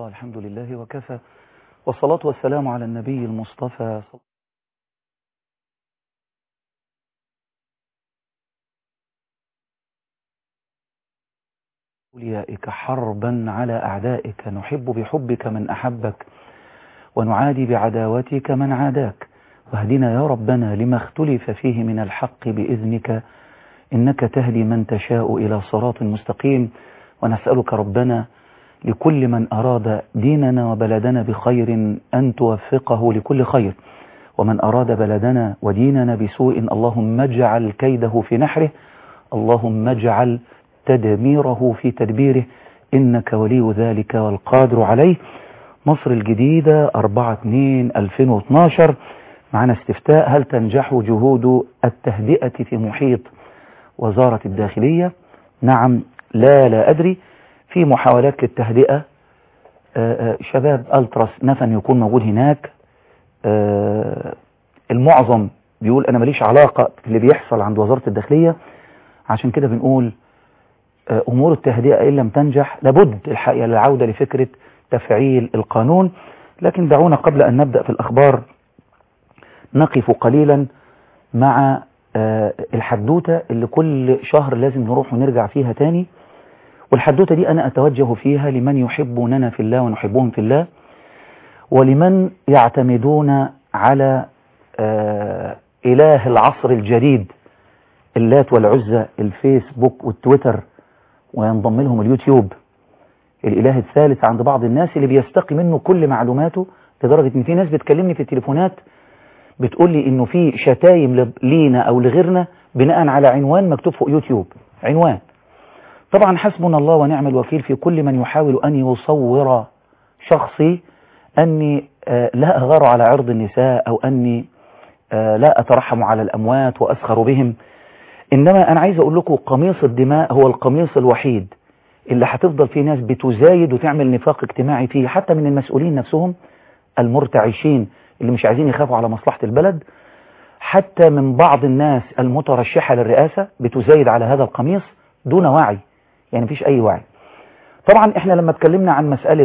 الحمد لله وكفى والصلاة والسلام على النبي المصطفى أوليائك حربا على أعدائك نحب بحبك من أحبك ونعادي بعداوتك من عاداك واهدنا يا ربنا لما اختلف فيه من الحق بإذنك إنك تهدي من تشاء إلى صراط مستقيم ونسألك ربنا لكل من أراد ديننا وبلدنا بخير أن توفقه لكل خير ومن أراد بلدنا وديننا بسوء اللهم اجعل كيده في نحره اللهم اجعل تدميره في تدبيره إنك ولي ذلك والقادر عليه مصر الجديدة 4-2-2012 معنا استفتاء هل تنجح جهود التهدئة في محيط وزارة الداخلية نعم لا لا أدري في محاولات للتهدئة آآ آآ شباب ألتراس نفن يكون موجود هناك المعظم بيقول أنا ماليش علاقة اللي بيحصل عند وزارة الداخلية عشان كده بنقول أمور التهدئة إن لم تنجح لابد الحقيقة للعودة لفكرة تفعيل القانون لكن دعونا قبل أن نبدأ في الأخبار نقف قليلا مع الحدوتة اللي كل شهر لازم نروح ونرجع فيها تاني والحدوتة دي أنا أتوجه فيها لمن يحبوننا في الله ونحبهم في الله ولمن يعتمدون على إله العصر الجديد اللات والعزة الفيسبوك والتويتر وينضم لهم اليوتيوب الإله الثالث عند بعض الناس اللي بيستقي منه كل معلوماته لدرجة ان في ناس بتكلمني في التليفونات بتقول لي انه في شتايم لينا او لغيرنا بناء على عنوان مكتوب فوق يوتيوب عنوان طبعا حسبنا الله ونعم الوكيل في كل من يحاول ان يصور شخصي اني لا اغار على عرض النساء او اني لا اترحم على الاموات واسخر بهم انما انا عايز اقول لكم قميص الدماء هو القميص الوحيد اللي هتفضل فيه ناس بتزايد وتعمل نفاق اجتماعي فيه حتى من المسؤولين نفسهم المرتعشين اللي مش عايزين يخافوا على مصلحة البلد حتى من بعض الناس المترشحة للرئاسة بتزايد على هذا القميص دون وعي يعني مفيش أي وعي طبعا احنا لما اتكلمنا عن مسألة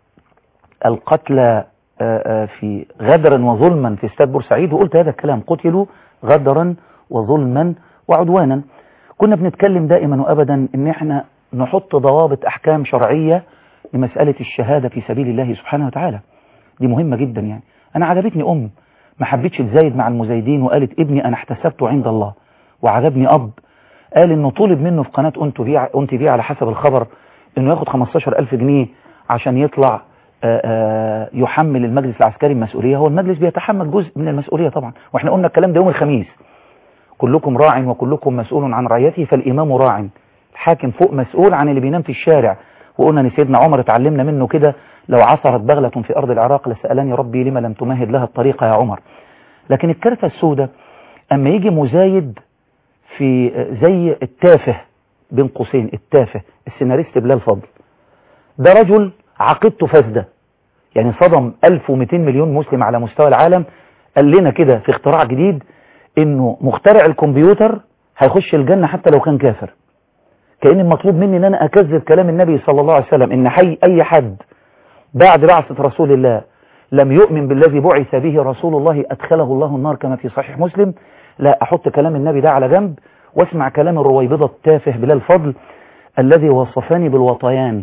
القتلى في غدرا وظلما في استاد بورسعيد وقلت هذا الكلام قتلوا غدرا وظلما وعدوانا كنا بنتكلم دائما وأبدا ان احنا نحط ضوابط أحكام شرعية لمسألة الشهادة في سبيل الله سبحانه وتعالى دي مهمة جدا يعني أنا عجبتني أم ما حبيتش تزايد مع المزايدين وقالت ابني أنا احتسبته عند الله وعجبني أب قال إنه طولب منه في قناة أنت بيه على حسب الخبر إنه ياخد 15000 جنيه عشان يطلع آآ آآ يحمل المجلس العسكري المسؤولية هو المجلس بيتحمل جزء من المسؤولية طبعا وإحنا قلنا الكلام ده يوم الخميس كلكم راع وكلكم مسؤول عن رعيته فالإمام راع الحاكم فوق مسؤول عن اللي بينام في الشارع وقلنا ان سيدنا عمر اتعلمنا منه كده لو عثرت بغلة في أرض العراق لسألني ربي لما لم تمهد لها الطريقة يا عمر لكن الكارثة السوداء أما يجي مزايد في زي التافه بين قوسين التافه السيناريست بلال فضل ده رجل عقيدته فاسدة يعني صدم 1200 مليون مسلم على مستوى العالم قال لنا كده في اختراع جديد انه مخترع الكمبيوتر هيخش الجنة حتى لو كان كافر كأن المطلوب مني ان انا اكذب كلام النبي صلى الله عليه وسلم ان حي اي حد بعد بعثة رسول الله لم يؤمن بالذي بعث به رسول الله ادخله الله النار كما في صحيح مسلم لا احط كلام النبي ده على جنب واسمع كلام الرويبضة التافه بلال فضل الذي وصفني بالوطيان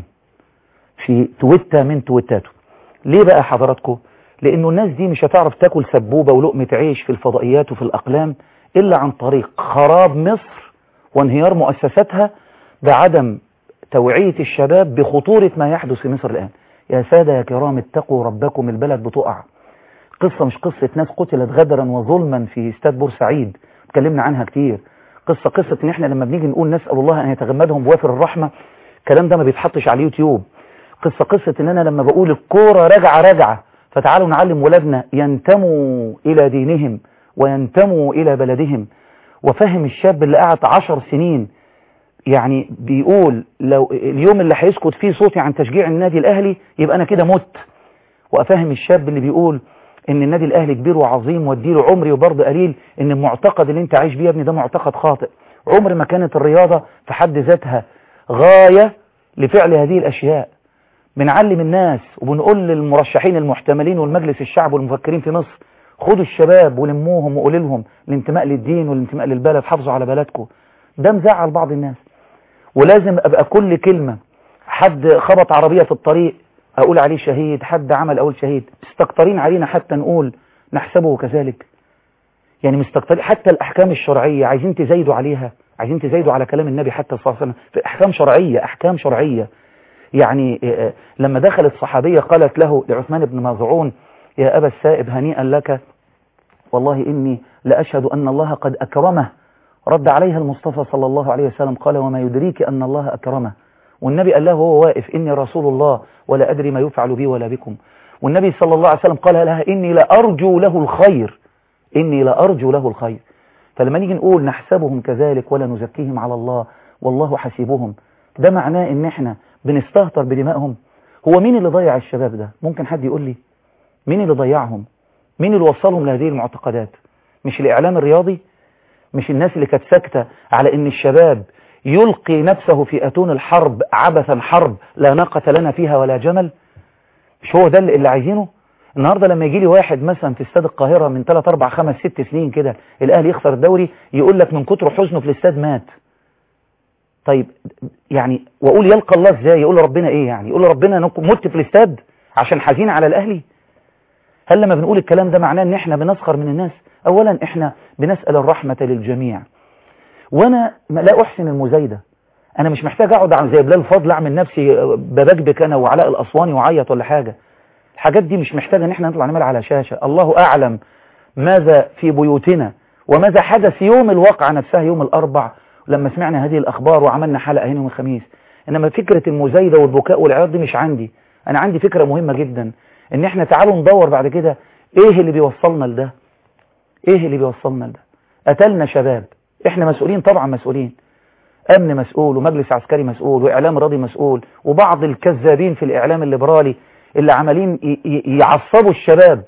في تويتة من تويتاته ليه بقى حضراتكم لانه الناس دي مش هتعرف تاكل سبوبة ولقمة عيش في الفضائيات وفي الاقلام الا عن طريق خراب مصر وانهيار مؤسساتها بعدم توعية الشباب بخطورة ما يحدث في مصر الآن يا سادة يا كرام اتقوا ربكم البلد بتقع قصة مش قصة ناس قتلت غدرا وظلما في استاد بورسعيد اتكلمنا عنها كتير قصة قصة ان احنا لما بنيجي نقول نسأل الله ان يتغمدهم بوافر الرحمة الكلام ده ما بيتحطش على اليوتيوب قصة قصة ان انا لما بقول الكورة راجعة راجعة فتعالوا نعلم ولادنا ينتموا الى دينهم وينتموا الى بلدهم وفهم الشاب اللي قعد عشر سنين يعني بيقول لو اليوم اللي هيسكت فيه صوتي عن تشجيع النادي الأهلي يبقى أنا كده مت وأفهم الشاب اللي بيقول إن النادي الأهلي كبير وعظيم واديله عمري وبرضه قليل إن المعتقد اللي أنت عايش بيه يا ابني ده معتقد خاطئ عمر ما كانت الرياضة في حد ذاتها غاية لفعل هذه الأشياء بنعلم الناس وبنقول للمرشحين المحتملين والمجلس الشعب والمفكرين في مصر خدوا الشباب ولموهم وقولوا لهم الانتماء للدين والانتماء للبلد حافظوا على بلدكم ده مزعل بعض الناس ولازم ابقى كل كلمة حد خبط عربية في الطريق اقول عليه شهيد حد عمل اقول شهيد مستكترين علينا حتى نقول نحسبه كذلك يعني مستكترين حتى الاحكام الشرعية عايزين تزايدوا عليها عايزين تزايدوا على كلام النبي حتى صلى الله عليه وسلم في احكام شرعية احكام شرعية يعني لما دخلت صحابية قالت له لعثمان بن مظعون يا أبا السائب هنيئا لك والله إني لأشهد أن الله قد أكرمه رد عليها المصطفى صلى الله عليه وسلم قال وما يدريك أن الله أكرمه والنبي قال له هو واقف إني رسول الله ولا أدري ما يفعل بي ولا بكم والنبي صلى الله عليه وسلم قال لها إني لأرجو له الخير إني لأرجو له الخير فلما نيجي نقول نحسبهم كذلك ولا نزكيهم على الله والله حسيبهم ده معناه ان احنا بنستهتر بدمائهم هو مين اللي ضيع الشباب ده ممكن حد يقول لي مين اللي ضيعهم مين اللي وصلهم لهذه المعتقدات مش الإعلام الرياضي مش الناس اللي كانت ساكتة على ان الشباب يلقي نفسه في أتون الحرب عبثا حرب لا ناقة لنا فيها ولا جمل مش هو ده اللي عايزينه النهاردة لما يجي لي واحد مثلا في استاد القاهرة من 3 4 5 6 سنين كده الأهلي يخسر الدوري يقول لك من كتر حزنه في الاستاد مات طيب يعني واقول يلقى الله ازاي يقول ربنا ايه يعني يقول ربنا مت في الاستاد عشان حزين على الاهلي هل لما بنقول الكلام ده معناه ان احنا بنسخر من الناس اولا احنا بنسأل الرحمة للجميع وانا لا احسن المزايدة انا مش محتاج اقعد عن زي بلال فضل اعمل نفسي ببكبك انا وعلاء الاسواني وعيط ولا حاجة الحاجات دي مش محتاجة ان احنا نطلع نعمل على شاشة الله اعلم ماذا في بيوتنا وماذا حدث يوم الواقعة نفسها يوم الاربع لما سمعنا هذه الأخبار وعملنا حلقة هنا يوم الخميس إنما فكرة المزايدة والبكاء والعياط دي مش عندي أنا عندي فكرة مهمة جدا إن إحنا تعالوا ندور بعد كده إيه اللي بيوصلنا لده إيه اللي بيوصلنا لده قتلنا شباب إحنا مسؤولين طبعا مسؤولين أمن مسؤول ومجلس عسكري مسؤول وإعلام راضي مسؤول وبعض الكذابين في الإعلام الليبرالي اللي عمالين يعصبوا الشباب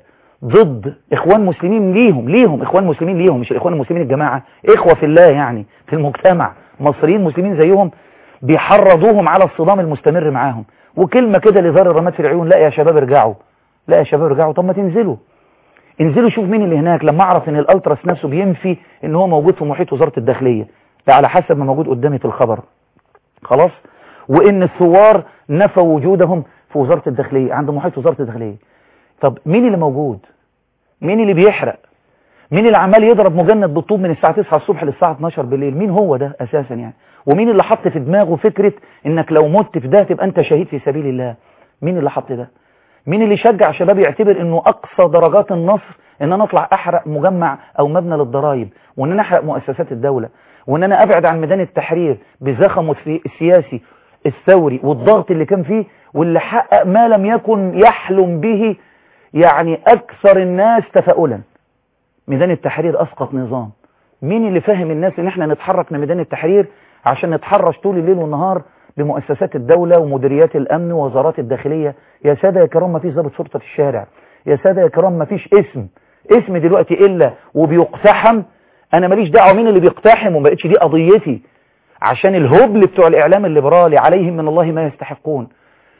ضد إخوان مسلمين ليهم ليهم إخوان مسلمين ليهم مش الإخوان المسلمين الجماعة إخوة في الله يعني في المجتمع مصريين مسلمين زيهم بيحرضوهم على الصدام المستمر معاهم وكلمة كده لزار الرماد في العيون لا يا شباب ارجعوا لا يا شباب ارجعوا طب ما تنزلوا انزلوا شوف مين اللي هناك لما اعرف ان الالتراس نفسه بينفي ان هو موجود في محيط وزارة الداخلية ده على حسب ما موجود قدامي في الخبر خلاص وان الثوار نفوا وجودهم في وزارة الداخلية عند محيط وزارة الداخلية طب مين اللي موجود مين اللي بيحرق مين اللي عمال يضرب مجند بالطوب من الساعة 9 الصبح للساعة 12 بالليل مين هو ده اساسا يعني ومين اللي حط في دماغه فكرة انك لو مت في ده تبقى انت شهيد في سبيل الله مين اللي حط ده مين اللي شجع شباب يعتبر انه اقصى درجات النصر ان انا اطلع احرق مجمع او مبنى للضرائب وان انا احرق مؤسسات الدولة وان انا ابعد عن ميدان التحرير بزخمه السياسي الثوري والضغط اللي كان فيه واللي حقق ما لم يكن يحلم به يعني أكثر الناس تفاؤلا ميدان التحرير أسقط نظام مين اللي فاهم الناس ان احنا نتحرك من ميدان التحرير عشان نتحرش طول الليل والنهار بمؤسسات الدولة ومديريات الأمن ووزارات الداخلية يا سادة يا كرام ما فيش ضابط شرطة في الشارع يا سادة يا كرام ما فيش اسم اسم دلوقتي إلا وبيقتحم أنا ماليش دعوة مين اللي بيقتحم وما بقتش دي قضيتي عشان الهبل بتوع الإعلام الليبرالي عليهم من الله ما يستحقون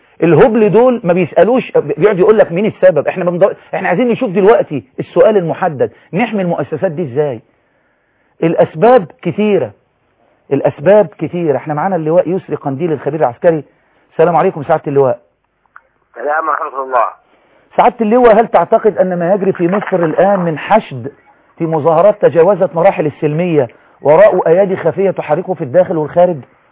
الهبل دول ما بيسألوش بيقعد يقول لك مين السبب احنا بمض... احنا عايزين نشوف دلوقتي السؤال المحدد نحمي المؤسسات دي ازاي الاسباب كثيرة الاسباب كثيرة احنا معانا اللواء يسري قنديل الخبير العسكري السلام عليكم سعادة اللواء السلام ورحمة الله سعادة اللواء هل تعتقد ان ما يجري في مصر الان من حشد في مظاهرات تجاوزت مراحل السلمية وراء ايادي خفية تحركه في الداخل والخارج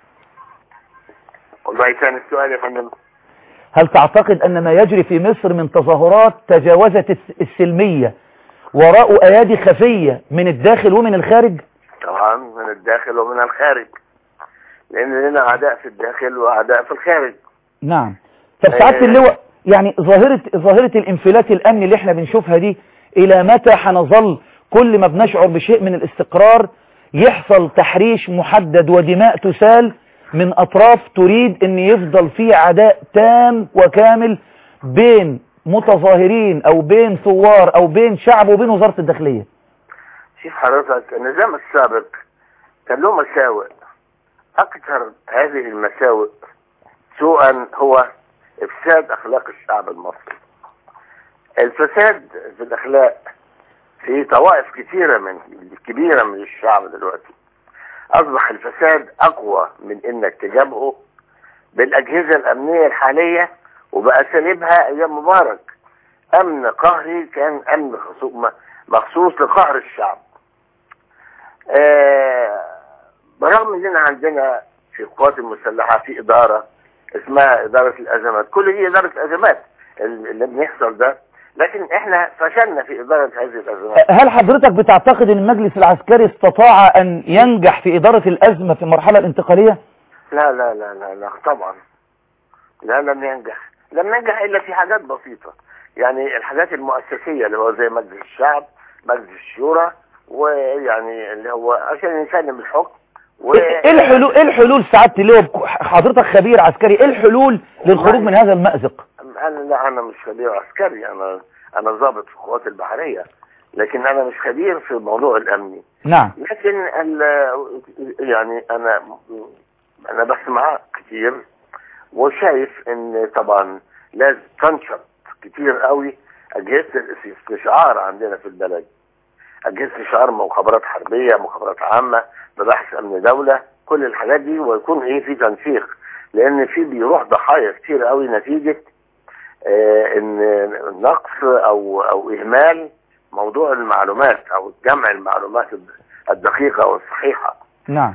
والله كان السؤال يا فندم هل تعتقد أن ما يجري في مصر من تظاهرات تجاوزت السلمية وراء أيادي خفية من الداخل ومن الخارج طبعا من الداخل ومن الخارج لأن لنا أعداء في الداخل وأعداء في الخارج نعم طب سعادة اللواء يعني ظاهرة, ظاهرة الانفلات الأمني اللي احنا بنشوفها دي إلى متى هنظل كل ما بنشعر بشيء من الاستقرار يحصل تحريش محدد ودماء تسال من أطراف تريد أن يفضل في عداء تام وكامل بين متظاهرين أو بين ثوار أو بين شعب وبين وزارة الداخلية شوف حضرتك النظام السابق كان له مساوئ أكثر هذه المساوئ سوءا هو افساد اخلاق الشعب المصري الفساد في الاخلاق في طوائف كثيرة من كبيرة من الشعب دلوقتي اصبح الفساد اقوى من انك تجابهه بالاجهزة الامنية الحالية وباساليبها ايام مبارك امن قهري كان امن خصو- مخصوص لقهر الشعب آه، برغم اننا عندنا في القوات المسلحة في ادارة اسمها ادارة الازمات كل دي ادارة ازمات اللي بيحصل ده لكن احنا فشلنا في ادارة هذه الازمات هل حضرتك بتعتقد ان المجلس العسكري استطاع ان ينجح في ادارة الازمة في المرحلة الانتقالية لا لا لا لا لا طبعا لا لم ينجح لم ينجح الا في حاجات بسيطة يعني الحاجات المؤسسية اللي هو زي مجلس الشعب مجلس الشورى ويعني اللي هو عشان يسلم الحكم و... ايه الحلول ايه الحلول سعادة اللواء حضرتك خبير عسكري ايه الحلول للخروج من هذا المأزق انا لا انا مش خبير عسكري انا انا ضابط في القوات البحرية لكن انا مش خبير في الموضوع الامني نعم لكن ال يعني انا انا بسمع كتير وشايف ان طبعا لازم تنشط كتير قوي اجهزه الاستشعار عندنا في البلد اجهزه استشعار مخابرات حربيه مخابرات عامه مباحث امن دوله كل الحاجات دي ويكون ايه في تنسيق لان في بيروح ضحايا كتير قوي نتيجه آه ان نقص او او اهمال موضوع المعلومات او جمع المعلومات الدقيقه والصحيحه نعم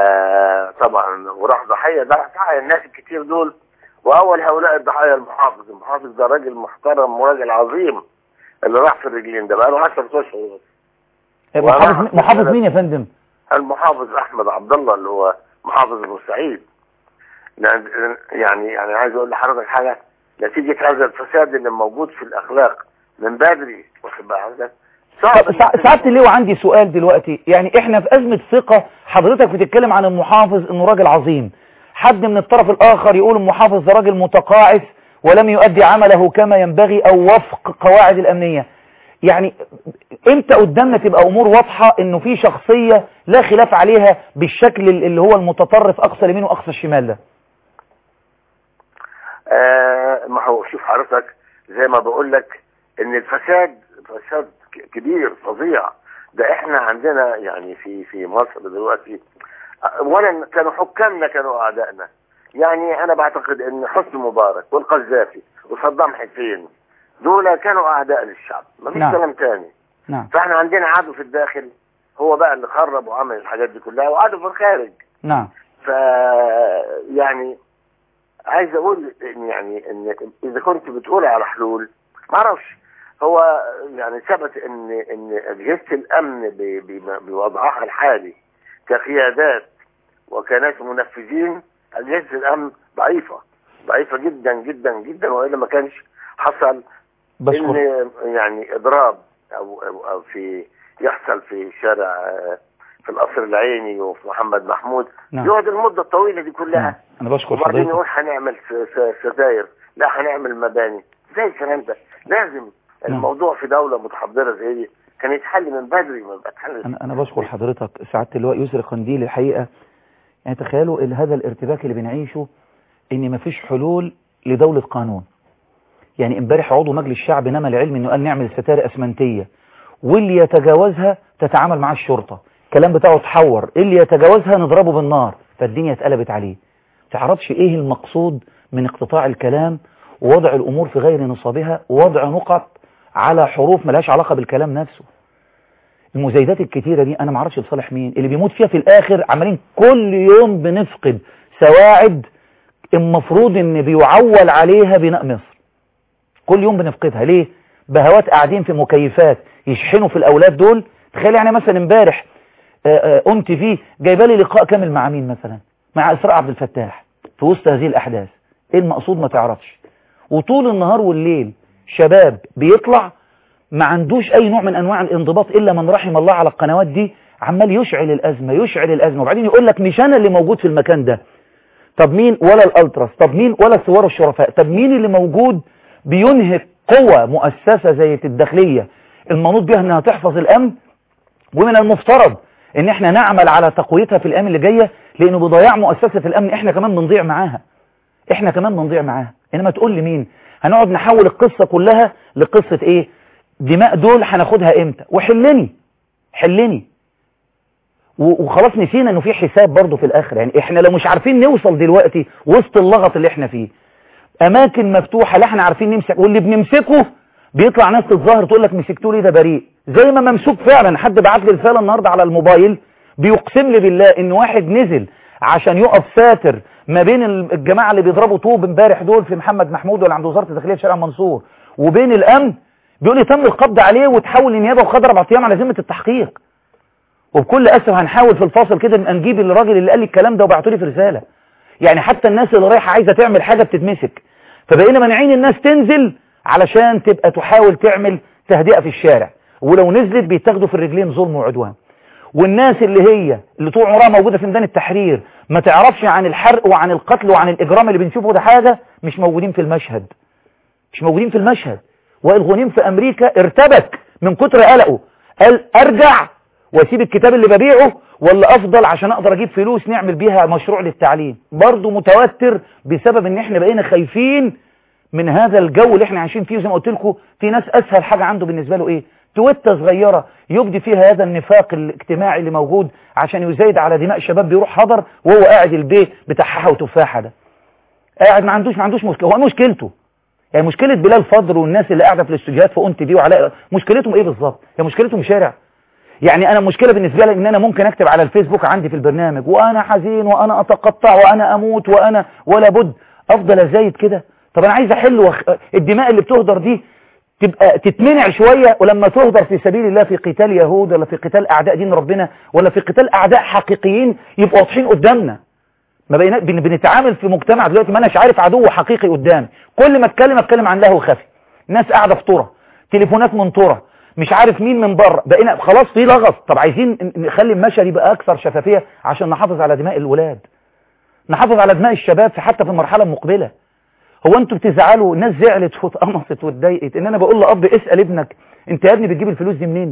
فطبعا وراح ضحيه ده ضحايا الناس الكتير دول واول هؤلاء الضحايا المحافظ المحافظ ده راجل محترم وراجل عظيم اللي راح في الرجلين ده بقى له 10 اشهر محافظ محافظ مين يا فندم المحافظ احمد عبد الله اللي هو محافظ بورسعيد يعني يعني عايز اقول لحضرتك حاجه نتيجه هذا الفساد اللي موجود في الاخلاق من بدري واخد بالك سعادة اللواء عندي سؤال دلوقتي يعني احنا في ازمة ثقة حضرتك بتتكلم عن المحافظ انه راجل عظيم حد من الطرف الاخر يقول المحافظ ده راجل متقاعس ولم يؤدي عمله كما ينبغي او وفق قواعد الامنية يعني امتى قدامنا تبقى امور واضحة انه في شخصية لا خلاف عليها بالشكل اللي هو المتطرف اقصى اليمين واقصى الشمال ده آه ما هو شوف حضرتك زي ما بقول لك ان الفساد فساد كبير فظيع ده احنا عندنا يعني في في مصر دلوقتي اولا كانوا حكامنا كانوا اعدائنا يعني انا بعتقد ان حسني مبارك والقذافي وصدام حسين دول كانوا اعداء للشعب ما فيش نعم. كلام تاني نعم فاحنا عندنا عدو في الداخل هو بقى اللي خرب وعمل الحاجات دي كلها وعدو في الخارج نعم ف يعني عايز اقول ان يعني ان اذا كنت بتقول على حلول ما اعرفش هو يعني ثبت ان ان اجهزه الامن ب- ب- بوضعها الحالي كقيادات وكناس منفذين اجهزه الامن ضعيفه ضعيفه جدا جدا جدا والا ما كانش حصل بشكر ان يعني اضراب او او, أو في يحصل في شارع آه، في القصر العيني وفي محمد محمود نعم. يقعد المده الطويله دي نعم. كلها انا بشكر وبعدين حضرتك نقول هنعمل س- س- ستاير لا هنعمل مباني زي الكلام ده لازم الموضوع في دوله متحضره زي دي كان يتحل من بدري ما يبقى اتحل انا انا بشكر حضرتك سعاده اللواء يسري قنديل الحقيقه يعني تخيلوا ال- هذا الارتباك اللي بنعيشه ان مفيش حلول لدوله قانون يعني امبارح عضو مجلس الشعب نما العلم انه قال نعمل ستار اسمنتيه واللي يتجاوزها تتعامل مع الشرطه الكلام بتاعه اتحور اللي يتجاوزها نضربه بالنار فالدنيا اتقلبت عليه تعرفش ايه المقصود من اقتطاع الكلام ووضع الامور في غير نصابها ووضع نقط على حروف ملهاش علاقه بالكلام نفسه المزايدات الكتيرة دي انا معرفش لصالح مين اللي بيموت فيها في الاخر عمالين كل يوم بنفقد سواعد المفروض ان بيعول عليها بناء مصر كل يوم بنفقدها ليه بهوات قاعدين في مكيفات يشحنوا في الاولاد دول تخيل يعني مثلا امبارح ام تي في جايبه لي لقاء كامل مع مين مثلا مع اسراء عبد الفتاح في وسط هذه الاحداث ايه المقصود ما تعرفش وطول النهار والليل شباب بيطلع ما عندوش اي نوع من انواع الانضباط الا من رحم الله على القنوات دي عمال يشعل الازمه يشعل الازمه وبعدين يقول لك مش انا اللي موجود في المكان ده طب مين ولا الالتراس طب مين ولا الثوار الشرفاء طب مين اللي موجود بينهك قوة مؤسسة زي الداخلية المنوط بها انها تحفظ الامن ومن المفترض ان احنا نعمل على تقويتها في الايام اللي جايه لانه بضياع مؤسسة الامن احنا كمان بنضيع معاها احنا كمان بنضيع معاها انما تقول لي مين هنقعد نحول القصة كلها لقصة ايه دماء دول هناخدها امتى وحلني حلني وخلاص نسينا انه في حساب برضه في الاخر يعني احنا لو مش عارفين نوصل دلوقتي وسط اللغط اللي احنا فيه اماكن مفتوحة لا احنا عارفين نمسك واللي بنمسكه بيطلع ناس تتظاهر تقول لك مسكتوا لي ده بريء زي ما ممسوك فعلا حد بعت لي رساله النهارده على الموبايل بيقسم لي بالله ان واحد نزل عشان يقف ساتر ما بين الجماعه اللي بيضربوا طوب امبارح دول في محمد محمود واللي عند وزاره الداخليه في شارع منصور وبين الامن بيقول لي تم القبض عليه وتحول لنيابه وخد اربع ايام على ذمه التحقيق وبكل اسف هنحاول في الفاصل كده نجيب الراجل اللي قال لي الكلام ده وبعته لي في رساله يعني حتى الناس اللي رايحه عايزه تعمل حاجه بتتمسك فبقينا مانعين الناس تنزل علشان تبقى تحاول تعمل تهدئة في الشارع ولو نزلت بيتاخدوا في الرجلين ظلم وعدوان والناس اللي هي اللي طول عمرها موجودة في ميدان التحرير ما تعرفش عن الحرق وعن القتل وعن الإجرام اللي بنشوفه ده حاجة مش موجودين في المشهد مش موجودين في المشهد وائل غنيم في أمريكا ارتبك من كتر قلقه قال أرجع واسيب الكتاب اللي ببيعه ولا أفضل عشان أقدر أجيب فلوس نعمل بيها مشروع للتعليم برضه متوتر بسبب إن إحنا بقينا خايفين من هذا الجو اللي احنا عايشين فيه زي ما قلت لكم في ناس اسهل حاجة عنده بالنسبة له ايه تويتة صغيرة يبدي فيها هذا النفاق الاجتماعي اللي موجود عشان يزايد على دماء شباب بيروح حضر وهو قاعد البيت بتاع حاحة وتفاحة ده قاعد ما عندوش ما عندوش مشكلة هو مشكلته يعني مشكلة بلال فضل والناس اللي قاعدة في الاستوديوهات في اون تي في وعلاء مشكلتهم ايه بالظبط هي مشكلتهم شارع يعني انا مشكلة بالنسبة لي ان انا ممكن اكتب على الفيسبوك عندي في البرنامج وانا حزين وانا اتقطع وانا اموت وانا ولا بد افضل ازايد كده طب انا عايز احل وخ... الدماء اللي بتهدر دي تبقى تتمنع شوية ولما تهدر في سبيل الله في قتال يهود ولا في قتال اعداء دين ربنا ولا في قتال اعداء حقيقيين يبقوا واضحين قدامنا ما بين... بن... بنتعامل في مجتمع دلوقتي ما اناش عارف عدو حقيقي قدامي كل ما اتكلم اتكلم عن لهو خفي ناس قاعده في طرة تليفونات منطوره مش عارف مين من بره بقينا خلاص في لغط طب عايزين نخلي المشهد يبقى اكثر شفافيه عشان نحافظ على دماء الولاد نحافظ على دماء الشباب في حتى في المرحله المقبله هو انتوا بتزعلوا الناس زعلت واتقمصت واتضايقت ان انا بقول لاب اسال ابنك انت يا ابني بتجيب الفلوس دي منين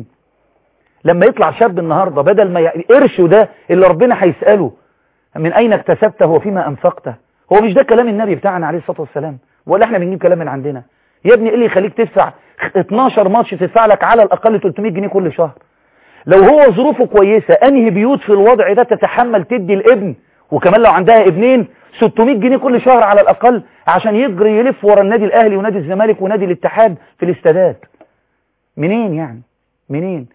لما يطلع شاب النهارده بدل ما ي... قرشه ده اللي ربنا هيساله من اين اكتسبته وفيما انفقته هو مش ده كلام النبي بتاعنا عليه الصلاه والسلام ولا احنا بنجيب كلام من عندنا يا ابني ايه اللي يخليك تدفع 12 ماتش تدفع لك على الاقل 300 جنيه كل شهر لو هو ظروفه كويسه انهي بيوت في الوضع ده تتحمل تدي الابن وكمان لو عندها ابنين 600 جنيه كل شهر على الأقل عشان يجري يلف ورا النادي الأهلي ونادي الزمالك ونادي الاتحاد في الاستادات منين يعني منين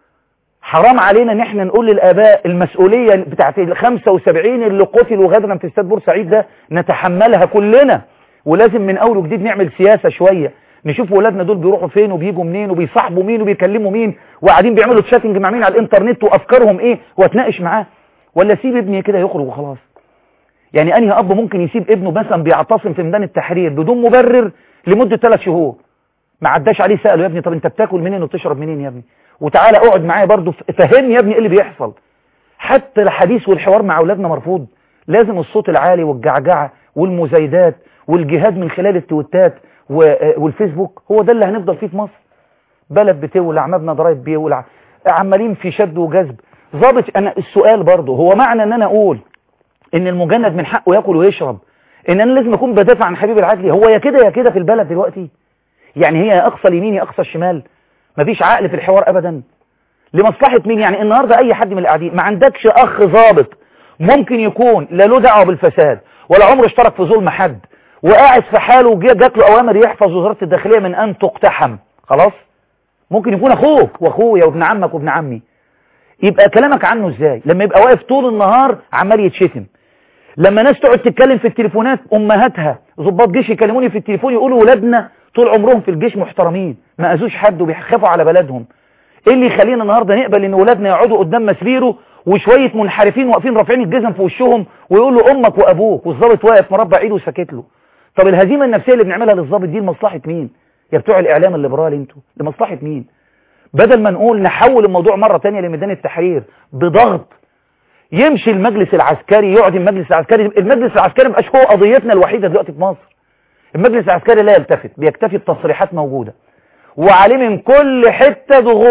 حرام علينا ان احنا نقول للآباء المسؤولية بتاعت ال 75 اللي قتلوا غدرا في استاد بورسعيد ده نتحملها كلنا ولازم من أول وجديد نعمل سياسة شوية نشوف ولادنا دول بيروحوا فين وبيجوا منين وبيصاحبوا مين وبيكلموا مين وقاعدين بيعملوا تشاتنج مع مين على الانترنت وافكارهم ايه واتناقش معاه ولا سيب ابني كده يخرج وخلاص يعني انهي اب ممكن يسيب ابنه مثلا بيعتصم في ميدان التحرير بدون مبرر لمدة ثلاث شهور ما عداش عليه سأله يا ابني طب انت بتاكل منين وبتشرب منين يا ابني وتعالى اقعد معايا برضه فهمني يا ابني ايه اللي بيحصل حتى الحديث والحوار مع اولادنا مرفوض لازم الصوت العالي والجعجعة والمزايدات والجهاد من خلال التويتات والفيسبوك هو ده اللي هنفضل فيه في مصر بلد بتولع مبنى ضرايب بيولع عمالين في شد وجذب ظابط انا السؤال برضه هو معنى ان انا اقول ان المجند من حقه ياكل ويشرب ان انا لازم اكون بدافع عن حبيب العدلي هو يا كده يا كده في البلد دلوقتي يعني هي يا اقصى اليمين يا اقصى الشمال مفيش عقل في الحوار ابدا لمصلحة مين يعني النهاردة اي حد من القاعدين ما عندكش اخ ضابط ممكن يكون لا له دعوه بالفساد ولا عمره اشترك في ظلم حد وقاعد في حاله وجات له اوامر يحفظ وزارة الداخلية من ان تقتحم خلاص ممكن يكون اخوك واخويا وابن عمك وابن عمي يبقى كلامك عنه ازاي لما يبقى واقف طول النهار عمال يتشتم لما ناس تقعد تتكلم في التليفونات امهاتها ضباط جيش يكلموني في التليفون يقولوا ولادنا طول عمرهم في الجيش محترمين ما اذوش حد وبيخافوا على بلدهم ايه اللي يخلينا النهارده نقبل ان ولادنا يقعدوا قدام مسبيره وشويه منحرفين واقفين رافعين الجزم في وشهم ويقولوا امك وابوك والظابط واقف مربع ايده وساكت له طب الهزيمه النفسيه اللي بنعملها للظابط دي لمصلحه مين يا بتوع الاعلام الليبرالي انتوا لمصلحه مين بدل ما نقول نحول الموضوع مرة تانية لميدان التحرير بضغط يمشي المجلس العسكري يقعد المجلس العسكري المجلس العسكري مبقاش هو قضيتنا الوحيدة دلوقتي في مصر المجلس العسكري لا يلتفت بيكتفي بتصريحات موجودة وعليه من كل حتة ضغوط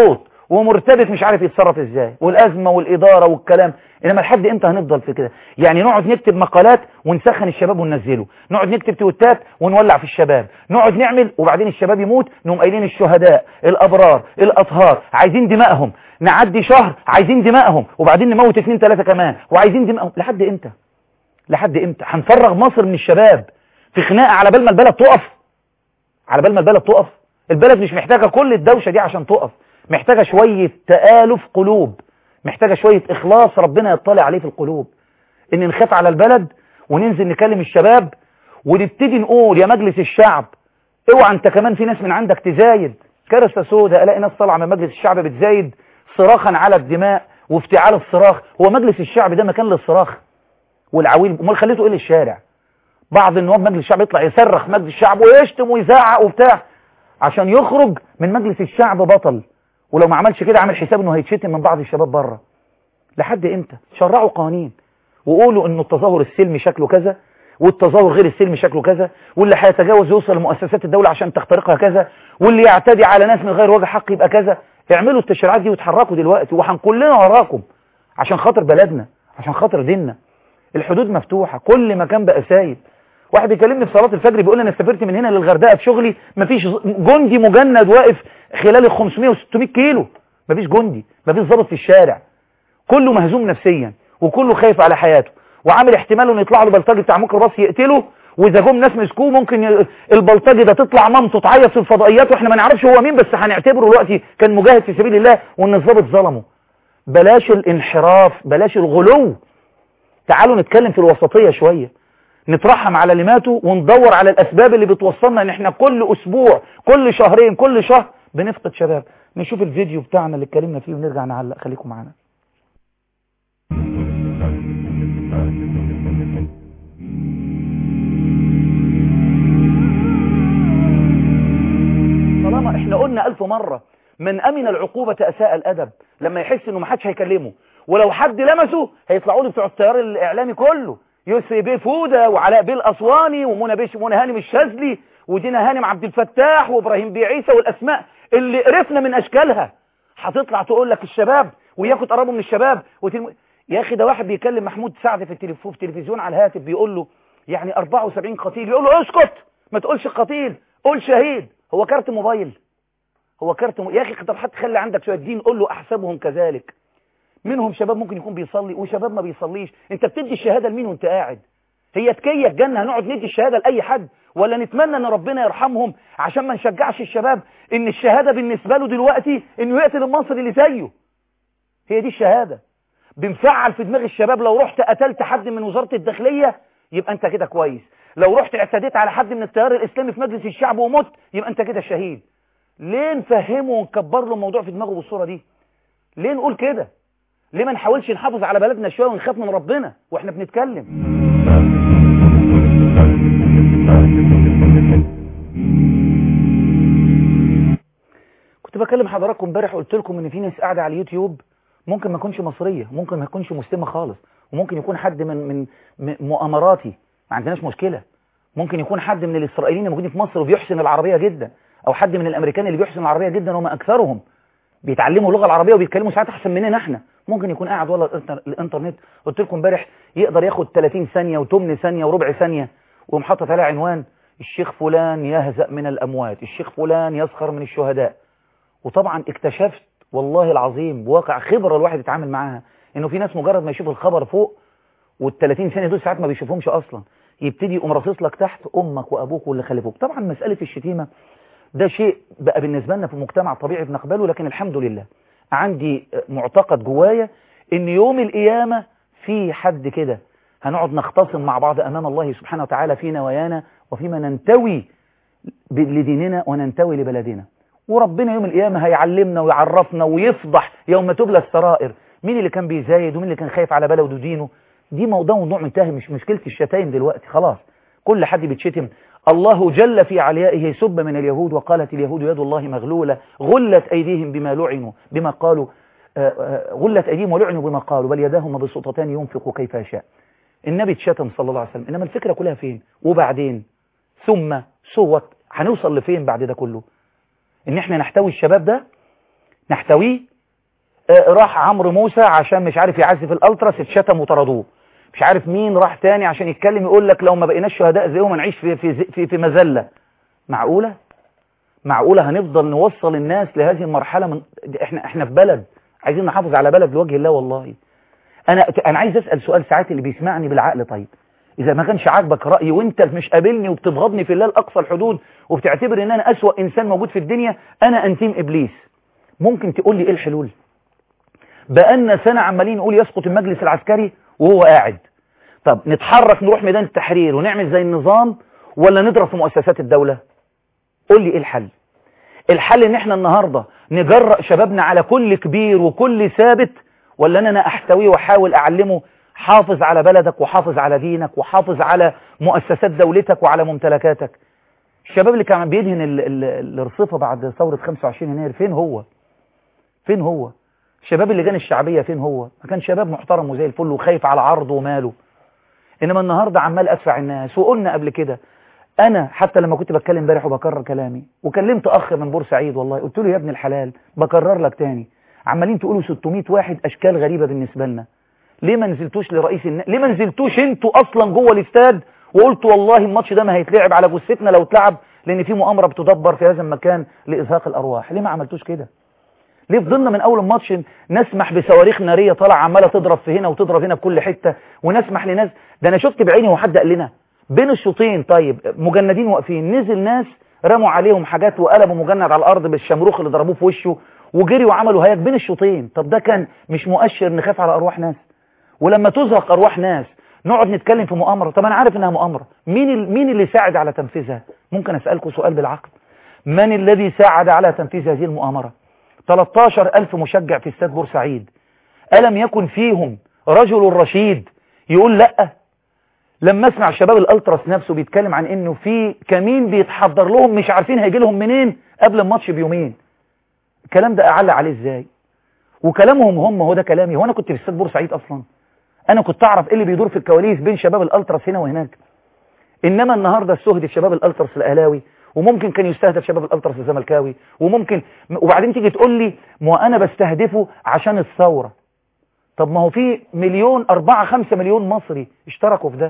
ومرتبك مش عارف يتصرف ازاي والازمه والاداره والكلام انما لحد امتى هنفضل في كده يعني نقعد نكتب مقالات ونسخن الشباب وننزله نقعد نكتب تويتات ونولع في الشباب نقعد نعمل وبعدين الشباب يموت نقوم قايلين الشهداء الابرار الاطهار عايزين دمائهم نعدي شهر عايزين دمائهم وبعدين نموت اثنين ثلاثه كمان وعايزين دمائهم لحد امتى لحد امتى هنفرغ مصر من الشباب في خناقه على بال ما البلد تقف على بال ما البلد تقف البلد مش محتاجه كل الدوشه دي عشان تقف محتاجه شويه تآلف قلوب محتاجه شويه اخلاص ربنا يطلع عليه في القلوب ان نخاف على البلد وننزل نكلم الشباب ونبتدي نقول يا مجلس الشعب اوعى انت كمان في ناس من عندك تزايد كارثه سوداء الاقي ناس طالعه من مجلس الشعب بتزايد صراخا على الدماء وافتعال الصراخ هو مجلس الشعب ده مكان للصراخ والعويل امال خليته ايه للشارع بعض النواب مجلس الشعب يطلع يصرخ مجلس الشعب ويشتم ويزعق وبتاع عشان يخرج من مجلس الشعب بطل ولو ما عملش كده عامل حساب انه هيتشتم من بعض الشباب بره لحد امتى شرعوا قوانين وقولوا انه التظاهر السلمي شكله كذا والتظاهر غير السلمي شكله كذا واللي هيتجاوز يوصل لمؤسسات الدولة عشان تخترقها كذا واللي يعتدي على ناس من غير وجه حق يبقى كذا اعملوا التشريعات دي وتحركوا دلوقتي وهن كلنا وراكم عشان خاطر بلدنا عشان خاطر ديننا الحدود مفتوحة كل مكان بقى سايب واحد بيكلمني في صلاة الفجر بيقول لي انا سافرت من هنا للغردقة في شغلي مفيش جندي مجند واقف خلال ال 500 و 600 كيلو مفيش جندي مفيش ضابط في الشارع كله مهزوم نفسيا وكله خايف على حياته وعامل احتمال انه يطلع له بلطجي بتاع ميكروباص يقتله واذا جم ناس مسكوه ممكن ي... البلطجي ده تطلع مامته تعيط في الفضائيات واحنا ما نعرفش هو مين بس هنعتبره دلوقتي كان مجاهد في سبيل الله وان الضابط ظلمه بلاش الانحراف بلاش الغلو تعالوا نتكلم في الوسطية شوية نترحم على اللي ماتوا وندور على الأسباب اللي بتوصلنا ان احنا كل أسبوع كل شهرين كل شهر بنفقد شباب نشوف الفيديو بتاعنا اللي اتكلمنا فيه ونرجع نعلق خليكم معانا طالما احنا قلنا ألف مرة من أمن العقوبة أساء الأدب لما يحس انه ما حدش هيكلمه ولو حد لمسه هيطلعوا له بتوع التيار الاعلامي كله يسري بيه فوده وعلاء بيه الاسواني ومنى بيه منى هانم الشاذلي ودينا هانم عبد الفتاح وابراهيم بيه عيسى والاسماء اللي قرفنا من اشكالها هتطلع تقول لك الشباب وياخد تقربوا من الشباب وتلم... يا اخي ده واحد بيكلم محمود سعد في التليفون في التلفزيون على الهاتف بيقول له يعني 74 قتيل يقول له اسكت ما تقولش قتيل قول شهيد هو كارت موبايل هو كارت م... يا اخي طب حتى خلي عندك شويه دين قول له احسبهم كذلك منهم شباب ممكن يكون بيصلي وشباب ما بيصليش انت بتدي الشهادة لمين وانت قاعد هي تكية الجنة هنقعد ندي الشهادة لأي حد ولا نتمنى ان ربنا يرحمهم عشان ما نشجعش الشباب ان الشهادة بالنسبة له دلوقتي انه يقتل المصري اللي زيه هي دي الشهادة بنفعل في دماغ الشباب لو رحت قتلت حد من وزارة الداخلية يبقى انت كده كويس لو رحت اعتديت على حد من التيار الاسلامي في مجلس الشعب ومت يبقى انت كده شهيد ليه نفهمه ونكبر له الموضوع في دماغه بالصورة دي ليه نقول كده ليه ما نحاولش نحافظ على بلدنا شوية ونخاف من ربنا واحنا بنتكلم كنت بكلم حضراتكم امبارح قلت لكم ان في ناس قاعده على اليوتيوب ممكن ما يكونش مصريه ممكن ما يكونش مسلمه خالص وممكن يكون حد من من مؤامراتي ما عندناش مشكله ممكن يكون حد من الاسرائيليين الموجودين في مصر وبيحسن العربيه جدا او حد من الامريكان اللي بيحسن العربيه جدا وما اكثرهم بيتعلموا اللغه العربيه وبيتكلموا ساعات احسن مننا احنا ممكن يكون قاعد ولا الانترنت قلت لكم امبارح يقدر ياخد 30 ثانيه وثمن ثانيه وربع ثانيه ومحطط عليها عنوان الشيخ فلان يهزأ من الاموات الشيخ فلان يسخر من الشهداء وطبعا اكتشفت والله العظيم بواقع خبره الواحد يتعامل معاها انه في ناس مجرد ما يشوف الخبر فوق وال30 ثانيه دول ساعات ما بيشوفهمش اصلا يبتدي يقوم راصص لك تحت امك وابوك واللي خلفوك طبعا مساله الشتيمه ده شيء بقى بالنسبه لنا في المجتمع طبيعي بنقبله لكن الحمد لله عندي معتقد جوايا ان يوم القيامة في حد كده هنقعد نختصم مع بعض امام الله سبحانه وتعالى في نوايانا وفيما ننتوي لديننا وننتوي لبلدنا وربنا يوم القيامة هيعلمنا ويعرفنا ويفضح يوم تبلى السرائر مين اللي كان بيزايد ومين اللي كان خايف على بلده ودينه دي موضوع موضوع منتهي مش مشكلة الشتايم دلوقتي خلاص كل حد بيتشتم الله جل في عليائه سب من اليهود وقالت اليهود يد الله مغلولة غلت أيديهم بما لعنوا بما قالوا غلت أيديهم ولعنوا بما قالوا بل يداهم مبسوطتان ينفق كيف يشاء النبي اتشتم صلى الله عليه وسلم إنما الفكرة كلها فين وبعدين ثم صوت هنوصل لفين بعد ده كله إن احنا نحتوي الشباب ده نحتويه آه، راح عمرو موسى عشان مش عارف يعزف الالتراس اتشتم وطردوه مش عارف مين راح تاني عشان يتكلم يقول لك لو ما بقيناش شهداء زيهم هنعيش في في في, في مذله معقوله معقوله هنفضل نوصل الناس لهذه المرحله من احنا احنا في بلد عايزين نحافظ على بلد لوجه الله والله انا انا عايز اسال سؤال ساعات اللي بيسمعني بالعقل طيب اذا ما كانش عاجبك رايي وانت مش قابلني وبتبغضني في الله لاقصى الحدود وبتعتبر ان انا اسوا انسان موجود في الدنيا انا انتيم ابليس ممكن تقول لي ايه الحلول بقالنا سنه عمالين نقول يسقط المجلس العسكري وهو قاعد طب نتحرك نروح ميدان التحرير ونعمل زي النظام ولا نضرب في مؤسسات الدوله قول لي ايه الحل الحل ان احنا النهارده نجرأ شبابنا على كل كبير وكل ثابت ولا ان انا احتويه واحاول اعلمه حافظ على بلدك وحافظ على دينك وحافظ على مؤسسات دولتك وعلى ممتلكاتك الشباب اللي كان بيدهن ال- ال- الرصيفة بعد ثورة 25 يناير فين هو فين هو الشباب اللي جان الشعبية فين هو ما كان شباب محترم وزي الفل وخايف على عرضه وماله انما النهاردة عمال ادفع الناس وقلنا قبل كده انا حتى لما كنت بتكلم امبارح وبكرر كلامي وكلمت اخ من بورسعيد والله قلت له يا ابن الحلال بكرر لك تاني عمالين تقولوا 600 واحد اشكال غريبة بالنسبة لنا ليه ما نزلتوش لرئيس النا... ليه ما نزلتوش انتوا اصلا جوه الاستاد وقلتوا والله الماتش ده ما هيتلعب على جثتنا لو اتلعب لان في مؤامره بتدبر في هذا المكان لازهاق الارواح ليه ما عملتوش كده ليه فضلنا من اول الماتش نسمح بصواريخ ناريه طالعه عماله تضرب في هنا وتضرب هنا في كل حته ونسمح لناس ده انا شفت بعيني وحد قال لنا بين الشوطين طيب مجندين واقفين نزل ناس رموا عليهم حاجات وقلبوا مجند على الارض بالشمروخ اللي ضربوه في وشه وجريوا وعملوا هياك بين الشوطين طب ده كان مش مؤشر نخاف على ارواح ناس ولما تزهق ارواح ناس نقعد نتكلم في مؤامره طب انا عارف انها مؤامره مين ال... مين اللي ساعد على تنفيذها ممكن اسالكم سؤال بالعقل من الذي ساعد على تنفيذ هذه المؤامره 13000 مشجع في استاد بورسعيد الم يكن فيهم رجل رشيد يقول لا لما اسمع شباب الالتراس نفسه بيتكلم عن انه في كمين بيتحضر لهم مش عارفين هيجي لهم منين قبل الماتش بيومين الكلام ده اعلق عليه ازاي وكلامهم هم هو ده كلامي هو انا كنت في استاد بورسعيد اصلا انا كنت اعرف ايه اللي بيدور في الكواليس بين شباب الالتراس هنا وهناك انما النهارده استهدف شباب الالتراس الاهلاوي وممكن كان يستهدف شباب الالتراس الزملكاوي وممكن وبعدين تيجي تقول لي ما انا بستهدفه عشان الثوره طب ما هو في مليون أربعة خمسة مليون مصري اشتركوا في ده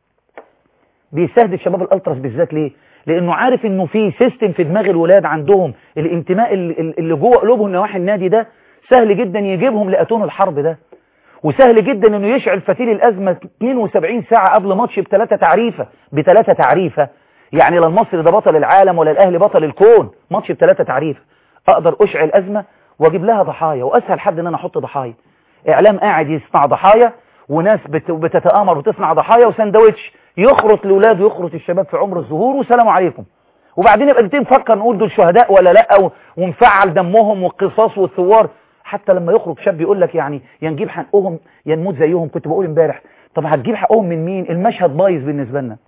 بيستهدف شباب الالتراس بالذات ليه لانه عارف انه في سيستم في دماغ الولاد عندهم الانتماء اللي اللي جوه قلوبهم نواحي النادي ده سهل جدا يجيبهم لاتون الحرب ده وسهل جدا انه يشعل فتيل الازمه 72 ساعه قبل ماتش بثلاثه تعريفه بثلاثه تعريفه يعني لا المصري ده بطل العالم ولا الاهلي بطل الكون ماتش بثلاثه تعريفه اقدر اشعل ازمه واجيب لها ضحايا واسهل حد ان انا احط ضحايا اعلام قاعد يصنع ضحايا وناس بت- بتتآمر وتصنع ضحايا وسندوتش يخرط الاولاد ويخرط الشباب في عمر الظهور والسلام عليكم وبعدين يبقى نبتدي نفكر نقول دول شهداء ولا لا و- ونفعل دمهم والقصاص والثوار حتى لما يخرج شاب يقول لك يعني يا نجيب حقهم يا نموت زيهم كنت بقول امبارح طب هتجيب حقهم من مين المشهد بايظ بالنسبه لنا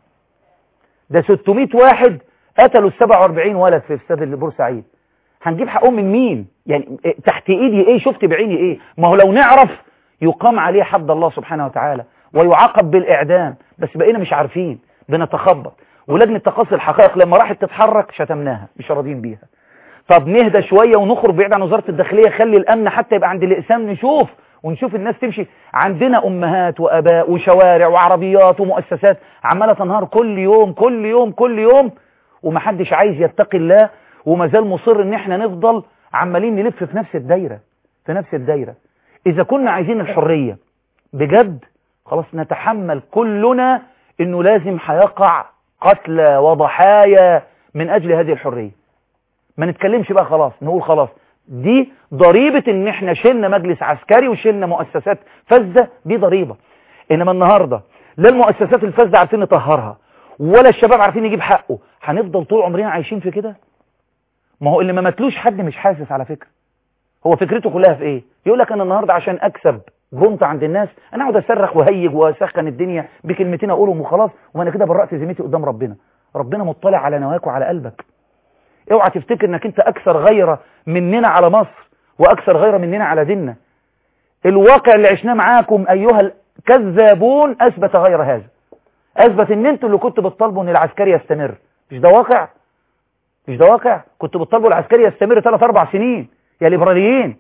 ده 600 واحد قتلوا ال 47 ولد في استاد بورسعيد هنجيب حقهم من مين يعني إيه- تحت ايدي ايه شفت بعيني ايه ما هو لو نعرف يقام عليه حد الله سبحانه وتعالى ويعاقب بالاعدام بس بقينا مش عارفين بنتخبط ولجنه تقاصي الحقائق لما راحت تتحرك شتمناها مش راضيين بيها طب نهدى شويه ونخرج بعيد عن وزاره الداخليه خلي الامن حتى يبقى عند الاقسام نشوف ونشوف الناس تمشي عندنا امهات واباء وشوارع وعربيات ومؤسسات عماله تنهار كل يوم كل يوم كل يوم ومحدش عايز يتقي الله وما زال مصر ان احنا نفضل عمالين نلف في نفس الدايره في نفس الدايره اذا كنا عايزين الحريه بجد خلاص نتحمل كلنا انه لازم هيقع قتلى وضحايا من اجل هذه الحريه ما نتكلمش بقى خلاص نقول خلاص دي ضريبة ان احنا شلنا مجلس عسكري وشلنا مؤسسات فاسدة دي ضريبة انما النهاردة لا المؤسسات الفاسدة عارفين نطهرها ولا الشباب عارفين يجيب حقه هنفضل طول عمرنا عايشين في كده ما هو اللي ما ماتلوش حد مش حاسس على فكرة هو فكرته كلها في ايه يقول لك انا النهاردة عشان اكسب جنط عند الناس انا اقعد اصرخ وهيج واسخن الدنيا بكلمتين اقولهم وخلاص وانا كده برأت ذمتي قدام ربنا ربنا مطلع على نواك وعلى قلبك اوعى تفتكر انك انت اكثر غيرة مننا على مصر واكثر غيرة مننا على ديننا الواقع اللي عشناه معاكم ايها الكذابون اثبت غير هذا اثبت ان انتوا اللي كنتوا بتطالبوا ان العسكري يستمر مش ده واقع مش ده واقع كنتوا بتطالبوا العسكري يستمر 3 4 سنين يا ليبراليين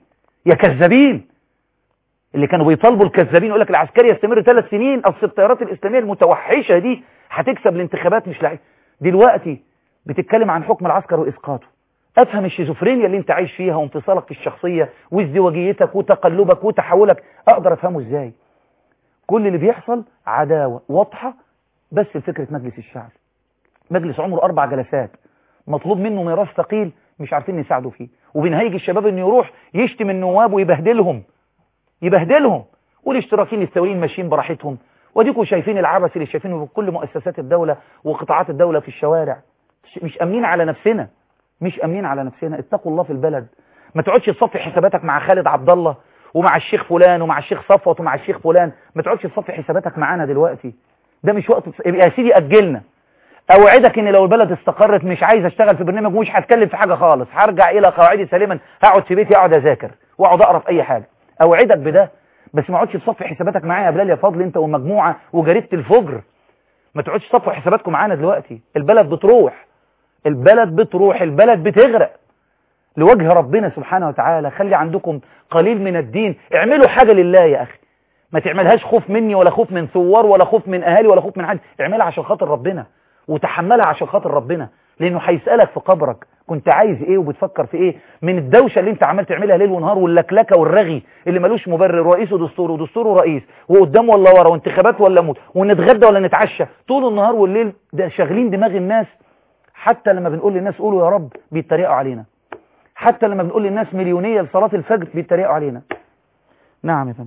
يا كذابين اللي كانوا بيطالبوا الكذابين يقول لك العسكري يستمر ثلاث سنين اصل التيارات الاسلاميه المتوحشه دي هتكسب الانتخابات مش لعيب دلوقتي بتتكلم عن حكم العسكر واسقاطه افهم الشيزوفرينيا اللي انت عايش فيها وانفصالك الشخصيه وازدواجيتك وتقلبك وتحولك اقدر افهمه ازاي كل اللي بيحصل عداوه واضحه بس لفكره مجلس الشعب مجلس عمره اربع جلسات مطلوب منه ميراث ثقيل مش عارفين نساعده فيه وبنهيج الشباب انه يروح يشتم النواب ويبهدلهم يبهدلهم والاشتراكيين الثوريين ماشيين براحتهم وديكم شايفين العبث اللي شايفينه في كل مؤسسات الدولة وقطاعات الدولة في الشوارع مش امنين على نفسنا مش امنين على نفسنا اتقوا الله في البلد ما تقعدش تصفي حساباتك مع خالد عبد الله ومع الشيخ فلان ومع الشيخ صفوت ومع الشيخ فلان ما تقعدش تصفي حساباتك معانا دلوقتي ده مش وقت يا سيدي اجلنا اوعدك ان لو البلد استقرت مش عايز اشتغل في برنامج ومش هتكلم في حاجه خالص هرجع الى قواعدي سليما هقعد في بيتي اقعد اذاكر واقعد اقرا في اي حاجه اوعدك بده بس ما اقعدش تصفي حساباتك معايا يا بلال يا فضل انت والمجموعه وجريده الفجر ما تقعدش تصفوا حساباتكم معانا دلوقتي البلد بتروح البلد بتروح البلد بتغرق لوجه ربنا سبحانه وتعالى خلي عندكم قليل من الدين اعملوا حاجه لله يا اخي ما تعملهاش خوف مني ولا خوف من ثوار ولا خوف من اهالي ولا خوف من حد اعملها عشان خاطر ربنا وتحملها عشان خاطر ربنا لانه هيسالك في قبرك كنت عايز ايه وبتفكر في ايه من الدوشه اللي انت عمال تعملها ليل ونهار واللكلكه والرغي اللي ملوش مبرر رئيس ودستور ودستور ورئيس وقدام ولا ورا وانتخابات ولا موت ونتغدى ولا نتعشى طول النهار والليل ده شاغلين دماغ الناس حتى لما بنقول للناس قولوا يا رب بيتريقوا علينا حتى لما بنقول للناس مليونيه لصلاه الفجر بيتريقوا علينا نعم يا فندم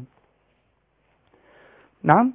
نعم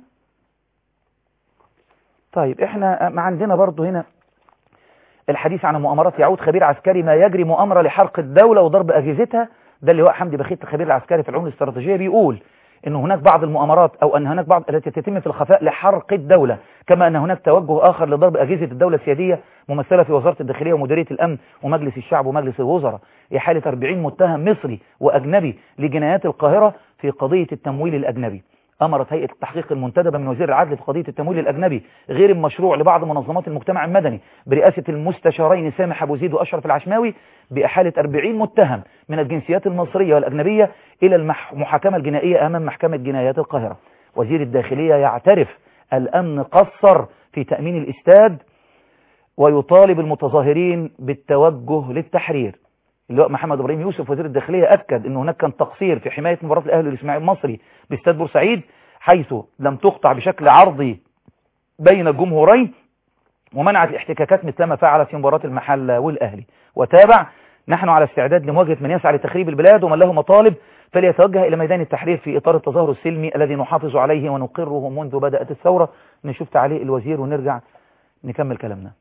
طيب احنا ما عندنا برضو هنا الحديث عن المؤامرات يعود خبير عسكري ما يجري مؤامرة لحرق الدولة وضرب أجهزتها ده اللي هو حمدي بخيت الخبير العسكري في العلوم الاستراتيجية بيقول ان هناك بعض المؤامرات او ان هناك بعض التي تتم في الخفاء لحرق الدولة كما ان هناك توجه اخر لضرب اجهزة الدولة السيادية ممثلة في وزارة الداخلية ومديرية الامن ومجلس الشعب ومجلس الوزراء احالة 40 متهم مصري واجنبي لجنايات القاهرة في قضية التمويل الاجنبي أمرت هيئة التحقيق المنتدبة من وزير العدل في قضية التمويل الأجنبي غير المشروع لبعض منظمات المجتمع المدني برئاسة المستشارين سامح أبو زيد وأشرف العشماوي بإحالة 40 متهم من الجنسيات المصرية والأجنبية إلى المحاكمة الجنائية أمام محكمة جنايات القاهرة وزير الداخلية يعترف الأمن قصر في تأمين الاستاد ويطالب المتظاهرين بالتوجه للتحرير اللواء محمد ابراهيم يوسف وزير الداخلية أكد أن هناك كان تقصير في حماية مباراة الأهلي الإسماعيلي المصري باستاد بورسعيد حيث لم تقطع بشكل عرضي بين الجمهورين ومنعت الاحتكاكات مثلما فعلت في مباراة المحلة والأهلي وتابع نحن على استعداد لمواجهة من يسعى لتخريب البلاد ومن له مطالب فليتوجه إلى ميدان التحرير في إطار التظاهر السلمي الذي نحافظ عليه ونقره منذ بدأت الثورة نشوف تعليق الوزير ونرجع نكمل كلامنا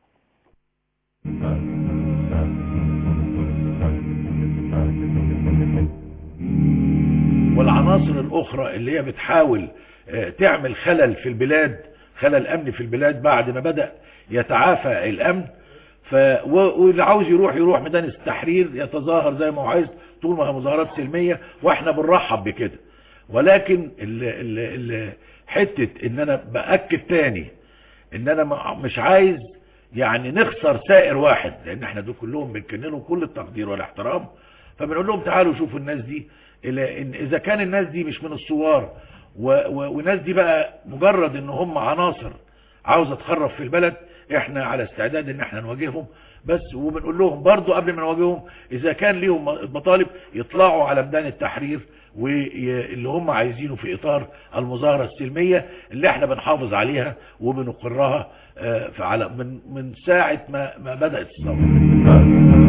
والعناصر الأخرى اللي هي بتحاول تعمل خلل في البلاد خلل أمني في البلاد بعد ما بدأ يتعافى الأمن ف... واللي عاوز يروح يروح ميدان التحرير يتظاهر زي ما هو عايز طول ما هي مظاهرات سلمية واحنا بنرحب بكده ولكن ال... ال... ال... حتة ان انا بأكد تاني ان انا مش عايز يعني نخسر سائر واحد لان احنا دول كلهم بنكن لهم كل التقدير والاحترام فبنقول لهم تعالوا شوفوا الناس دي إلى إن اذا كان الناس دي مش من الثوار والناس دي بقى مجرد ان هم عناصر عاوزة تخرب في البلد احنا على استعداد ان احنا نواجههم بس وبنقول لهم برضو قبل ما نواجههم اذا كان ليهم مطالب يطلعوا على ميدان التحرير واللي هم عايزينه في اطار المظاهرة السلمية اللي احنا بنحافظ عليها وبنقرها على من من ساعة ما ما بدأت الثورة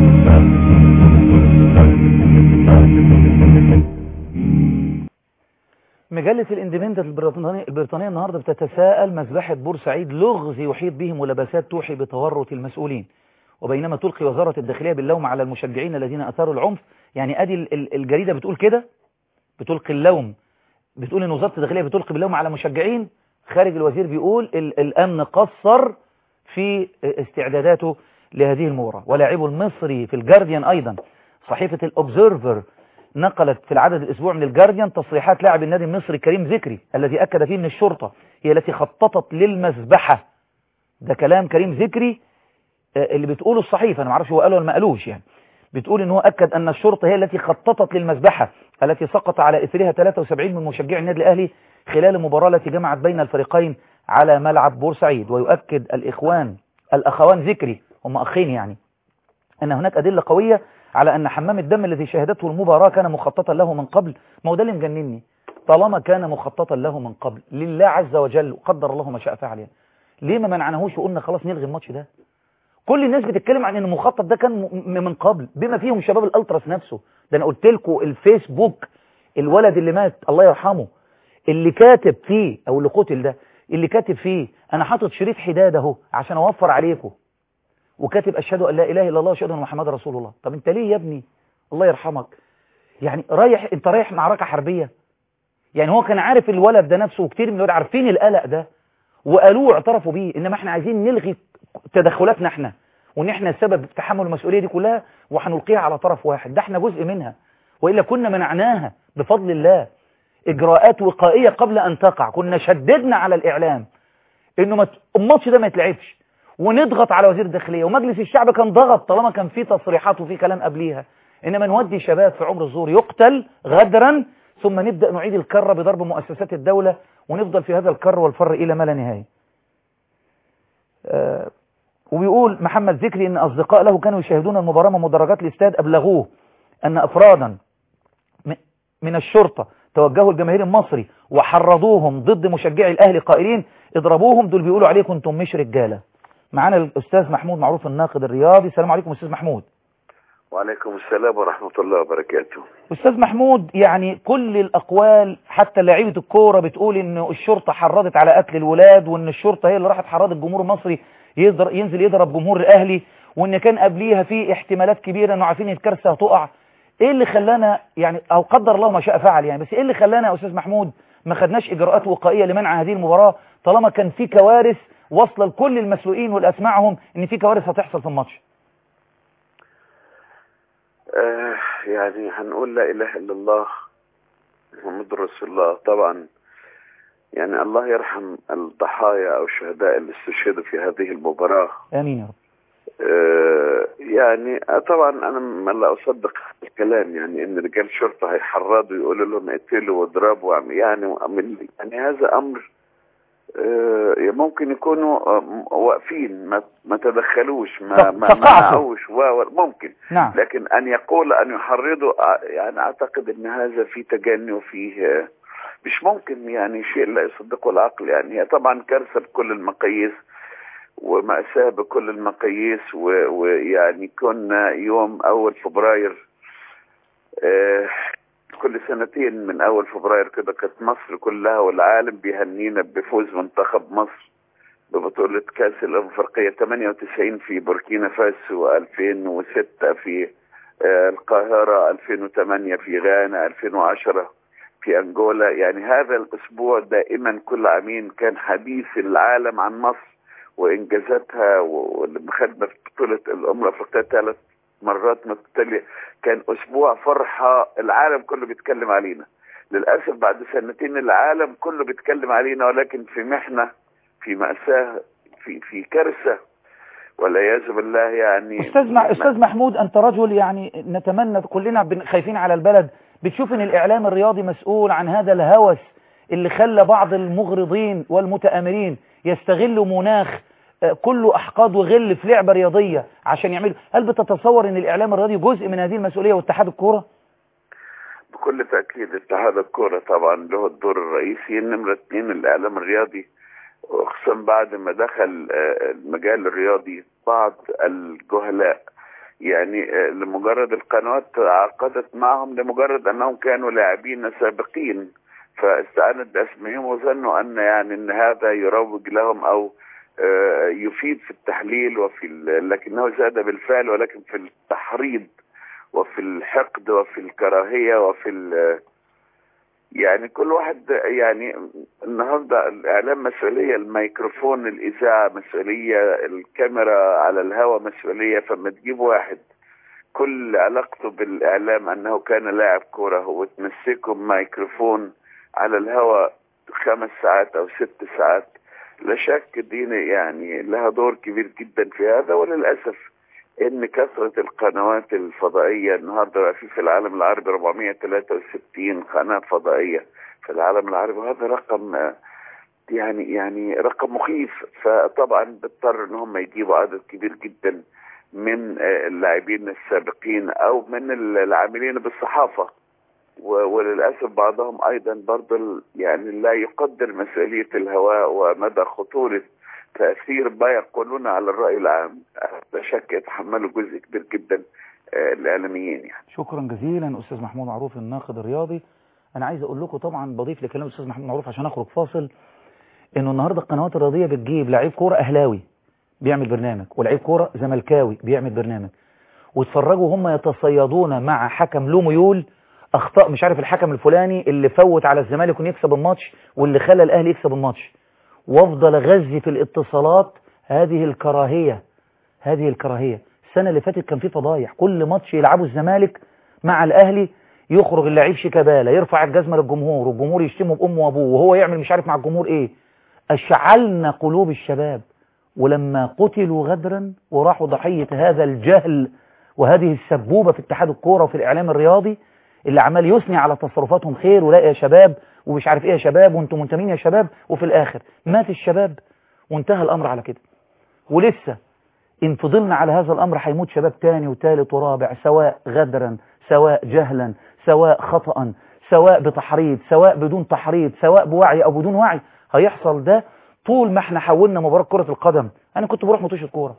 مجلة الاندبندنت البريطانية, البريطانية النهاردة بتتساءل مذبحة بورسعيد لغز يحيط به ملابسات توحي بتورط المسؤولين وبينما تلقي وزارة الداخلية باللوم على المشجعين الذين أثاروا العنف يعني أدي الجريدة بتقول كده بتلقي اللوم بتقول ان وزارة الداخلية بتلقي باللوم على مشجعين خارج الوزير بيقول الأمن قصر في استعداداته لهذه المباراة ولاعبه المصري في الجارديان أيضا صحيفة الأوبزرفر نقلت في العدد الأسبوع من الجارديان تصريحات لاعب النادي المصري كريم ذكري الذي أكد فيه أن الشرطة هي التي خططت للمذبحة ده كلام كريم ذكري اللي بتقوله الصحيفة أنا معرفش هو قاله ولا ما قالوش يعني بتقول ان هو اكد ان الشرطة هي التي خططت للمذبحة التي سقط على اثرها 73 من مشجعي النادي الاهلي خلال المباراة التي جمعت بين الفريقين على ملعب بورسعيد ويؤكد الاخوان الاخوان ذكري هم اخين يعني ان هناك ادلة قوية على ان حمام الدم الذي شهدته المباراة كان مخططا له من قبل ما هو ده اللي مجنني طالما كان مخططا له من قبل لله عز وجل وقدر الله ما شاء فعل يعني ليه ما منعناهوش وقلنا خلاص نلغي الماتش ده كل الناس بتتكلم عن ان المخطط ده كان م- من قبل بما فيهم شباب الالتراس نفسه ده انا قلت لكم الفيسبوك الولد اللي مات الله يرحمه اللي كاتب فيه او اللي قتل ده اللي كاتب فيه انا حاطط شريط حداد اهو عشان اوفر عليكم وكاتب اشهد ان لا اله الا الله واشهد ان محمد رسول الله طب انت ليه يا ابني الله يرحمك يعني رايح انت رايح معركه حربيه يعني هو كان عارف الولد ده نفسه وكتير من الولاد عارفين القلق ده وقالوه واعترفوا بيه انما احنا عايزين نلغي تدخلاتنا احنا وان احنا السبب في تحمل المسؤوليه دي كلها وهنلقيها على طرف واحد ده احنا جزء منها والا كنا منعناها بفضل الله اجراءات وقائيه قبل ان تقع كنا شددنا على الاعلام انه ما ت- الماتش ده ما يتلعبش ونضغط على وزير الداخليه ومجلس الشعب كان ضغط طالما كان في تصريحات وفي كلام قبليها انما نودي شباب في عمر الزور يقتل غدرا ثم نبدا نعيد الكره بضرب مؤسسات الدوله ونفضل في هذا الكر والفر الى ما لا نهايه آه، وبيقول محمد ذكري ان اصدقاء له كانوا يشاهدون المباراه من مدرجات الاستاد ابلغوه ان افرادا م- من الشرطه توجهوا الجماهير المصري وحرضوهم ضد مشجعي الاهلي قائلين اضربوهم دول بيقولوا عليكم انتم مش رجاله معانا الاستاذ محمود معروف الناقد الرياضي السلام عليكم استاذ محمود وعليكم السلام ورحمة الله وبركاته استاذ محمود يعني كل الاقوال حتى لاعيبه الكوره بتقول ان الشرطه حرضت على قتل الولاد وان الشرطه هي اللي راحت حرضت الجمهور المصري يضر ينزل يضرب جمهور الاهلي وان كان قبليها في احتمالات كبيره انه عارفين الكارثه هتقع ايه اللي خلانا يعني او قدر الله ما شاء فعل يعني بس ايه اللي خلانا يا استاذ محمود ما خدناش اجراءات وقائيه لمنع هذه المباراه طالما كان في كوارث واصله لكل المسؤولين والاسمعهم ان في كوارث هتحصل في الماتش آه يعني هنقول لا إله إلا الله محمد رسول الله طبعا يعني الله يرحم الضحايا أو الشهداء اللي استشهدوا في هذه المباراة امين يا رب آه يعني آه، طبعا أنا ما لا أصدق الكلام يعني إن رجال شرطة هيحرضوا يقولوا لهم اقتلوا واضربوا وعم- يعني وعمل- يعني هذا أمر آه، ممكن يكونوا آه، واقفين ما ما تدخلوش ما ف- ما فقعتوا. منعوش و- و- ممكن نعم لكن ان يقول ان يحرضوا آه، يعني اعتقد ان هذا في تجني وفيه آه، مش ممكن يعني شيء لا يصدقه العقل يعني هي طبعا كارثه بكل المقاييس ومأساة بكل المقاييس و- ويعني كنا يوم أول فبراير آه، كل سنتين من أول فبراير كده كانت مصر كلها والعالم بيهنينا بفوز منتخب مصر ببطولة كأس الأمم الأفريقية 98 في بوركينا فاسو 2006 في آه، القاهرة 2008 في غانا 2010 في أنجولا يعني هذا الأسبوع دائما كل عامين كان حديث العالم عن مصر وإنجازاتها ولما خدنا في بطولة الأمم الأفريقية ثلاث مرات متتالية كان أسبوع فرحة العالم كله بيتكلم علينا للأسف بعد سنتين العالم كله بيتكلم علينا ولكن في محنة في مأساة في في كارثة والعياذ بالله يعني استاذ مع... استاذ محمود انت رجل يعني نتمنى كلنا بن- خايفين على البلد بتشوف ان الاعلام الرياضي مسؤول عن هذا الهوس اللي خلى بعض المغرضين والمتآمرين يستغلوا مناخ آه، كله احقاد وغل في لعبه رياضيه عشان يعملوا هل بتتصور ان الاعلام الرياضي جزء من هذه المسؤوليه واتحاد الكوره بكل تأكيد اتحاد الكرة طبعا له الدور الرئيسي نمرة اثنين الإعلام الرياضي وخصوصا بعد ما دخل آه، المجال الرياضي بعض الجهلاء يعني آه، لمجرد القنوات تعاقدت معهم لمجرد أنهم كانوا لاعبين سابقين فاستعانت بأسمائهم وظنوا أن يعني أن هذا يروج لهم أو آه، يفيد في التحليل وفي ال- لكنه زاد بالفعل ولكن في التحريض وفي الحقد وفي الكراهية وفي ال يعني كل واحد يعني النهارده الاعلام مسؤوليه الميكروفون الاذاعه مسؤوليه الكاميرا على الهواء مسؤوليه فما تجيب واحد كل علاقته بالاعلام انه كان لاعب كوره وتمسكه ميكروفون على الهواء خمس ساعات او ست ساعات لا شك دي يعني لها دور كبير جدا في هذا وللاسف ان كثرة القنوات الفضائية النهاردة بقى في في العالم العربي 463 قناة فضائية في العالم العربي وهذا رقم آه، يعني يعني رقم مخيف فطبعا بيضطر ان هم يجيبوا عدد كبير جدا من آه، اللاعبين السابقين او من العاملين بالصحافة و- وللاسف بعضهم ايضا برضه ال- يعني لا يقدر مسؤولية الهواء ومدى خطورة تأثير ما يقولون على الرأي العام لا شك يتحملوا جزء كبير جدا آه، الإعلاميين يعني شكرا جزيلا استاذ محمود معروف الناقد الرياضي انا عايز اقول لكم طبعا بضيف لكلام الاستاذ محمود معروف عشان اخرج فاصل انه النهارده القنوات الرياضيه بتجيب لعيب كوره اهلاوي بيعمل برنامج ولعيب كوره زملكاوي بيعمل برنامج واتفرجوا هم يتصيدون مع حكم له ميول اخطاء مش عارف الحكم الفلاني اللي فوت على الزمالك انه يكسب الماتش واللي خلى الاهلي يكسب الماتش وافضل اغذي في الاتصالات هذه الكراهيه هذه الكراهيه السنه اللي فاتت كان في فضايح كل ماتش يلعبه الزمالك مع الاهلي يخرج اللعيب شيكابالا يرفع الجزمه للجمهور والجمهور يشتمه بامه وابوه وهو يعمل مش عارف مع الجمهور ايه اشعلنا قلوب الشباب ولما قتلوا غدرا وراحوا ضحيه هذا الجهل وهذه السبوبه في اتحاد الكوره وفي الاعلام الرياضي اللي عمال يثني على تصرفاتهم خير ولا يا شباب ومش عارف ايه يا شباب وانتم منتمين يا شباب وفي الاخر مات الشباب وانتهى الامر على كده ولسه إن فضلنا على هذا الأمر هيموت شباب تاني وتالت ورابع سواء غدرا سواء جهلا سواء خطأ سواء بتحريض سواء بدون تحريض سواء بوعي أو بدون وعي هيحصل ده طول ما احنا حولنا مباراة كرة القدم أنا كنت بروح مطوش الكورة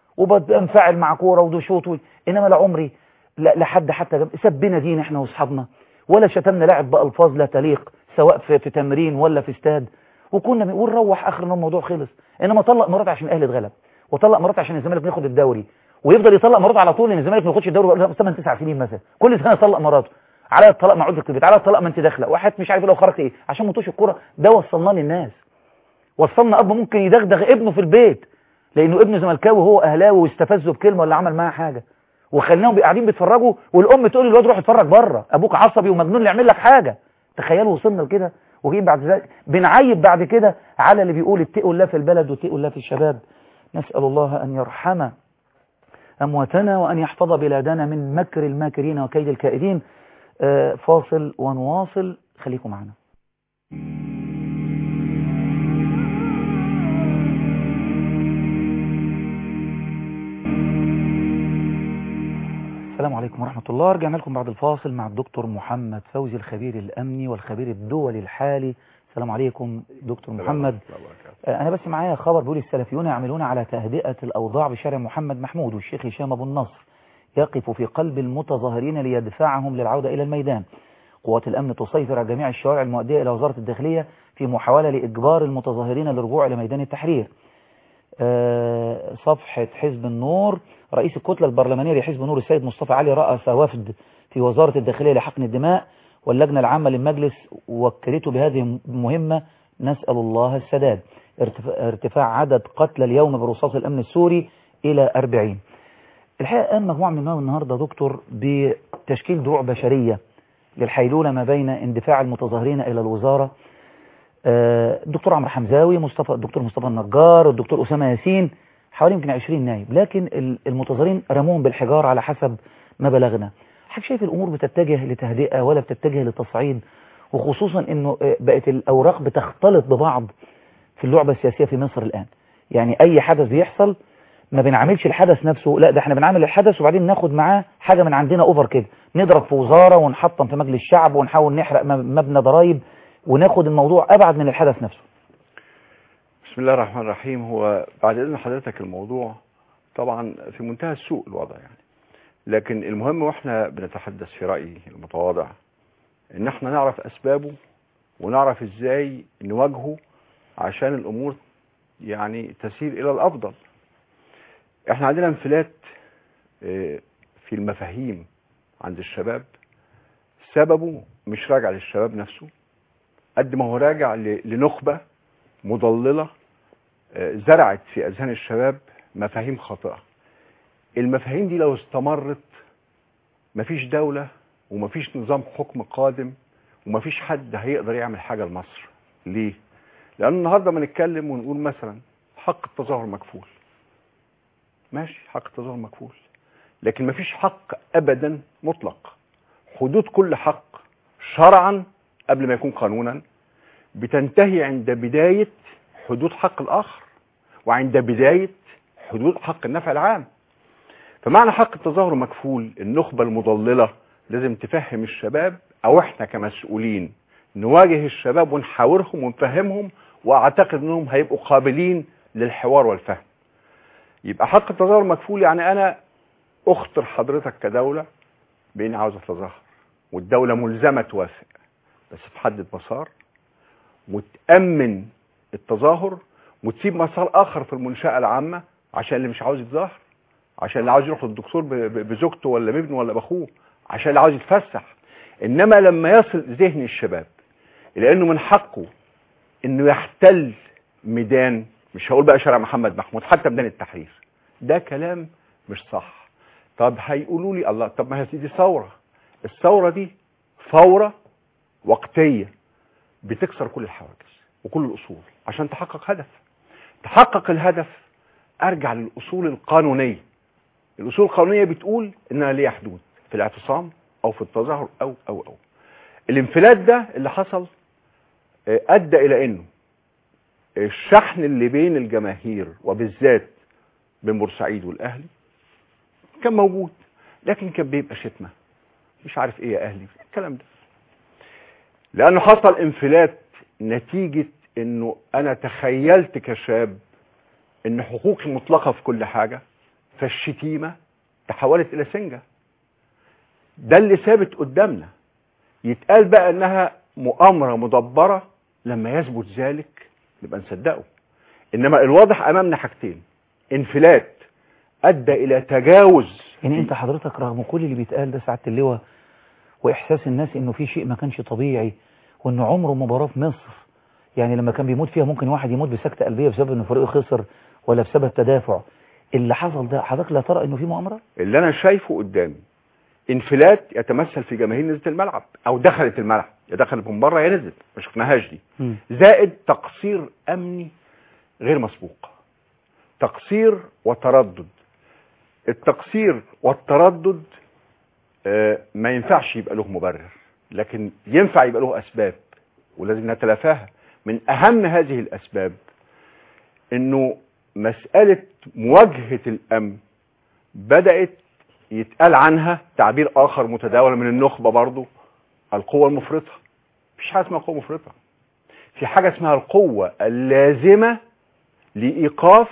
وبنفعل مع كورة ودشوط و- إنما لا عمري لا لحد حتى جنب- سبنا دين احنا واصحابنا ولا شتمنا لاعب بألفاظ لا تليق سواء في, في تمرين ولا في استاد وكنا بنقول روح اخر ما الموضوع خلص انما طلق مرات عشان الاهلي اتغلب وطلق مرات عشان الزمالك بياخد الدوري ويفضل يطلق مرات على طول ان الزمالك ما ياخدش الدوري بقى 8 9 سنين مثلا كل سنه يطلق مراته على الطلاق مع عودة البيت على الطلاق ما انت داخله واحد مش عارف لو خرجت ايه عشان مطوش الكوره ده وصلناه للناس وصلنا اب ممكن يدغدغ ابنه في البيت لانه ابنه زملكاوي وهو اهلاوي واستفزه بكلمه ولا عمل معاه حاجه وخليناهم قاعدين بيتفرجوا والام تقول للواد روح اتفرج بره ابوك عصبي ومجنون اللي يعمل لك حاجه تخيلوا وصلنا لكده وجايين بعد ذلك بنعيب بعد كده على اللي بيقول اتقوا الله في البلد واتقوا الله في الشباب نسال الله ان يرحم امواتنا وان يحفظ بلادنا من مكر الماكرين وكيد الكائدين آه، فاصل ونواصل خليكم معنا السلام عليكم ورحمة الله رجعنا لكم بعد الفاصل مع الدكتور محمد فوزي الخبير الأمني والخبير الدولي الحالي السلام عليكم دكتور محمد آه، أنا بس معايا خبر بيقول السلفيون يعملون على تهدئة الأوضاع بشارع محمد محمود والشيخ هشام أبو النصر يقف في قلب المتظاهرين ليدفعهم للعودة إلى الميدان قوات الأمن تسيطر على جميع الشوارع المؤدية إلى وزارة الداخلية في محاولة لإجبار المتظاهرين للرجوع إلى ميدان التحرير آه، صفحة حزب النور رئيس الكتلة البرلمانية لحزب النور السيد مصطفى علي رأس وفد في وزارة الداخلية لحقن الدماء واللجنة العامة للمجلس وكلته بهذه المهمة نسأل الله السداد ارتفاع, ارتفاع عدد قتلى اليوم برصاص الأمن السوري إلى 40 الحقيقة قام مجموعة من النواب النهاردة دكتور بتشكيل دروع بشرية للحيلولة ما بين اندفاع المتظاهرين إلى الوزارة آه، الدكتور عمرو حمزاوي مصطفى الدكتور مصطفى النجار الدكتور أسامة ياسين حوالي يمكن 20 نايب لكن ال- المتظاهرين رموهم بالحجار على حسب ما بلغنا حضرتك شايف الأمور بتتجه لتهدئة ولا بتتجه لتصعيد وخصوصا انه آه، بقت الأوراق بتختلط ببعض في اللعبة السياسية في مصر الآن يعني أي حدث بيحصل ما بنعملش الحدث نفسه لا ده احنا بنعمل الحدث وبعدين ناخد معاه حاجة من عندنا اوفر كده نضرب في وزارة ونحطم في مجلس الشعب ونحاول نحرق م- مبنى ضرائب وناخد الموضوع أبعد من الحدث نفسه بسم الله الرحمن الرحيم هو بعد اذن حضرتك الموضوع طبعا في منتهى السوء الوضع يعني لكن المهم واحنا بنتحدث في رايي المتواضع ان احنا نعرف اسبابه ونعرف ازاي نواجهه عشان الامور يعني تسير الى الافضل احنا عندنا انفلات آه، في المفاهيم عند الشباب سببه مش راجع للشباب نفسه قد ما هو راجع ل- لنخبه مضلله آه، زرعت في اذهان الشباب مفاهيم خاطئه المفاهيم دي لو استمرت مفيش دوله ومفيش نظام حكم قادم ومفيش حد هيقدر يعمل حاجه لمصر ليه لان النهارده ما نتكلم ونقول مثلا حق التظاهر مكفول ماشي حق التظاهر مكفول لكن مفيش حق ابدا مطلق حدود كل حق شرعا قبل ما يكون قانونا بتنتهي عند بداية حدود حق الآخر وعند بداية حدود حق النفع العام فمعنى حق التظاهر مكفول النخبة المضللة لازم تفهم الشباب أو إحنا كمسؤولين نواجه الشباب ونحاورهم ونفهمهم وأعتقد أنهم هيبقوا قابلين للحوار والفهم يبقى حق التظاهر مكفول يعني أنا أخطر حضرتك كدولة بإني عاوز أتظاهر والدولة ملزمة توافق بس تحدد مسار وتأمن التظاهر وتسيب مسار آخر في المنشأة العامة عشان اللي مش عاوز يتظاهر عشان اللي عاوز يروح للدكتور ب- ب- بزوجته ولا بابنه ولا بأخوه عشان اللي عاوز يتفسح إنما لما يصل ذهن الشباب إلى إنه من حقه إنه يحتل ميدان مش هقول بقى شارع محمد محمود حتى ميدان التحرير ده كلام مش صح طب هيقولوا لي الله طب ما هي دي ثورة الثورة دي فورة وقتية بتكسر كل الحواجز وكل الأصول عشان تحقق هدف تحقق الهدف أرجع للأصول القانونية الأصول القانونية بتقول إنها ليها حدود في الاعتصام أو في التظاهر أو أو أو الانفلات ده اللي حصل آه، أدى إلى إنه الشحن اللي بين الجماهير وبالذات بين بورسعيد والأهلي كان موجود لكن كان بيبقى شتمة مش عارف ايه يا اهلي الكلام ده لانه حصل انفلات نتيجة انه انا تخيلت كشاب ان حقوقي مطلقة في كل حاجة فالشتيمة تحولت الى سنجة ده اللي ثابت قدامنا يتقال بقى انها مؤامرة مدبرة لما يثبت ذلك نبقى نصدقه انما الواضح امامنا حاجتين انفلات ادى الى تجاوز يعني انت حضرتك رغم كل اللي بيتقال ده سعاده اللواء واحساس الناس انه في شيء ما كانش طبيعي وانه عمره مباراه في مصر يعني لما كان بيموت فيها ممكن واحد يموت بسكته قلبيه بسبب انه فريقه خسر ولا بسبب تدافع اللي حصل ده حضرتك لا ترى انه في مؤامره اللي انا شايفه قدامي انفلات يتمثل في جماهير نزلت الملعب او دخلت الملعب يا دخلت من بره يا نزلت ما شفناهاش دي مم. زائد تقصير امني غير مسبوق تقصير وتردد التقصير والتردد آه، ما ينفعش يبقى له مبرر لكن ينفع يبقى له اسباب ولازم نتلافاها من اهم هذه الاسباب انه مسألة مواجهة الامن بدأت يتقال عنها تعبير اخر متداول من النخبة برضو القوة المفرطة مفيش حاجة اسمها قوة مفرطة في حاجة اسمها القوة اللازمة لإيقاف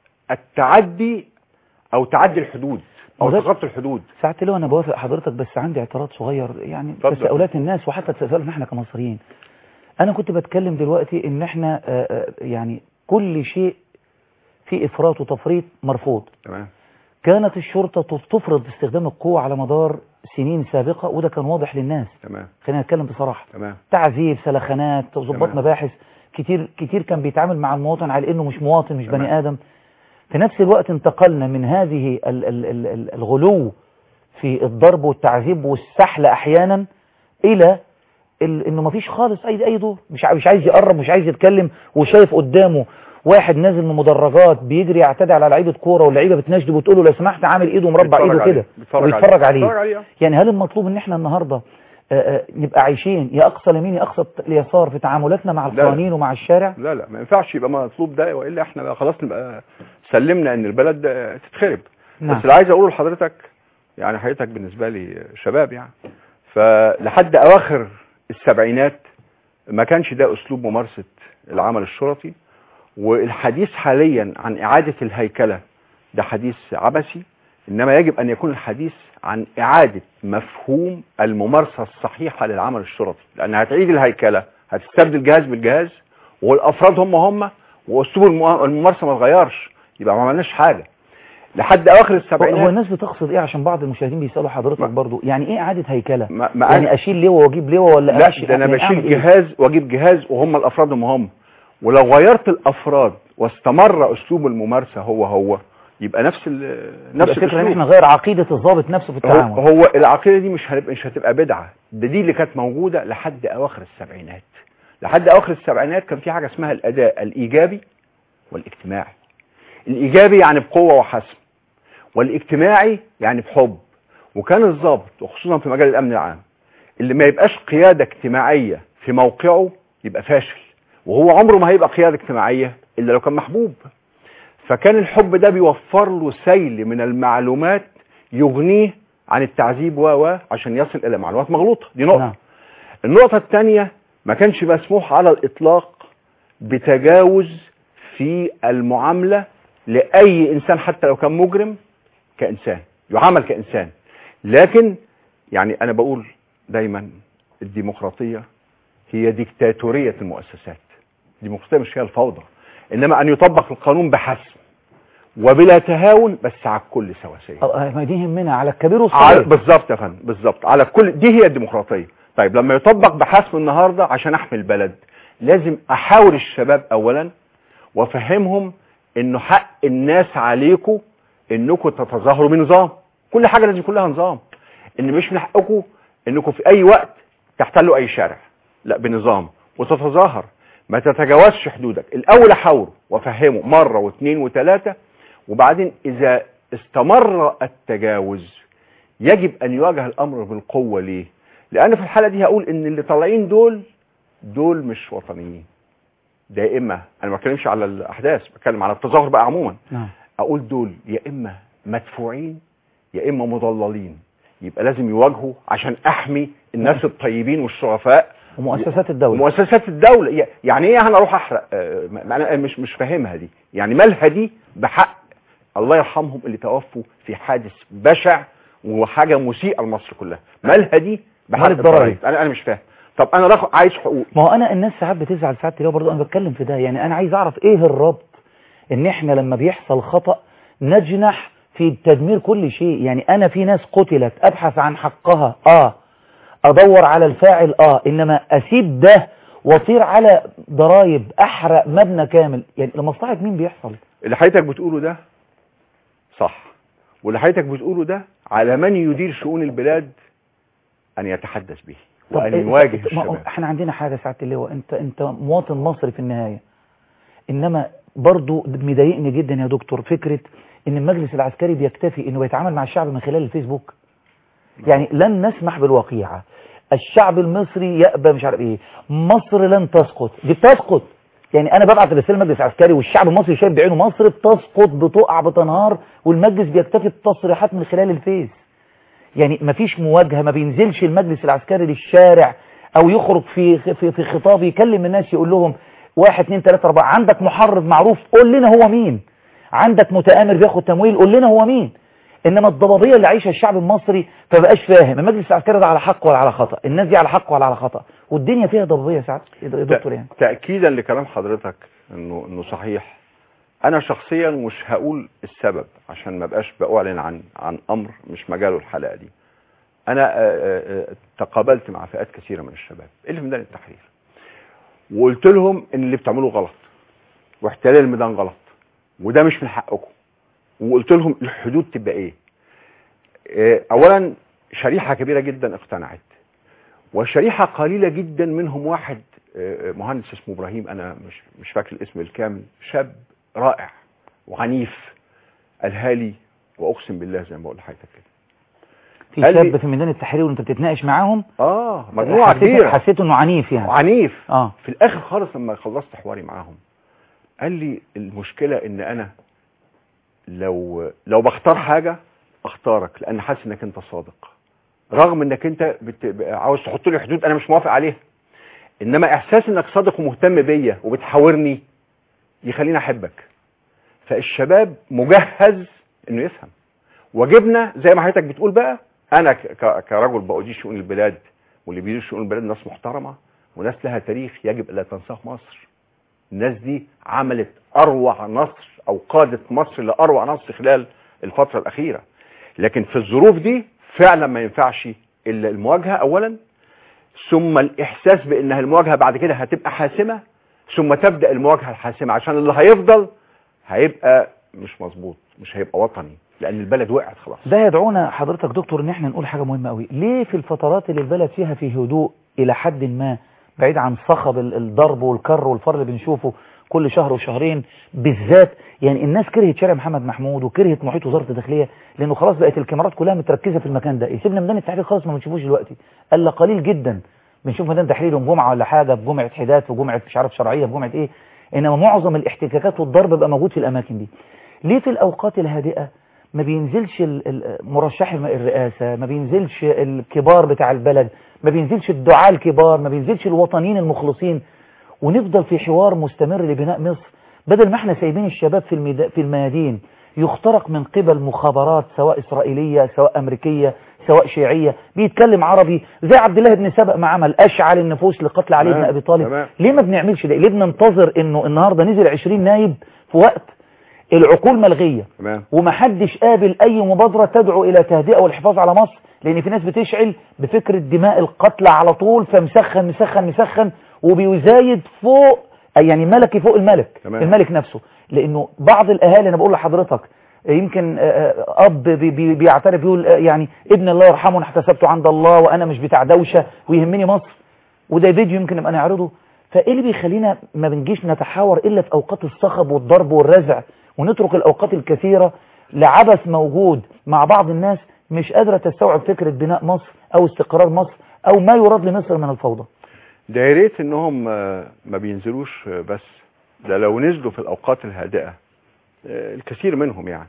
التعدي أو تعدي الحدود أو وده- تخطي الحدود ساعه اللواء انا بوافق حضرتك بس عندي اعتراض صغير يعني اتفضل. تساؤلات الناس وحتى تساؤلنا احنا كمصريين انا كنت بتكلم دلوقتي ان احنا آه، آه، يعني كل شيء في افراط وتفريط مرفوض تمام كانت الشرطة تفرض استخدام القوة على مدار سنين سابقة وده كان واضح للناس تمام خلينا نتكلم بصراحة تمام تعذيب سلخانات ضباط تمام. مباحث كتير كتير كان بيتعامل مع المواطن على انه مش مواطن مش تمام. بني ادم في نفس الوقت انتقلنا من هذه ال ال ال ال الغلو في الضرب والتعذيب والسحل احيانا الى ال- انه مفيش خالص اي اي دور مش ع- مش عايز يقرب مش عايز يتكلم وشايف قدامه واحد نازل من مدرجات بيجري يعتدي على لعيبه كوره واللعيبه بتناشده بتقول له لو سمحت عامل ايده مربع بيتفرج ايده عليه. كده بيتفرج وبيتفرج عليه بيتفرج عليه يعني هل المطلوب ان احنا النهارده آه، آه، نبقى عايشين يا اقصى اليمين يا اقصى اليسار في تعاملاتنا مع لا، لا. القوانين ومع الشارع لا لا ما ينفعش يبقى مطلوب ده والا احنا بقى خلاص نبقى سلمنا ان البلد ده تتخرب نعم. بس اللي عايز اقوله لحضرتك يعني حضرتك بالنسبه لي شباب يعني فلحد اواخر السبعينات ما كانش ده اسلوب ممارسه العمل الشرطي والحديث حاليا عن اعاده الهيكله ده حديث عبثي انما يجب ان يكون الحديث عن اعاده مفهوم الممارسه الصحيحه للعمل الشرطي لان هتعيد الهيكله هتستبدل جهاز بالجهاز والافراد هم هم واسلوب المو- الممارسه ما اتغيرش يبقى ما عملناش حاجه لحد اواخر هو- هو السبعينات الناس بتقصد ايه عشان بعض المشاهدين بيسالوا حضرتك ما- برضو يعني ايه اعاده هيكله ما ما يعني أنا- اشيل لواء واجيب لواء ولا لا أمشي- ده انا يعني أعمل بشيل إيه؟ جهاز واجيب جهاز وهم الافراد هم هم ولو غيرت الافراد واستمر اسلوب الممارسه هو هو يبقى نفس ال- يبقى نفس فكره ان الاسلوب احنا نغير عقيده الضابط نفسه في هو, التعامل هو العقيده دي مش هتبقى مش هتبقى بدعه ده دي اللي كانت موجوده لحد اواخر السبعينات لحد اواخر السبعينات كان في حاجه اسمها الاداء الايجابي والاجتماعي الايجابي يعني بقوه وحسم والاجتماعي يعني بحب وكان الضابط وخصوصا في مجال الامن العام اللي ما يبقاش قيادة اجتماعية في موقعه يبقى فاشل وهو عمره ما هيبقى قيادة اجتماعية الا لو كان محبوب فكان الحب ده بيوفر له سيل من المعلومات يغنيه عن التعذيب و و عشان يصل الى معلومات مغلوطه دي نقطه نعم. النقطه الثانيه ما كانش مسموح على الاطلاق بتجاوز في المعامله لاي انسان حتى لو كان مجرم كانسان يعامل كانسان لكن يعني انا بقول دايما الديمقراطيه هي ديكتاتوريه المؤسسات الديمقراطيه مش هي الفوضى انما ان يطبق القانون بحسم وبلا تهاون بس على الكل سواسيه آه، ما دي يهمنا على الكبير على والصغير بالظبط يا فندم بالظبط على كل دي هي الديمقراطيه طيب لما يطبق بحسم النهارده عشان احمي البلد لازم احاور الشباب اولا وافهمهم انه حق الناس عليكم انكم تتظاهروا بنظام كل حاجه لازم يكون لها نظام ان مش من حقكم انكم في اي وقت تحتلوا اي شارع لا بنظام وتتظاهر ما تتجاوزش حدودك الاول احاوره وافهمه مره واثنين وثلاثه وبعدين اذا استمر التجاوز يجب ان يواجه الامر بالقوه ليه لان في الحاله دي هقول ان اللي طالعين دول دول مش وطنيين ده يا اما انا ما بتكلمش على الاحداث بتكلم على التظاهر بقى عموما نعم اقول دول يا اما مدفوعين يا اما مضللين يبقى لازم يواجهوا عشان احمي الناس الطيبين والشرفاء ومؤسسات الدولة مؤسسات الدولة ي- يعني ايه انا اروح احرق آه، ما- انا مش مش فاهمها دي يعني مالها دي بحق الله يرحمهم اللي توفوا في حادث بشع وحاجة مسيئة لمصر كلها مالها دي بحق مال الضرايب. الضرايب انا انا مش فاهم طب انا راخ- عايز حقوق ما هو انا الناس ساعات بتزعل ساعات تلاقيها برضه انا بتكلم في ده يعني انا عايز اعرف ايه الربط ان احنا لما بيحصل خطأ نجنح في تدمير كل شيء يعني انا في ناس قتلت ابحث عن حقها اه ادور على الفاعل اه انما اسيب ده واطير على ضرايب احرق مبنى كامل يعني لمصلحة مين بيحصل اللي حضرتك بتقوله ده صح واللي حضرتك بتقوله ده على من يدير شؤون البلاد ان يتحدث به طب وان إيه- يواجه ما هو الشباب احنا عندنا حاجة ساعة اللواء انت انت مواطن مصري في النهاية انما برضو مضايقني جدا يا دكتور فكرة ان المجلس العسكري بيكتفي انه بيتعامل مع الشعب من خلال الفيسبوك يعني لن نسمح بالوقيعة الشعب المصري يأبى مش عارف ايه مصر لن تسقط دي بتسقط يعني انا ببعت رسالة المجلس العسكري والشعب المصري شايف بعينه مصر بتسقط بتقع بتنهار والمجلس بيكتفي بتصريحات من خلال الفيس يعني مفيش مواجهة ما بينزلش المجلس العسكري للشارع او يخرج في في في خطاب يكلم الناس يقول لهم واحد اتنين تلاتة اربعة عندك محرض معروف قول لنا هو مين عندك متآمر بياخد تمويل قول لنا هو مين انما الضبابية اللي عايشها الشعب المصري فبقاش فاهم المجلس العسكري ده على حق ولا على خطأ الناس دي على حق ولا على خطأ والدنيا فيها ضبابية ساعات يا دكتور يعني تأكيدا لكلام حضرتك انه انه صحيح انا شخصيا مش هقول السبب عشان ما بقاش بأعلن عن عن امر مش مجاله الحلقة دي انا آه، آه، آه، تقابلت مع فئات كثيرة من الشباب اللي في ميدان التحرير وقلت لهم ان اللي بتعملوه غلط واحتلال الميدان غلط وده مش من حقكم وقلت لهم الحدود تبقى ايه آه، اولا شريحة كبيرة جدا اقتنعت وشريحة قليلة جدا منهم واحد آه، مهندس اسمه ابراهيم انا مش مش فاكر الاسم الكامل شاب رائع وعنيف قالها لي واقسم بالله زي ما بقول لحضرتك كده في قال لي- شاب في ميدان التحرير وانت بتتناقش معاهم اه مجموعة حسيت كبيرة حسيت انه عنيف يعني عنيف اه في الاخر خالص لما خلصت حواري معاهم قال لي المشكلة ان انا لو لو بختار حاجة اختارك لان حاسس انك انت صادق رغم انك انت بت... عاوز تحط لي حدود انا مش موافق عليها انما احساس انك صادق ومهتم بيا وبتحاورني يخليني احبك فالشباب مجهز انه يفهم واجبنا زي ما حضرتك بتقول بقى انا ك- ك- كرجل بأدير شؤون البلاد واللي بيدير شؤون البلاد ناس محترمه وناس لها تاريخ يجب الا تنساه مصر الناس دي عملت اروع نصر او قادت مصر لاروع نصر خلال الفتره الاخيره لكن في الظروف دي فعلا ما ينفعش الا المواجهه اولا ثم الاحساس بانها المواجهه بعد كده هتبقى حاسمه ثم تبدا المواجهه الحاسمه عشان اللي هيفضل هيبقى مش مظبوط مش هيبقى وطني لان البلد وقعت خلاص ده يدعونا حضرتك دكتور ان احنا نقول حاجة مهمة قوي ليه في الفترات اللي البلد فيها في هدوء الى حد ما بعيد عن صخب ال- الضرب والكر والفر اللي بنشوفه كل شهر وشهرين بالذات يعني الناس كرهت شارع محمد محمود وكرهت محيط وزاره الداخليه لانه خلاص بقت الكاميرات كلها متركزه في المكان ده يسيبنا ميدان التحرير خالص ما بنشوفوش دلوقتي الا قليل جدا بنشوف ميدان التحرير يوم جمعه ولا حاجه في جمعه حداد في جمعه مش عارف شرعيه في جمعه ايه انما معظم الاحتكاكات والضرب بيبقى موجود في الاماكن دي ليه في الاوقات الهادئه ما بينزلش ال- ال- مرشح الم- الرئاسة ما بينزلش الكبار بتاع البلد ما بينزلش الدعاة الكبار ما بينزلش الوطنيين المخلصين ونفضل في حوار مستمر لبناء مصر بدل ما احنا سايبين الشباب في الميدا- في الميادين يخترق من قبل مخابرات سواء إسرائيلية سواء أمريكية سواء شيعية بيتكلم عربي زي عبد الله بن سبق ما عمل أشعل النفوس لقتل علي بن تمام، أبي طالب تمام. ليه ما بنعملش ده ليه بننتظر انه النهاردة نزل 20 نايب في وقت العقول ملغية تمام ومحدش قابل اي مبادرة تدعو الى تهدئة والحفاظ على مصر لان في ناس بتشعل بفكرة دماء القتلى على طول فمسخن مسخن مسخن وبيزايد فوق أي يعني ملكي فوق الملك تمام. الملك نفسه لانه بعض الاهالي انا بقول لحضرتك يمكن آه، آه، اب بي- بي- بيعترف يقول آه، يعني ابن الله يرحمه انا احتسبته عند الله وانا مش بتاع دوشه ويهمني مصر وده فيديو يمكن نبقى نعرضه فايه اللي بيخلينا ما بنجيش نتحاور الا في اوقات الصخب والضرب والرزع ونترك الاوقات الكثيره لعبث موجود مع بعض الناس مش قادره تستوعب فكره بناء مصر او استقرار مصر او ما يراد لمصر من الفوضى ده يا ريت انهم آه، ما بينزلوش آه، بس ده لو نزلوا في الاوقات الهادئه آه، الكثير منهم يعني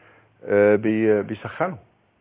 آه، بي- بيسخنوا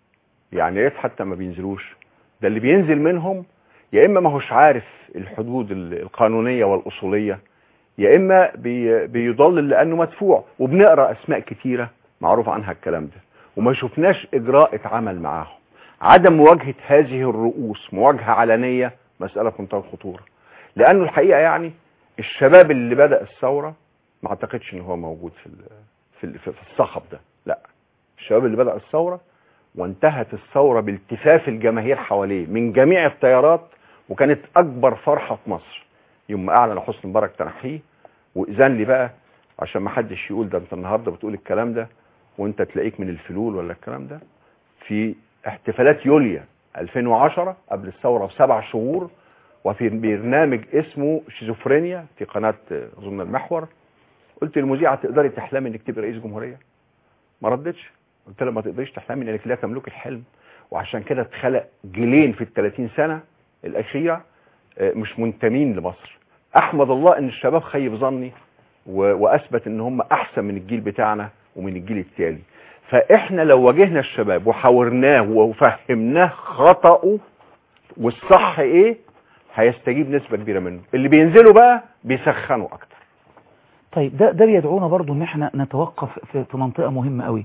يعني يا ريت حتى ما بينزلوش ده اللي بينزل منهم يا اما ما هوش عارف الحدود ال- القانونيه والاصوليه يا اما بي بيضلل لانه مدفوع وبنقرا اسماء كتيره معروف عنها الكلام ده وما شفناش اجراء اتعمل معاهم عدم مواجهه هذه الرؤوس مواجهه علنيه مساله في منتهى الخطوره لانه الحقيقه يعني الشباب اللي بدا الثوره ما اعتقدش ان هو موجود في ال- في ال- في الصخب ده لا الشباب اللي بدا الثوره وانتهت الثوره بالتفاف الجماهير حواليه من جميع التيارات وكانت اكبر فرحه في مصر يوم ما اعلن حسني مبارك تنحيه واذن لي بقى عشان ما حدش يقول ده انت النهارده بتقول الكلام ده وانت تلاقيك من الفلول ولا الكلام ده في احتفالات يوليا 2010 قبل الثوره بسبع شهور وفي برنامج اسمه شيزوفرينيا في قناه آه، اظن المحور قلت للمذيعه تقدري تحلمي انك تبقي رئيس جمهوريه ما ردتش قلت لها ما تقدريش تحلمي لانك لا تملك الحلم وعشان كده اتخلق جيلين في ال 30 سنه الاخيره آه، مش منتمين لمصر احمد الله ان الشباب خيب ظني و- واثبت ان هم احسن من الجيل بتاعنا ومن الجيل التالي فاحنا لو واجهنا الشباب وحاورناه وفهمناه خطأه والصح ايه هيستجيب نسبة كبيرة منه اللي بينزلوا بقى بيسخنوا اكتر طيب ده ده بيدعونا برضو ان احنا نتوقف في, في منطقة مهمة قوي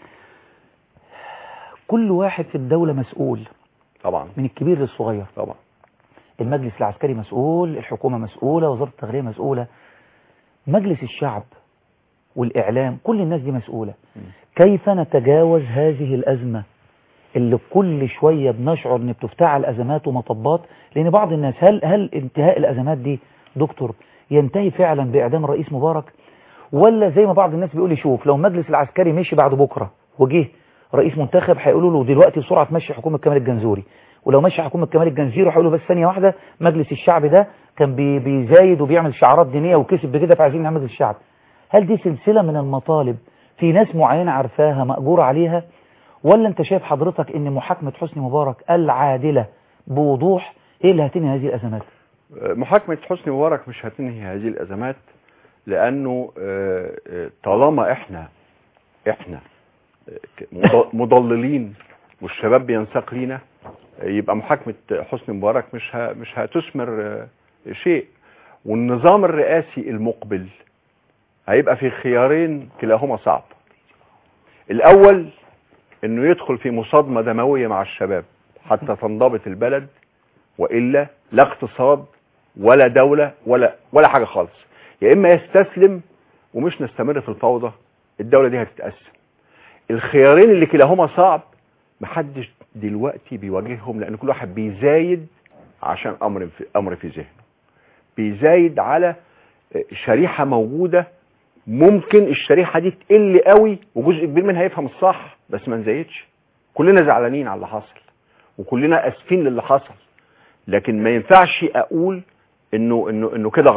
كل واحد في الدولة مسؤول طبعا من الكبير للصغير طبعا المجلس العسكري مسؤول الحكومة مسؤولة وزارة التغذية مسؤولة مجلس الشعب والإعلام كل الناس دي مسؤولة م. كيف نتجاوز هذه الأزمة اللي كل شوية بنشعر ان بتفتعل أزمات ومطبات لأن بعض الناس هل, هل انتهاء الأزمات دي دكتور ينتهي فعلا بإعدام الرئيس مبارك ولا زي ما بعض الناس بيقول لي شوف لو المجلس العسكري مشي بعد بكرة وجه رئيس منتخب هيقولوا له دلوقتي بسرعة تمشي حكومة كمال الجنزوري ولو مشي حكومة كمال الجنزيري هيقولوا بس ثانية واحدة مجلس الشعب ده كان بي بيزايد وبيعمل شعارات دينية وكسب بكده فعايزين نعمل مجلس الشعب هل دي سلسلة من المطالب في ناس معينة عارفاها مأجورة عليها ولا انت شايف حضرتك ان محاكمة حسني مبارك العادلة بوضوح ايه اللي هتنهي هذه الازمات محاكمة حسني مبارك مش هتنهي هذه الازمات لانه آه، آه، طالما احنا احنا آه، ك- مض- مضللين والشباب بينساق لينا آه، يبقى محاكمة حسني مبارك مش ه- مش هتثمر آه، شيء والنظام الرئاسي المقبل هيبقى في خيارين كلاهما صعب الاول انه يدخل في مصادمة دموية مع الشباب حتى تنضبط البلد والا لا اقتصاد ولا دولة ولا ولا حاجة خالص يا اما يستسلم ومش نستمر في الفوضى الدولة دي هتتقسم الخيارين اللي كلاهما صعب محدش دلوقتي بيواجههم لان كل واحد بيزايد عشان امر في امر في ذهنه بيزايد على شريحة موجودة ممكن الشريحة دي تقل قوي وجزء كبير منها يفهم الصح بس ما نزايدش كلنا زعلانين على اللي حصل وكلنا اسفين للي حصل لكن ما ينفعش اقول انه انه انه كده غلط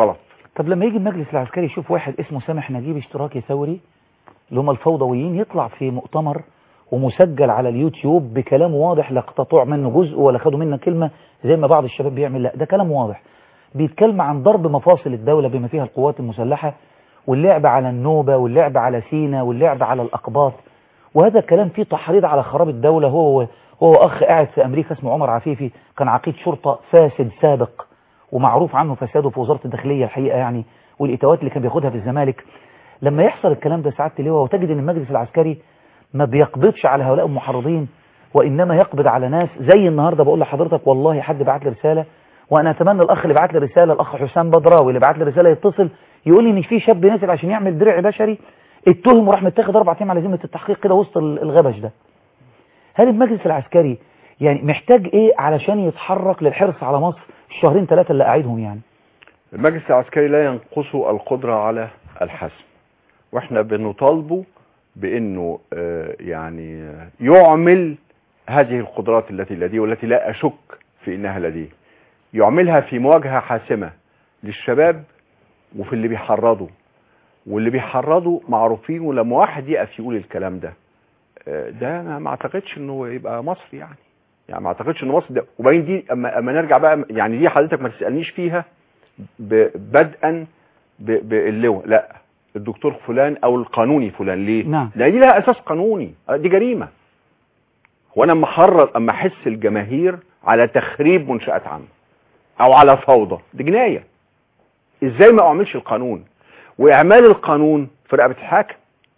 طب لما يجي المجلس العسكري يشوف واحد اسمه سامح نجيب اشتراكي ثوري اللي هم الفوضويين يطلع في مؤتمر ومسجل على اليوتيوب بكلام واضح لا اقتطع منه جزء ولا خدوا منه كلمة زي ما بعض الشباب بيعمل لا ده كلام واضح بيتكلم عن ضرب مفاصل الدولة بما فيها القوات المسلحة واللعب على النوبة واللعب على سينا واللعب على الأقباط وهذا الكلام فيه تحريض على خراب الدولة هو هو أخ قاعد في أمريكا اسمه عمر عفيفي كان عقيد شرطة فاسد سابق ومعروف عنه فساده في وزارة الداخلية الحقيقة يعني والإتاوات اللي كان بياخدها في الزمالك لما يحصل الكلام ده سعادة اللواء وتجد أن المجلس العسكري ما بيقبضش على هؤلاء المحرضين وإنما يقبض على ناس زي النهاردة بقول لحضرتك والله حد بعت لي رسالة وأنا أتمنى الأخ اللي بعت لي رسالة الأخ حسام بدراوي اللي بعت لي رسالة يتصل يقول لي إن في شاب نازل عشان يعمل درع بشري اتهم وراح متاخد أربع أيام على ذمة التحقيق كده وسط الغبش ده هل المجلس العسكري يعني محتاج إيه علشان يتحرك للحرص على مصر الشهرين ثلاثة اللي قاعدهم يعني المجلس العسكري لا ينقصه القدرة على الحسم واحنا بنطالبه بانه آه، يعني آه، يعمل هذه القدرات التي لديه والتي لا اشك في انها لديه يعملها في مواجهة حاسمة للشباب وفي اللي بيحرضوا واللي بيحرضوا معروفين ولما واحد يقف يقول الكلام ده آه، ده انا ما اعتقدش انه يبقى مصري يعني يعني ما اعتقدش ان مصر ده وبعدين دي اما اما نرجع بقى يعني دي حضرتك ما تسالنيش فيها ب- بدءا ب- باللواء لا الدكتور فلان او القانوني فلان ليه نعم. لان دي لها اساس قانوني دي جريمه وانا اما احرر اما احس الجماهير على تخريب منشات عامه او على فوضى دي جنايه ازاي ما اعملش القانون واعمال القانون في رقبه الحاكم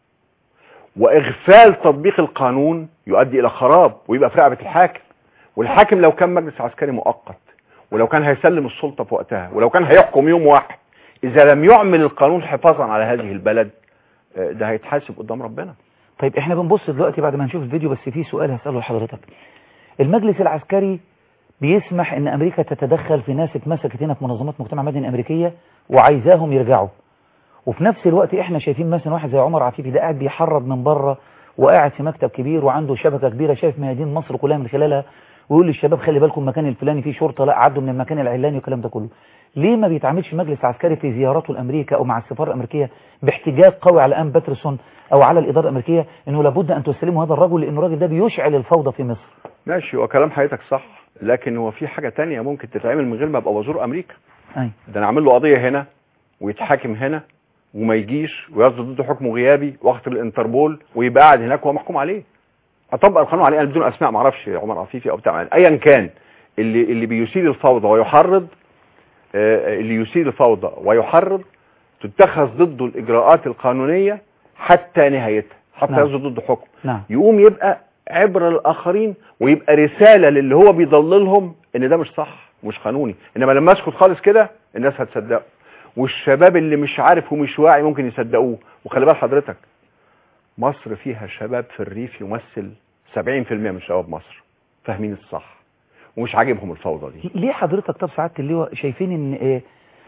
واغفال تطبيق القانون يؤدي الى خراب ويبقى في رقبه الحاكم والحاكم لو كان مجلس عسكري مؤقت ولو كان هيسلم السلطه في وقتها ولو كان هيحكم يوم واحد اذا لم يعمل القانون حفاظا على هذه البلد آه، ده هيتحاسب قدام ربنا طيب احنا بنبص دلوقتي بعد ما نشوف الفيديو بس في سؤال هسأله لحضرتك المجلس العسكري بيسمح ان امريكا تتدخل في ناس اتمسكت هنا في منظمات مجتمع مدني امريكيه وعايزاهم يرجعوا وفي نفس الوقت احنا شايفين مثلا واحد زي عمر عفيفي ده قاعد بيحرض من بره وقاعد في مكتب كبير وعنده شبكه كبيره شايف ميادين مصر كلها من خلالها ويقول للشباب خلي بالكم المكان الفلاني فيه شرطه لا عدوا من المكان العلاني والكلام ده كله ليه ما بيتعاملش المجلس العسكري في زياراته لامريكا او مع السفاره الامريكيه باحتجاج قوي على ام باترسون او على الاداره الامريكيه انه لابد ان تسلموا هذا الرجل لان الراجل ده بيشعل الفوضى في مصر ماشي هو كلام حضرتك صح لكن هو في حاجه تانية ممكن تتعمل من غير ما ابقى بزور امريكا اي ده انا اعمل له قضيه هنا ويتحاكم هنا وما يجيش ويصدر ضده حكم غيابي واخطر الانتربول ويبقى قاعد هناك وهو محكوم عليه اطبق القانون عليه انا بدون اسماء ما اعرفش عمر عفيفي او بتاع ايا كان اللي اللي بيثير الفوضى ويحرض آه، اللي يثير الفوضى ويحرض تتخذ ضده الاجراءات القانونيه حتى نهايتها حتى نعم. يصدر ضده حكم نعم يقوم يبقى عبرة للآخرين ويبقى رسالة للي هو بيضللهم إن ده مش صح مش قانوني إنما لما أسكت خالص كده الناس هتصدقه والشباب اللي مش عارف ومش واعي ممكن يصدقوه وخلي بال حضرتك مصر فيها شباب في الريف يمثل 70% من شباب مصر فاهمين الصح ومش عاجبهم الفوضى دي ليه حضرتك طب سعاده اللواء شايفين ان ايه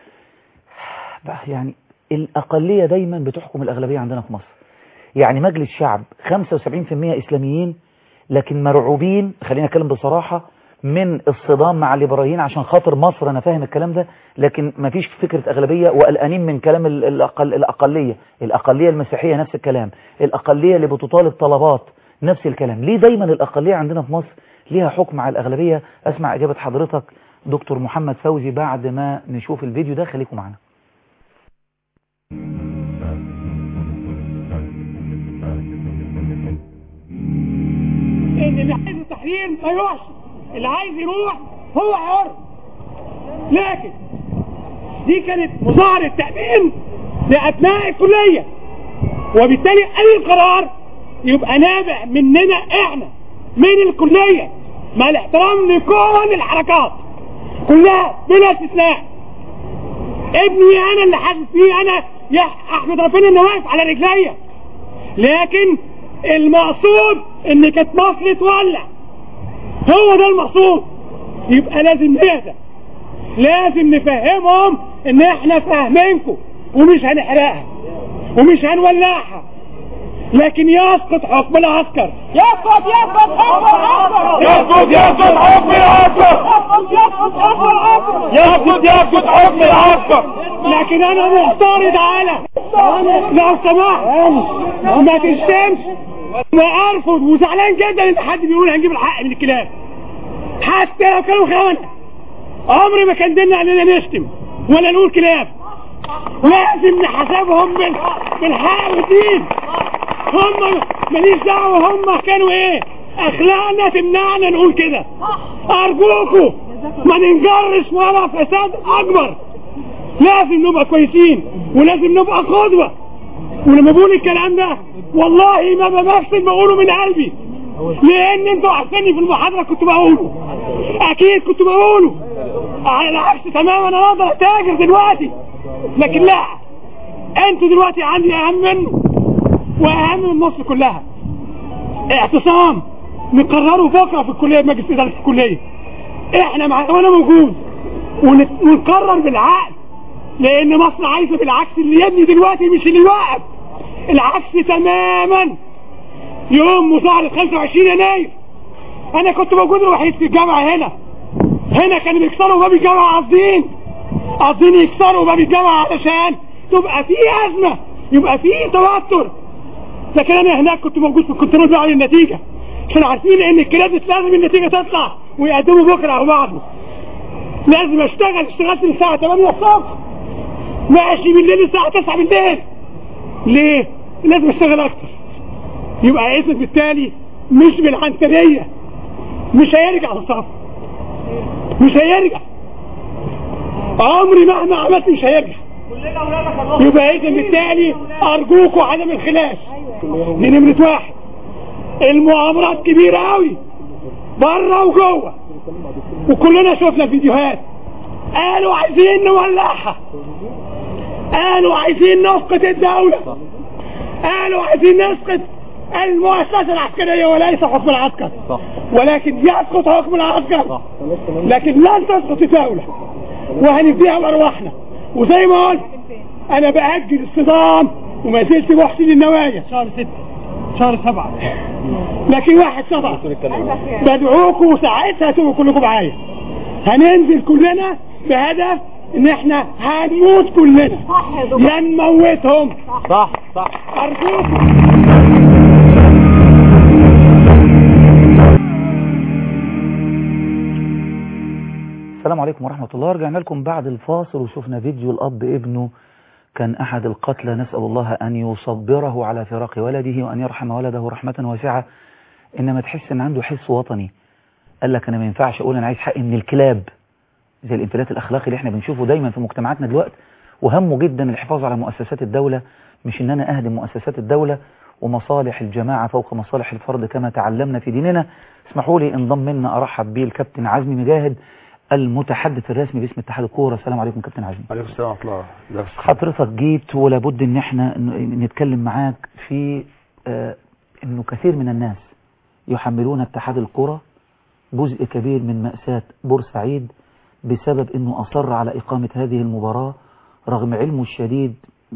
بقى يعني الاقليه دايما بتحكم الاغلبيه عندنا في مصر يعني مجلس شعب 75% اسلاميين لكن مرعوبين خلينا اتكلم بصراحه من الصدام مع الليبراليين عشان خاطر مصر انا فاهم الكلام ده لكن ما فيش فكره اغلبيه وقلقانين من كلام ال- الأقل الاقليه الاقليه المسيحيه نفس الكلام الاقليه اللي بتطالب طلبات نفس الكلام ليه دايما الاقليه عندنا في مصر ليها حكم على الاغلبيه اسمع اجابه حضرتك دكتور محمد فوزي بعد ما نشوف الفيديو ده خليكم معانا ان اللي عايز التحرير ما يروحش اللي عايز يروح هو حر لكن دي كانت مظاهرة تأمين لأبناء الكلية وبالتالي أي قرار يبقى نابع مننا احنا من الكلية مع الاحترام لكل الحركات كلها بلا استثناء ابني انا اللي حاسس فيه انا يا احمد ربنا انه واقف على رجليا لكن المقصود ان كانت مصر تولع هو ده المقصود يبقى لازم نهدى لازم نفهمهم ان احنا فاهمينكم ومش هنحرقها ومش هنولعها لكن يسقط حكم العسكر يسقط يسقط حكم العسكر يسقط يسقط حكم العسكر يسقط يسقط حكم العسكر يسقط يسقط حكم العسكر لكن انا معترض على لو سمحت ما تشتمش وارفض وزعلان جدا ان حد بيقول هنجيب الحق من الكلاب حتى لو كانوا خونه عمري ما كان ديننا اننا نشتم ولا نقول كلاب لازم نحاسبهم بال- بالحق والدين هم ماليش دعوه هم كانوا ايه اخلاقنا تمنعنا نقول كده ارجوكوا ما ننجرش ورا فساد اكبر لازم نبقى كويسين ولازم نبقى قدوه ولما بقول الكلام ده والله ما بمثل بقوله من قلبي لان انتوا عارفيني في المحاضره كنت بقوله اكيد كنت بقوله على العكس تماما انا اقدر اتاجر دلوقتي لكن لا انتوا دلوقتي عندي اهم منه واهم من مصر كلها اعتصام نقرره بكره في الكليه مجلس اداره الكليه احنا مع وانا موجود ونت- ونقرر بالعقل لان مصر عايزه بالعكس اللي يبني دلوقتي مش اللي يوقف العكس تماما يوم مظاهره 25 يناير انا كنت موجود الوحيد في الجامعه هنا هنا كانوا بيكسروا باب الجامعه قاصدين قاصدين يكسروا باب الجامعه علشان تبقى في ازمه يبقى في توتر لكن انا هناك كنت موجود في الكنترول بقى النتيجه عشان عارفين ان الكلاب لازم النتيجه تطلع ويقدموا بكره على بعض لازم اشتغل اشتغلت من الساعه 8 الصبح ماشي بالليل الساعه 9 بالليل ليه؟ لازم اشتغل اكتر يبقى اذا بالتالي مش بالعنتريه مش هيرجع للصف مش هيرجع عمري مهما عملت مش هيرجع يبقى اذا بالتالي ارجوكوا عدم الخلاف دي نمرة واحد المؤامرات كبيرة قوي بره وجوه وكلنا شفنا الفيديوهات قالوا عايزين نولعها قالوا عايزين نسقط الدولة قالوا عايزين نسقط المؤسسة العسكرية وليس حكم العسكر ولكن يسقط حكم العسكر لكن لن تسقط الدولة وهنديها بأرواحنا وزي ما قلت أنا بأجل الصدام وما زلت محسن النوايا شهر ستة شهر سبعة لكن واحد سبعة بدعوكم ساعتها تبقوا كلكم معايا هننزل كلنا بهدف ان احنا هنموت كلنا يا نموتهم صح صح ارجوكم السلام عليكم ورحمة الله رجعنا لكم بعد الفاصل وشفنا فيديو الأب ابنه كان أحد القتلى نسأل الله أن يصبره على فراق ولده وأن يرحم ولده رحمة واسعة إنما تحس إن عنده حس وطني قال لك أنا ما ينفعش أقول أنا عايز حقي من الكلاب زي الانفلات الأخلاقي اللي احنا بنشوفه دايما في مجتمعاتنا دلوقتي وهمه جدا الحفاظ على مؤسسات الدولة مش إن أنا أهدم مؤسسات الدولة ومصالح الجماعة فوق مصالح الفرد كما تعلمنا في ديننا اسمحوا لي انضم منا أرحب بيه الكابتن عزمي مجاهد المتحدث الرسمي باسم اتحاد الكورة السلام عليكم كابتن عزمي عليكم السلام ورحمة الله لا بس حضرتك جيت ولابد ان احنا ن- نتكلم معاك في آه، انه كثير من الناس يحملون اتحاد الكرة جزء كبير من مأساة بورسعيد بسبب انه اصر على اقامة هذه المباراة رغم علمه الشديد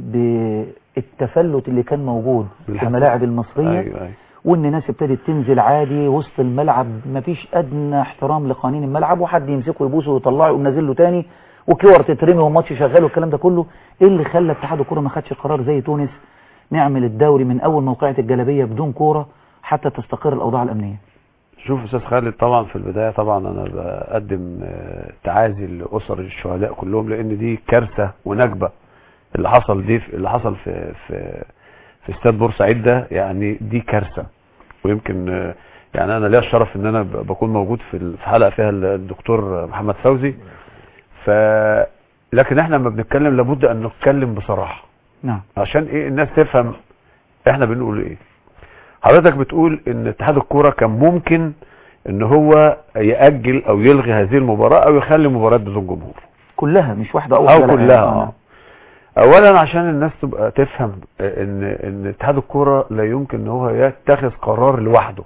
بالتفلت اللي كان موجود في بالحق. الملاعب المصرية ايوه ايوه وان ناس ابتدت تنزل عادي وسط الملعب مفيش ادنى احترام لقوانين الملعب وحد يمسكه يبوسه ويطلعه يقوم نازل له تاني وكور تترمي والماتش شغال والكلام ده كله ايه اللي خلى اتحاد الكوره ما خدش قرار زي تونس نعمل الدوري من اول موقعة الجلابيه بدون كوره حتى تستقر الاوضاع الامنيه شوف استاذ خالد طبعا في البدايه طبعا انا بقدم آه، تعازي لاسر الشهداء كلهم لان دي كارثه ونكبه اللي حصل دي اللي حصل في في في استاد بورسعيد ده يعني دي كارثه ويمكن آه، يعني انا ليا الشرف ان انا ب- بكون موجود في ال- في حلقه فيها الدكتور محمد فوزي ف لكن احنا لما بنتكلم لابد ان نتكلم بصراحه نعم عشان ايه الناس تفهم احنا بنقول ايه حضرتك بتقول ان اتحاد الكوره كان ممكن ان هو يأجل او يلغي هذه المباراة او يخلي مباراة بدون جمهور كلها مش واحده او او واحدة، لا، كلها يعني اه اولا عشان الناس تبقى تفهم ان ان اتحاد الكوره لا يمكن ان هو يتخذ قرار لوحده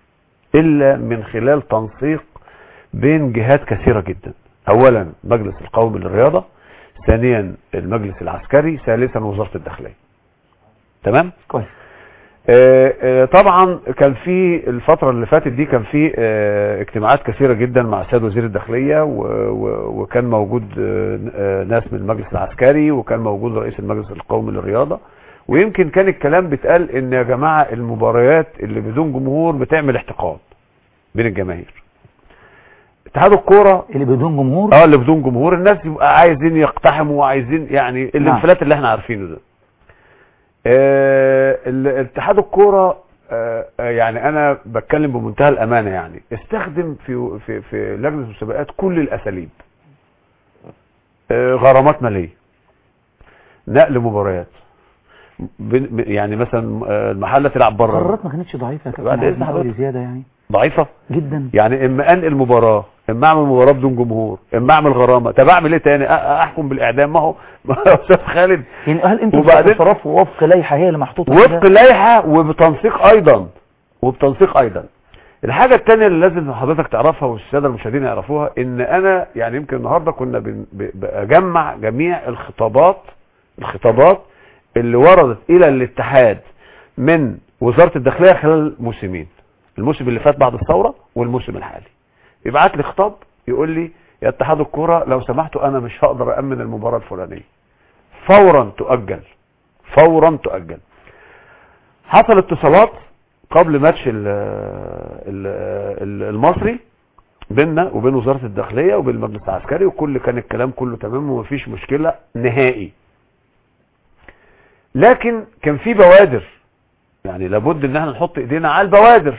الا من خلال تنسيق بين جهات كثيرة جدا اولا مجلس القومي للرياضة ثانيا المجلس العسكري ثالثا وزارة الداخلية تمام كويس آه، آه، طبعا كان في الفترة اللي فاتت دي كان في آه، اجتماعات كثيرة جدا مع السيد وزير الداخلية و- و- وكان موجود آه، آه، ناس من المجلس العسكري وكان موجود رئيس المجلس القومي للرياضة ويمكن كان الكلام بيتقال ان يا جماعة المباريات اللي بدون جمهور بتعمل احتقان بين الجماهير اتحاد الكورة اللي بدون جمهور اه اللي بدون جمهور الناس يبقى عايزين يقتحموا وعايزين يعني الانفلات اللي احنا عارفينه ده آه ال- اتحاد الكوره آه آه، يعني انا بتكلم بمنتهى الامانه يعني استخدم في في في لجنه المسابقات كل الاساليب آه غرامات ماليه نقل مباريات بن- ب- يعني مثلا آه، المحله تلعب بره قرارات ما كانتش ضعيفه يا بعد كابتن إذن عايزين حوالي حضرتك. زياده يعني ضعيفه جدا يعني اما انقل مباراه اما اعمل مباراه بدون جمهور اما اعمل غرامه طب اعمل ايه تاني أ- أ- احكم بالاعدام ما هو ما هو استاذ خالد يعني هل انتم وبعدين- بتتصرفوا وفق لائحه هي اللي محطوطه وفق كده؟ لائحه وبتنسيق ايضا وبتنسيق ايضا الحاجه الثانيه اللي لازم حضرتك تعرفها والساده المشاهدين يعرفوها ان انا يعني يمكن النهارده كنا بن- ب- بجمع جميع الخطابات الخطابات اللي وردت الى الاتحاد من وزاره الداخليه خلال موسمين الموسم اللي فات بعد الثوره والموسم الحالي يبعت لي خطاب يقول لي يا اتحاد الكوره لو سمحتوا انا مش هقدر امن المباراه الفلانيه فورا تؤجل فورا تؤجل حصل اتصالات قبل ماتش ال- ال- ال- المصري بيننا وبين وزارة الداخلية وبين المجلس العسكري وكل كان الكلام كله تمام ومفيش مشكلة نهائي لكن كان في بوادر يعني لابد ان احنا نحط ايدينا على البوادر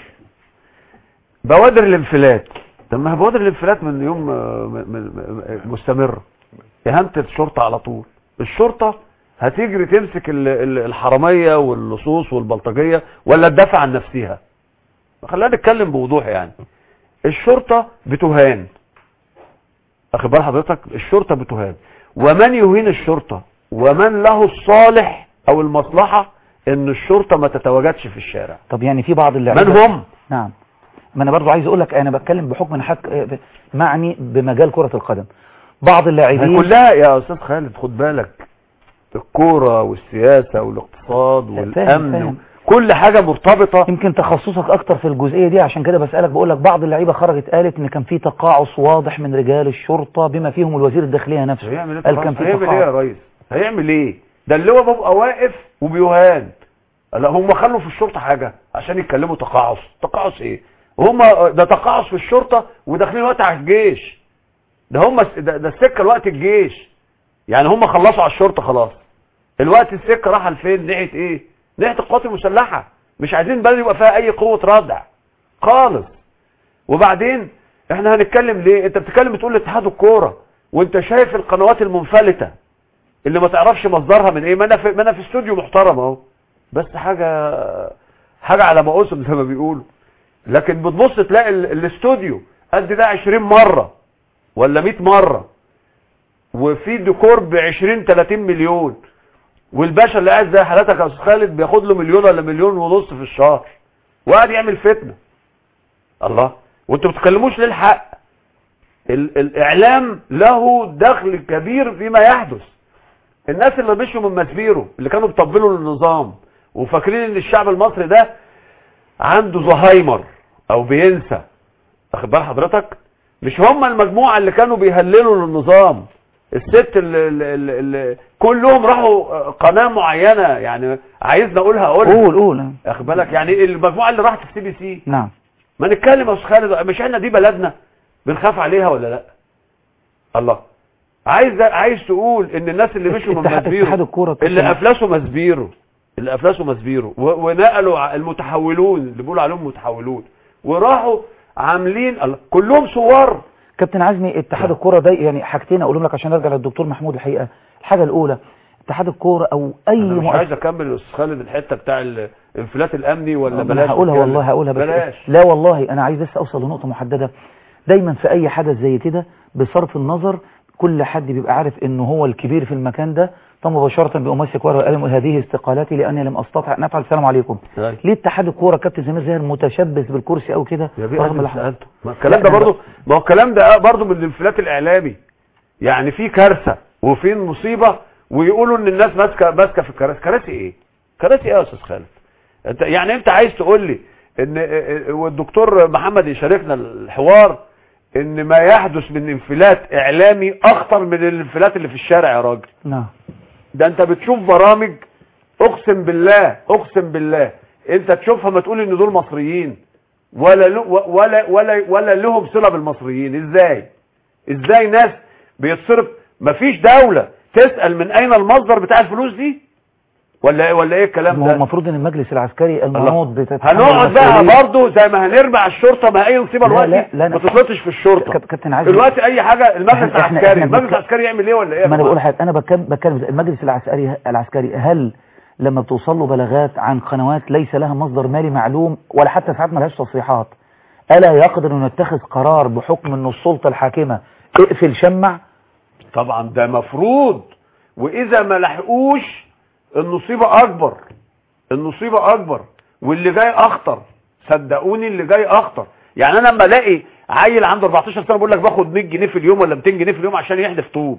بوادر الانفلات طب ما هي بوادر الانفلات من يوم آه، م- م- م- مستمرة اهانة الشرطة على طول الشرطة هتجري تمسك ال- ال- الحرامية واللصوص والبلطجية ولا تدافع عن نفسها خلينا نتكلم بوضوح يعني الشرطة بتهان اخد بال حضرتك الشرطة بتهان ومن يهين الشرطة ومن له الصالح او المصلحة ان الشرطة ما تتواجدش في الشارع طب يعني في بعض اللعيبه من هم نعم ما انا برضو عايز اقول لك انا بتكلم بحكم انا حك... معني بمجال كرة القدم بعض هي اللاعبين كلها يا استاذ خالد خد بالك الكورة والسياسة والاقتصاد لا، والامن فاهم، فاهم. كل حاجة مرتبطة يمكن تخصصك اكتر في الجزئية دي عشان كده بسألك بقول لك بعض اللعيبة خرجت قالت ان كان في تقاعس واضح من رجال الشرطة بما فيهم الوزير الداخلية نفسه هيعمل ايه قال كان في هيعمل ايه يا تقاعس ريس هيعمل ايه ده اللي هو بيبقى واقف وبيهان لا هم خلوا في الشرطه حاجه عشان يتكلموا تقاعس تقاعس ايه هم ده تقاعس في الشرطه وداخلين وقت على الجيش ده هم ده, ده السكه الوقت الجيش يعني هم خلصوا على الشرطه خلاص الوقت السكه راح لفين ناحيه ايه ناحيه القوات المسلحه مش عايزين بلد يبقى فيها اي قوه ردع خالص وبعدين احنا هنتكلم ليه انت بتتكلم بتقول اتحاد الكوره وانت شايف القنوات المنفلته اللي ما تعرفش مصدرها من ايه ما انا في ما انا في استوديو محترم اهو بس حاجه حاجه على مقاسم زي ما بيقولوا لكن بتبص تلاقي ال- الاستوديو قد ده 20 مره ولا 100 مره وفي ديكور ب 20 30 مليون والباشا اللي قاعد زي حالتك يا استاذ خالد بياخد له مليون ولا مليون ونص في الشهر وقاعد يعمل فتنه الله وانتوا ما بتتكلموش ليه الحق ال- الاعلام له دخل كبير فيما يحدث الناس اللي مشوا من مسبيرو اللي كانوا بيطبلوا للنظام وفاكرين ان الشعب المصري ده عنده زهايمر او بينسى واخد بال حضرتك مش هم المجموعه اللي كانوا بيهللوا للنظام الست اللي, اللي, اللي كلهم راحوا قناه معينه يعني عايزني اقولها اقولها قول قول واخد بالك يعني المجموعه اللي راحت السي بي سي نعم ما نتكلم يا استاذ خالد مش احنا دي بلدنا بنخاف عليها ولا لا الله عايز عايز تقول ان الناس اللي مشوا من اتحاد اتحاد مسبيرو الكورة اللي كابتن- افلسوا مسبيرو اللي افلسوا مسبيرو و- ونقلوا ع- المتحولون اللي بيقولوا عليهم متحولون وراحوا عاملين الله كلهم صور كابتن عزمي اتحاد الكوره ده يعني حاجتين اقولهم لك عشان ارجع للدكتور محمود الحقيقه الحاجه الاولى اتحاد الكوره او اي انا مش مؤسسه عايز اكمل يا استاذ خالد الحته بتاع الانفلات الامني ولا أنا بلاش هقولها نتكلم؟ والله هقولها بس بلاش لا والله انا عايز بس اوصل لنقطه محدده دايما في اي حدث زي كده بصرف النظر كل حد بيبقى عارف انه هو الكبير في المكان ده فمباشره بيقوم ماسك ورقه وقلم يقول هذه استقالاتي لاني لم استطع ان افعل السلام عليكم طيب. ليه اتحاد الكوره كابتن سمير زاهر متشبث بالكرسي او كده يا بيه رغم انا الح- سالته ما الكلام لا، ده أنا برضه ما هو الكلام ده برضه من الانفلات الاعلامي يعني في كارثه وفي مصيبه ويقولوا ان الناس ماسكه ماسكه في الكراسي كراسي ايه كراسي ايه يا استاذ خالد انت يعني انت عايز تقول لي ان والدكتور محمد يشاركنا الحوار ان ما يحدث من انفلات اعلامي اخطر من الانفلات اللي في الشارع يا راجل نعم ده انت بتشوف برامج اقسم بالله اقسم بالله انت تشوفها ما تقول ان دول مصريين ولا له- ولا ولا ولا لهم صله بالمصريين ازاي ازاي ناس بيتصرف مفيش دولة تسأل من اين المصدر بتاع الفلوس دي ولا ايه ولا ايه الكلام ما هو ده المفروض ان المجلس العسكري المنوط بتتحمل هنقعد بقى المسؤولية. برضه زي ما هنرمي على الشرطه ما اي نصيبه لا، دلوقتي لا، لا، ما أنا- تسلطش في الشرطه كاب- كابتن عايز دلوقتي اي حاجه المجلس إحنا- إحنا- العسكري إحنا المجلس بنك- العسكري يعمل ايه ولا ايه يا ما انا جماعة؟ بقول حاجه انا بتكلم بتكلم المجلس العسكري العسكري هل لما بتوصل له بلاغات عن قنوات ليس لها مصدر مالي معلوم ولا حتى ساعات ما لهاش تصريحات الا يقدر انه يتخذ قرار بحكم انه السلطه الحاكمه اقفل شمع طبعا ده مفروض واذا ما لحقوش النصيبه اكبر النصيبه اكبر واللي جاي اخطر صدقوني اللي جاي اخطر يعني انا لما الاقي عيل عنده 14 سنه بيقول لك باخد 100 جنيه في اليوم ولا 200 جنيه في اليوم عشان يحدف طوب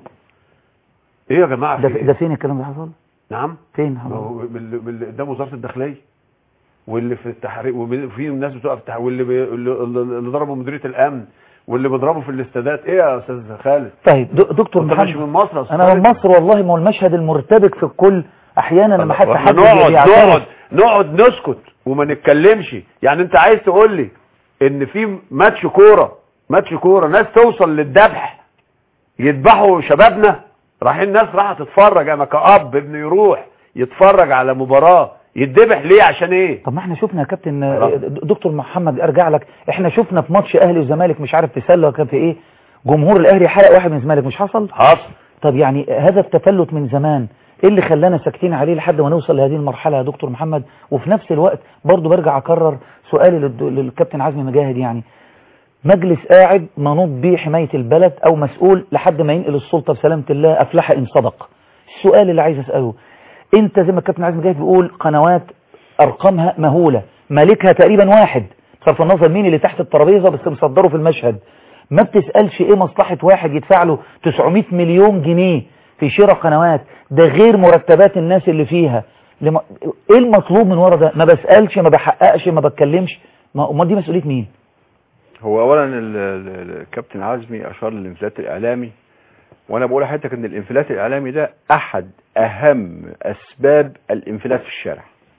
ايه يا جماعه ده, في إيه؟ ده فين الكلام ده حصل نعم فين ما حصل هو باللي باللي قدام وزاره الداخليه واللي في التحرير وفي ناس بتقف تح- واللي بي... اللي, اللي ضربوا مديريه الامن واللي بيضربوا في الاستادات ايه يا استاذ خالد طيب دو- دكتور انت ماشي محمد من مصر يا أستاذ انا من خالد؟ مصر والله ما هو المشهد المرتبك في الكل احيانا لما حتى واحنا حد نقعد بيعترف نقعد نقعد نسكت وما نتكلمش يعني انت عايز تقول لي ان في ماتش كوره ماتش كوره ناس توصل للذبح يذبحوا شبابنا رايحين ناس رايحه تتفرج انا كأب ابني يروح يتفرج على مباراه يتذبح ليه عشان ايه طب ما احنا شفنا يا كابتن خلاص. دكتور محمد ارجع لك احنا شفنا في ماتش اهلي وزمالك مش عارف في سله كان في ايه جمهور الاهلي حرق واحد من الزمالك مش حصل حصل طب يعني هذا التفلت من زمان ايه اللي خلانا ساكتين عليه لحد ما نوصل لهذه المرحله يا دكتور محمد وفي نفس الوقت برضو برجع اكرر سؤالي للد- للكابتن عزمي مجاهد يعني مجلس قاعد منوط بيه حمايه البلد او مسؤول لحد ما ينقل السلطه بسلامه الله افلح ان صدق السؤال اللي عايز اساله انت زي ما الكابتن عزمي مجاهد بيقول قنوات ارقامها مهوله مالكها تقريبا واحد بصرف النظر مين اللي تحت الترابيزه بس مصدره في المشهد ما بتسالش ايه مصلحه واحد يدفع له 900 مليون جنيه في شراء قنوات ده غير مرتبات الناس اللي فيها لما ايه المطلوب من ورا ده ما بسالش ما بحققش ما بتكلمش ما امال دي مسؤوليه مين هو اولا ال- ال- الكابتن عزمي اشار للانفلات الاعلامي وانا بقول لحضرتك ان الانفلات الاعلامي ده احد اهم اسباب الانفلات في الشارع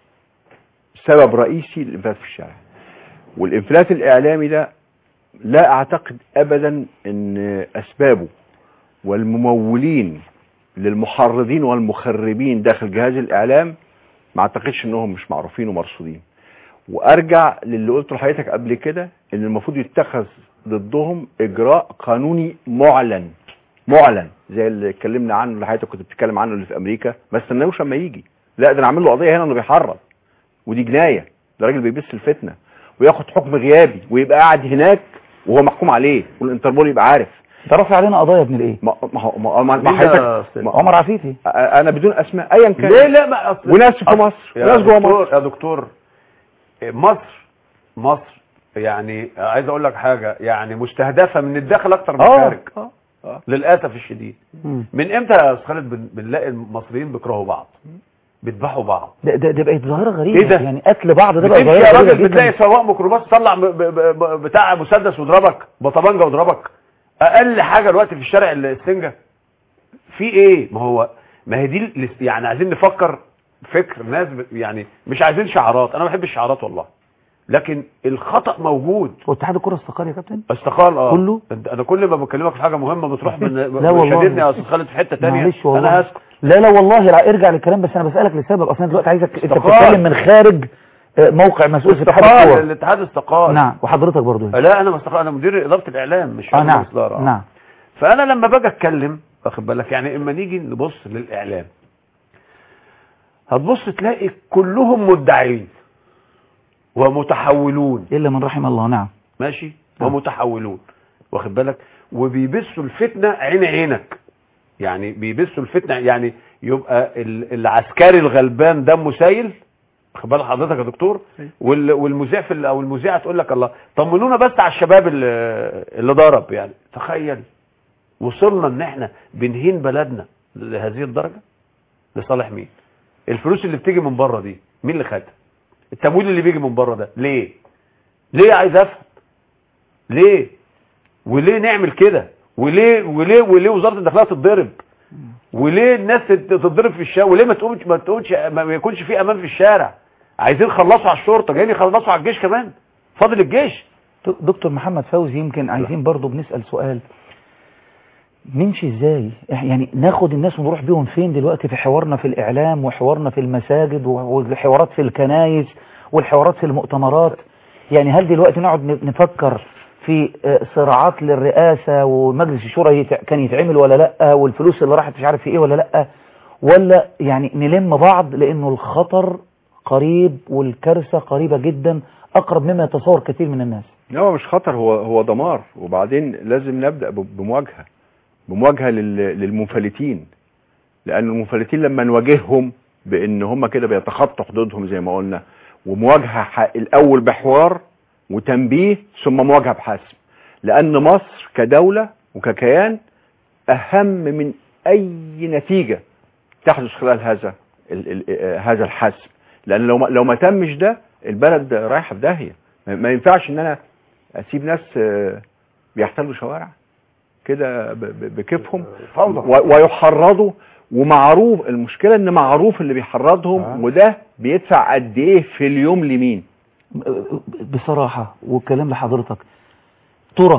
سبب رئيسي للانفلات في الشارع والانفلات الاعلامي ده لا اعتقد ابدا ان اسبابه والممولين للمحرضين والمخربين داخل جهاز الاعلام ما اعتقدش انهم مش معروفين ومرصودين وارجع للي قلته لحضرتك قبل كده ان المفروض يتخذ ضدهم اجراء قانوني معلن معلن زي اللي اتكلمنا عنه اللي حضرتك كنت بتتكلم عنه اللي في امريكا ما استناوش اما يجي لا ده انا اعمل له قضيه هنا انه بيحرض ودي جنايه ده راجل بيبث الفتنه وياخد حكم غيابي ويبقى قاعد هناك وهو محكوم عليه والانتربول يبقى عارف ده رافع علينا قضايا يا ابن الايه ما ما هو- ما ما- مين ما ده يا حضرتك أستاذ؟ ما- عمر عفيفي انا بدون اسماء ايا كان ليه لا ما أصل وناس في أصل- مصر يا وناس جوه دكتور- مصر يا دكتور مصر مصر يعني عايز اقول لك حاجه يعني مستهدفه من الداخل اكتر من اه الخارج اه اه للاسف الشديد مم. من امتى يا استاذ خالد بن- بنلاقي المصريين بيكرهوا بعض بيذبحوا بعض ده ده, ده بقت ظاهره غريبه إيه ده؟ يعني قتل بعض ده بقى بتمشي يا ظاهره غريبه راجل بتلاقي جدا سواق ميكروباص طلع ب- ب- ب- بتاع مسدس وضربك بطبنجه وضربك اقل حاجه دلوقتي في الشارع السنجه في ايه ما هو ما هي دي ال- يعني عايزين نفكر فكر ناس ب- يعني مش عايزين شعارات انا ما بحبش الشعارات والله لكن الخطا موجود هو اتحاد الكره استقال يا كابتن استقال اه كله؟ أنت- انا كل ما بكلمك في حاجه مهمه بتروح من لا والله. شددني يا استاذ خالد في حته ثانيه معلش والله انا هسكت لا لا والله لا ارجع للكلام بس انا بسالك لسبب اصلا أنا دلوقتي عايزك انت استقال. بتتكلم من خارج آه، موقع مسؤول في اتحاد استقال الكوره الاتحاد استقال نعم وحضرتك برضو لا انا ما استقال انا مدير اداره الاعلام مش اه رئيس نعم إدارة. نعم فانا لما باجي اتكلم واخد بالك يعني اما نيجي نبص للاعلام هتبص تلاقي كلهم مدعين ومتحولون الا من رحم الله نعم ماشي نعم. ومتحولون واخد بالك وبيبثوا الفتنه عين عينك يعني بيبثوا الفتنه يعني يبقى ال- العسكري الغلبان دمه سايل واخد بال حضرتك يا دكتور وال- والمذيع في ال- او المذيعه تقول لك الله طمنونا بس على الشباب اللي, اللي ضرب يعني تخيل وصلنا ان احنا بنهين بلدنا لهذه الدرجه لصالح مين الفلوس اللي بتيجي من بره دي مين اللي خدها التمويل اللي بيجي من بره ده ليه ليه عايز افهم ليه وليه نعمل كده وليه وليه وليه وزاره الداخليه تتضرب وليه الناس تت- تتضرب في الشارع وليه ما تقولش ما تقولش ما ما يكونش في امان في الشارع عايزين يخلصوا على الشرطه جايين يخلصوا على الجيش كمان فاضل الجيش د- دكتور محمد فوزي يمكن عايزين برضو بنسأل سؤال نمشي ازاي إح- يعني ناخد الناس ونروح بيهم فين دلوقتي في حوارنا في الاعلام وحوارنا في المساجد و- والحوارات في الكنايس والحوارات في المؤتمرات يعني هل دلوقتي نقعد ن- نفكر في آه، صراعات للرئاسة ومجلس الشورى يتع- كان يتعمل ولا لا والفلوس اللي راحت مش عارف في ايه ولا لا ولا يعني نلم بعض لانه الخطر قريب والكارثة قريبة جدا اقرب مما يتصور كثير من الناس لا هو مش خطر هو هو دمار وبعدين لازم نبدا ب- بمواجهه بمواجهه لل- للمنفلتين لان المنفلتين لما نواجههم بان هم كده بيتخطوا حدودهم زي ما قلنا ومواجهه ح- الاول بحوار وتنبيه ثم مواجهه بحسم لان مصر كدوله وككيان اهم من اي نتيجه تحدث خلال هذا ال- ال- آه، هذا الحسم لان لو ما لو ما تمش ده البلد رايحه في داهيه ما ما ينفعش ان انا اسيب ناس آه، بيحتلوا شوارع كده ب- ب- بكيفهم و- ويحرضوا ومعروف المشكله ان معروف اللي بيحرضهم وده بيدفع قد ايه في اليوم لمين بصراحة والكلام لحضرتك ترى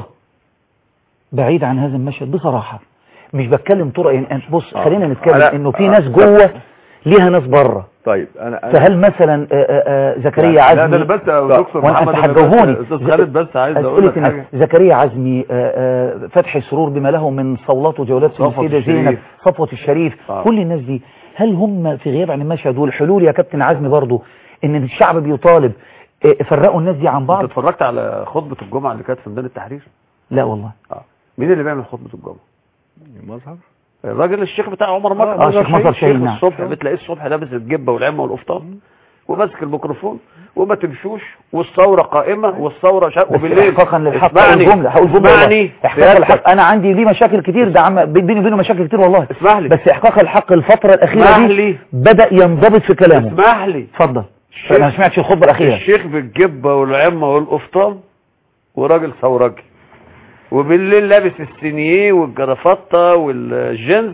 بعيد عن هذا المشهد بصراحة مش بتكلم ترى يعني أنت بص آه. خلينا نتكلم لا. انه في آه. ناس جوه ليها ناس بره طيب انا أنا- فهل مثلا آه، آه، آه، زكريا لا عزمي ده انا بس يا لا. دكتور وانا محمد انت أنا بس- هتجاوبوني استاذ خالد بس عايز اقول أسئلة لك الناس. حاجه زكريا عزمي آه، آه، فتحي سرور بما له من صولات وجولات في صفوة السيدة الشريف. زينب صفوة الشريف آه. كل الناس دي هل هم في غياب عن المشهد والحلول يا كابتن عزمي برضو ان الشعب بيطالب آه، فرقوا الناس دي عن انت بعض اتفرجت على خطبه الجمعه اللي كانت في ميدان التحرير لا والله اه مين اللي بيعمل خطبه الجمعه مظهر الراجل الشيخ بتاع عمر مكة آه، الشيخ مظهر شاهين، نعم. الصبح بتلاقيه الصبح لابس الجبه والعمه والقفطان وماسك الميكروفون وما تمشوش والثوره قائمه والثوره شا... بس وبالليل احقاقا للحق اسمعني هقول جمله هقول جمله اسمعني والله. احقاقا سيادتك. للحق انا عندي ليه مشاكل كتير ده عم بيني وبينه مشاكل كتير والله اسمح لي بس احقاق الحق الفتره الاخيره اسمح دي لي بدا ينضبط في كلامه اسمح لي اتفضل الشيخ- انا ما سمعتش الخطبه الاخيره الشيخ بالجبه والعمه والقفطان وراجل ثورجي وبالليل لابس السينيه والجرافطه والجينز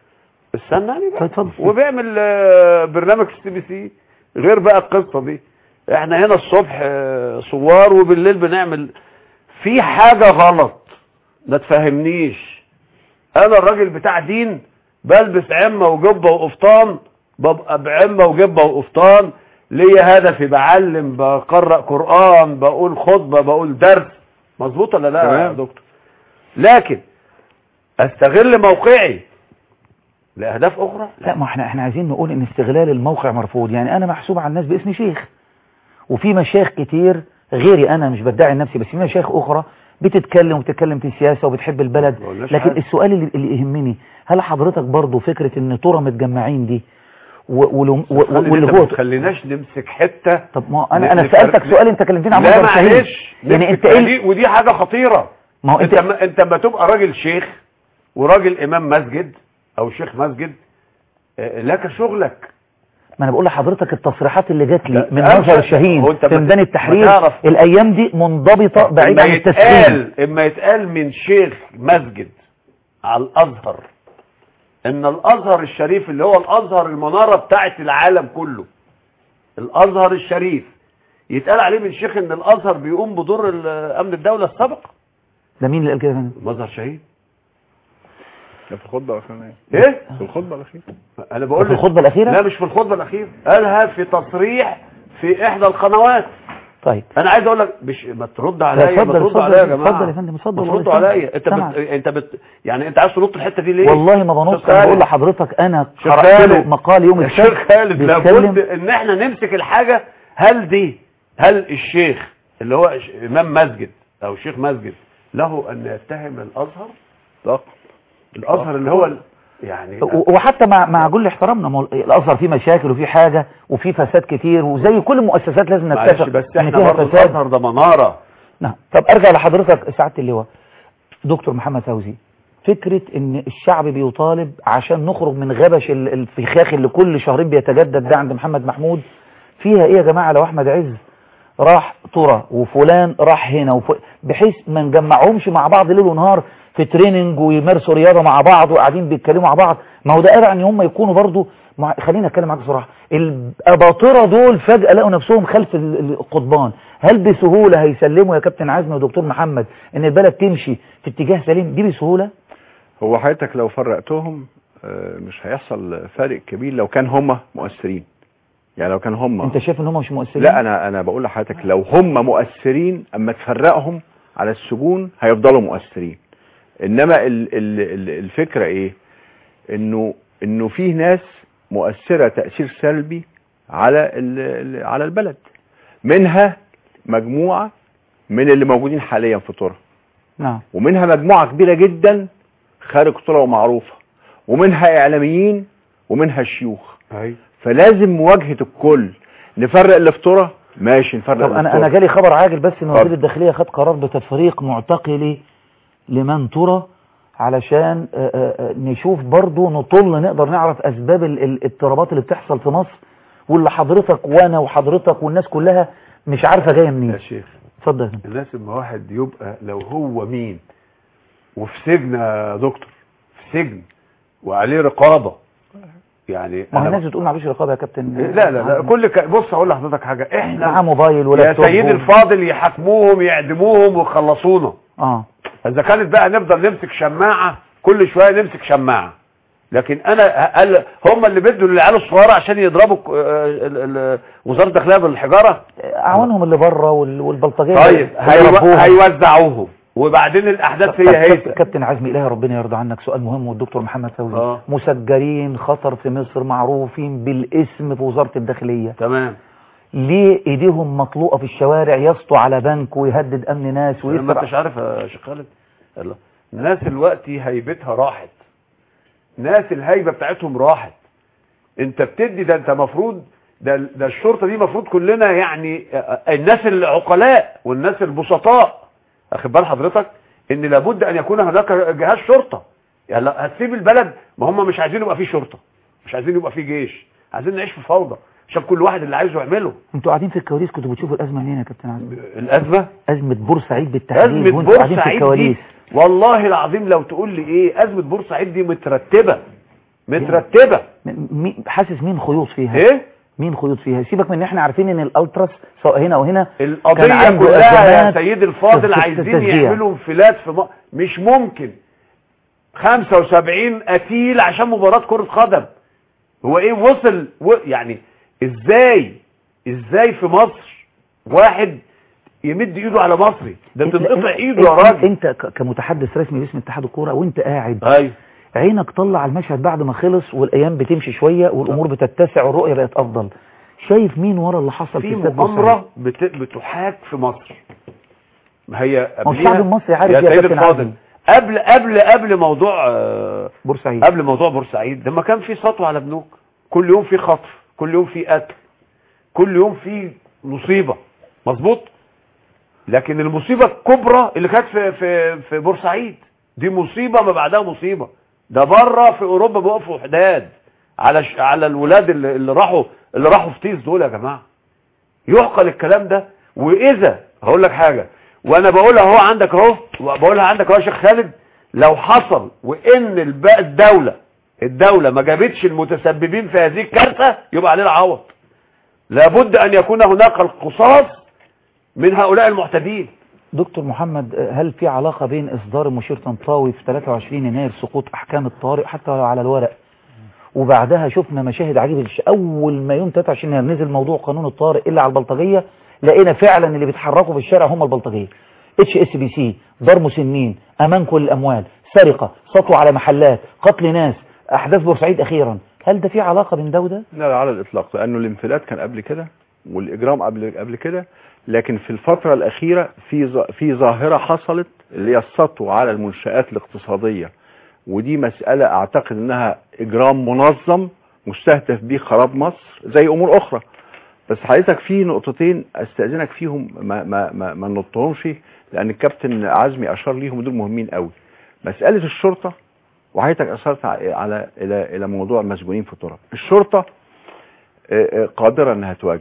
استناني بقى اتفضل. وبيعمل آه، برنامج السي بي سي غير بقى القصه دي احنا هنا الصبح آه، صوار وبالليل بنعمل في حاجه غلط ما تفهمنيش انا الراجل بتاع دين بلبس عمه وجبه وقفطان ببقى بعمه وجبه وقفطان ليا هدفي بعلم بقرأ قرآن بقول خطبة بقول درس مظبوط ولا لا يا تمام. دكتور لكن استغل موقعي لأهداف أخرى لا ما احنا احنا عايزين نقول ان استغلال الموقع مرفوض يعني انا محسوب على الناس باسم شيخ وفي مشايخ كتير غيري انا مش بدعي نفسي بس في مشايخ اخرى بتتكلم وبتتكلم في السياسه وبتحب البلد ما قلناش لكن حاجة. السؤال اللي, اللي يهمني هل حضرتك برضو فكره ان ترى متجمعين دي و- ولو- و- خلي واللي انت هو ما تخليناش نمسك حتة طب ما انا انا نفرق- سالتك سؤال انت كلمتني عن لا مصدر شهيد. معلش يعني انت نمسك ايه ودي, ودي حاجة خطيرة ما هو انت انت ما انت لما تبقى راجل شيخ وراجل امام مسجد او شيخ مسجد آه، لك شغلك ما انا بقول لحضرتك التصريحات اللي جات لي لا، من أنا مظهر مش- الشهيد هو أنت في ما- ميدان ما التحرير تعرف. الايام دي منضبطه بعيد اما عن التسخين يتقال اما يتقال من شيخ مسجد على الازهر ان الازهر الشريف اللي هو الازهر المنارة بتاعت العالم كله الازهر الشريف يتقال عليه من شيخ ان الازهر بيقوم بدور ال- امن الدولة السابق ده مين اللي قال كده يا فندم؟ مظهر شهيد ده في الخطبه الاخيره ايه في الخطبه الاخيره انا بقول في لك- الخطبه الاخيره لا مش في الخطبة الاخيرة قالها في تصريح في احدى القنوات طيب انا عايز اقول لك مش ما ترد عليا ما اتفضل، ترد اتفضل، عليا يا جماعه اتفضل يا فندم، اتفضل، ما والله تردوا سامع. عليا انت سامع. بت... انت بت... يعني انت عايز تنط الحته دي ليه والله ما بنص شيخ انا بقول خالد. لحضرتك انا شيخ قرات له خالد. مقال يوم الشيخ السبت خالد لابد بيتكلم ان احنا نمسك الحاجه هل دي هل الشيخ اللي هو ش- امام مسجد او شيخ مسجد له ان يتهم الازهر طب الازهر اللي هو ال- يعني و- وحتى مع مع كل احترامنا ما هو الازهر فيه مشاكل وفيه حاجه وفيه فساد كتير وزي كل المؤسسات لازم معلش نتفق بس ان احنا فيها برضه فساد الازهر ده مناره نعم طب ارجع لحضرتك سعاده اللواء دكتور محمد فوزي فكره ان الشعب بيطالب عشان نخرج من غبش ال- الفخاخ اللي كل شهرين بيتجدد ده عند محمد محمود فيها ايه يا جماعة لو احمد عز راح ترى وفلان راح هنا وف... بحيث ما نجمعهمش مع بعض ليل ونهار في تريننج ويمارسوا رياضة مع بعض وقاعدين بيتكلموا مع بعض ما هو ده قرع ان هم يكونوا برضو مع... خلينا اتكلم معاك بصراحة الاباطرة دول فجأة لقوا نفسهم خلف ال- القضبان هل بسهولة هيسلموا يا كابتن عزمي ودكتور محمد ان البلد تمشي في اتجاه سليم دي بسهولة هو حضرتك لو فرقتهم آه، مش هيحصل فارق كبير لو كان هم مؤثرين يعني لو كان هم انت شايف ان هم مش مؤثرين لا انا انا بقول لحضرتك لو هم مؤثرين اما تفرقهم على السجون هيفضلوا مؤثرين انما ال ال ال الفكره ايه انه انه في ناس مؤثره تاثير سلبي على ال ال على البلد منها مجموعه من اللي موجودين حاليا في طرة نعم ومنها مجموعه كبيره جدا خارج طرة ومعروفه ومنها اعلاميين ومنها شيوخ ايوه فلازم مواجهه الكل نفرق اللي في طرة ماشي نفرق طب اللي في انا انا طرة. جالي خبر عاجل بس ان اتفضل. وزير الداخليه خد قرار بتفريق معتقلي لمن ترى علشان آه، آه، آه، نشوف برضو نطل نقدر نعرف اسباب ال- ال- الاضطرابات اللي بتحصل في مصر واللي حضرتك وانا وحضرتك والناس كلها مش عارفه جايه يا منين شيخ اتفضل يا فندم. الناس اما واحد يبقى لو هو مين وفي سجن يا دكتور في سجن وعليه رقابة يعني ما هو أنا- الناس بتقول معلوش رقابه يا كابتن لا لا لا كل ك... بص اقول لحضرتك حاجة معاه احنا موبايل ولا يا سيد الفاضل يحاكموهم يعدموهم ويخلصونا اه اذا كانت بقى نفضل نمسك شماعة كل شوية نمسك شماعة لكن انا قال هم اللي بدوا للعيال الصغيره عشان يضربوا ك- آه، ال- ال- وزاره الداخليه بالحجاره اعوانهم اللي بره وال- والبلطجيه طيب اللي هيو- ربوهم. هيوزعوهم وبعدين الاحداث هي طب هي كابتن- كابتن عزمي إلهي ربنا يرضى عنك سؤال مهم والدكتور محمد فوزي آه. مسجلين خطر في مصر معروفين بالاسم في وزارة الداخلية تمام ليه ايديهم مطلوقة في الشوارع يسطوا على بنك ويهدد امن ناس ما انتش ويسرق عارف يا شيخ خالد يلا. ناس دلوقتي هيبتها راحت ناس الهيبه بتاعتهم راحت انت بتدي ده انت مفروض ده ده الشرطه دي مفروض كلنا يعني آه، الناس العقلاء والناس البسطاء اخد بال حضرتك ان لابد ان يكون هناك جهاز شرطه يعني لا، هتسيب البلد ما هم مش عايزين يبقى فيه شرطه مش عايزين يبقى فيه جيش عايزين نعيش في فوضى عشان كل واحد اللي عايزه يعمله انتوا قاعدين في الكواليس كنتوا بتشوفوا الازمة منين يا كابتن عزمي الازمه ازمة بورسعيد بالتحديد أزمة وانتوا قاعدين في بورسعيد دي الكواليس والله العظيم لو تقول لي إيه أزمة بورسعيد دي مترتبة مترتبة م- مين- حاسس مين خيوط فيها إيه مين خيوط فيها سيبك من ان احنا عارفين ان الالتراس سواء هنا او هنا كان القضية عنده كلها يا أزمات سيد الفاضل في- في عايزين التشجيع. يعملوا انفلات في م... مش ممكن 75 قتيل عشان مباراة كرة قدم هو ايه وصل و... يعني ازاي ازاي في مصر واحد يمد ايده على مصري ده انت- تنقطع انت- ايده يا راجل انت ك- كمتحدث رسمي باسم اتحاد الكوره وانت قاعد ايوه عينك طلع المشهد بعد ما خلص والايام بتمشي شويه والامور بتتسع والرؤيه بقت افضل شايف مين ورا اللي حصل في في استاد بورسعيد؟ مؤامرة بت... بتحاك في مصر ما هي هو قبليها- الشعب المصري عارف يا ايه يا سيد كابتن الفاضل عزمي؟ قبل قبل قبل موضوع آه، بورسعيد قبل موضوع بورسعيد لما كان في سطو على بنوك كل يوم في خطف كل يوم في قتل كل يوم في مصيبة مظبوط لكن المصيبة الكبرى اللي كانت في في في بورسعيد دي مصيبة ما بعدها مصيبة ده بره في اوروبا بيقفوا حداد على ش... على الولاد اللي, اللي راحوا اللي راحوا في تيز دول يا جماعه يعقل الكلام ده واذا هقول لك حاجه وانا بقولها اهو عندك اهو بقولها عندك اهو يا شيخ خالد لو حصل وان الب- الدوله الدوله ما جابتش المتسببين في هذه الكارثه يبقى علينا عوض لابد ان يكون هناك القصاص من هؤلاء المعتدين دكتور محمد آه، هل في علاقه بين اصدار المشير طنطاوي في 23 يناير سقوط احكام الطوارئ حتى ولو على الورق وبعدها شفنا مشاهد عجيبه الش- اول ما يوم 23 يناير نزل موضوع قانون الطوارئ الا على البلطجيه لقينا فعلا اللي بيتحركوا في الشارع هم البلطجيه اتش اس بي سي دار مسنين امان كل الاموال سرقه سطو على محلات قتل ناس احداث بورسعيد اخيرا هل ده في علاقه بين ده وده لا لا على الاطلاق لانه الانفلات كان قبل كده والاجرام قبل قبل كده لكن في الفتره الاخيره في ظ- في ظاهره حصلت اللي هي السطو على المنشات الاقتصاديه ودي مساله اعتقد انها اجرام منظم مستهدف به خراب مصر زي امور اخرى بس حضرتك في نقطتين استاذنك فيهم ما ما ما, ما ننطهمش لان الكابتن عزمي اشار ليهم دول مهمين قوي مساله الشرطه وحضرتك اثرت ع- على الى الى موضوع المسجونين في الطرق الشرطه آه، آه، قادره انها تواجه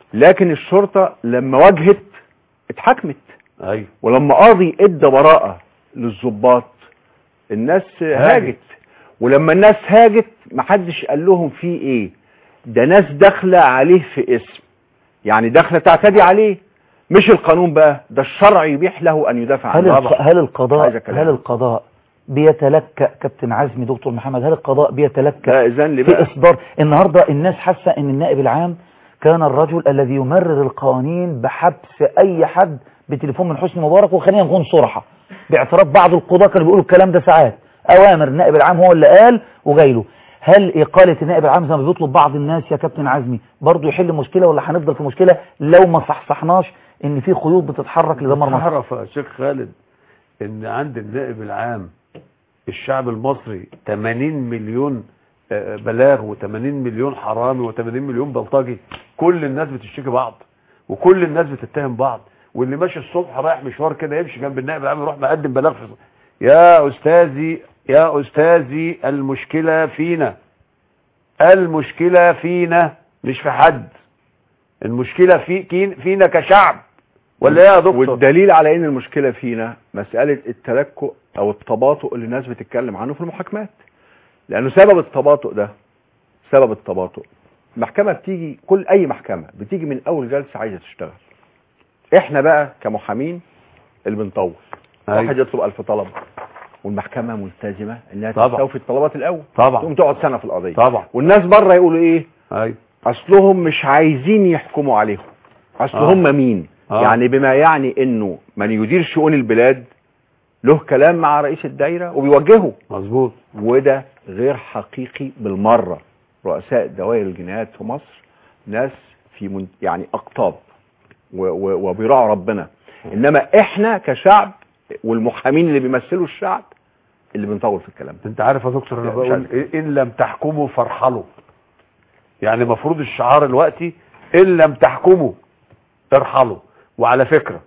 لكن الشرطة لما واجهت اتحكمت ايوه ولما قاضي ادى براءة للضباط الناس هاجت ولما الناس هاجت محدش قال لهم في ايه ده ناس داخلة عليه في اسم يعني داخلة تعتدي عليه مش القانون بقى ده الشرع يبيح له ان يدافع هل عنه الق- هل القضاء عايز أكلمك. هل القضاء بيتلكأ كابتن عزمي دكتور محمد هل القضاء بيتلكأ لا اذن لي في بقى اصدار النهارده الناس حاسه ان النائب العام كان الرجل الذي يمرر القوانين بحبس اي حد بتليفون من حسني مبارك وخلينا نكون صراحه باعتراف بعض القضاة كانوا بيقولوا الكلام ده ساعات اوامر النائب العام هو اللي قال وجاي له هل اقاله النائب العام زي ما بيطلب بعض الناس يا كابتن عزمي برضه يحل مشكله ولا هنفضل في مشكله لو ما صحصحناش ان في خيوط بتتحرك لدمار مصر تعرف يا شيخ خالد ان عند النائب العام الشعب المصري 80 مليون آه، بلاغ و80 مليون حرامي و80 مليون بلطجي كل الناس بتشتكي بعض وكل الناس بتتهم بعض واللي ماشي الصبح رايح مشوار كده يمشي جنب النائب العام يروح مقدم بلاغ في يا استاذي يا استاذي المشكله فينا المشكله فينا مش في حد المشكله في كين- فينا كشعب ولا ايه يا دكتور والدليل على ان المشكلة فينا مسألة التلكؤ او التباطؤ اللي الناس بتتكلم عنه في المحاكمات لانه سبب التباطؤ ده سبب التباطؤ المحكمة بتيجي كل اي محكمة بتيجي من اول جلسة عايزة تشتغل احنا بقى كمحامين اللي بنطول أيوة. واحد يطلب الف طلب والمحكمة ملتزمة انها طبعا. تستوفي الطلبات الاول طبعا تقوم تقعد سنة في القضية طبعا والناس بره يقولوا ايه ايوه اصلهم مش عايزين يحكموا عليهم اصل آه. هم مين آه. يعني بما يعني انه من يدير شؤون البلاد له كلام مع رئيس الدايرة وبيوجهه مظبوط وده غير حقيقي بالمرة رؤساء دوائر الجنايات في مصر ناس في من يعني اقطاب و- و- وبيراعوا ربنا انما احنا كشعب والمحامين اللي بيمثلوا الشعب اللي بنطول في الكلام ده انت عارف يا دكتور انا مش بقول عارف. إيه- ان لم تحكموا فارحلوا يعني المفروض الشعار دلوقتي ان لم تحكموا ارحلوا وعلى فكرة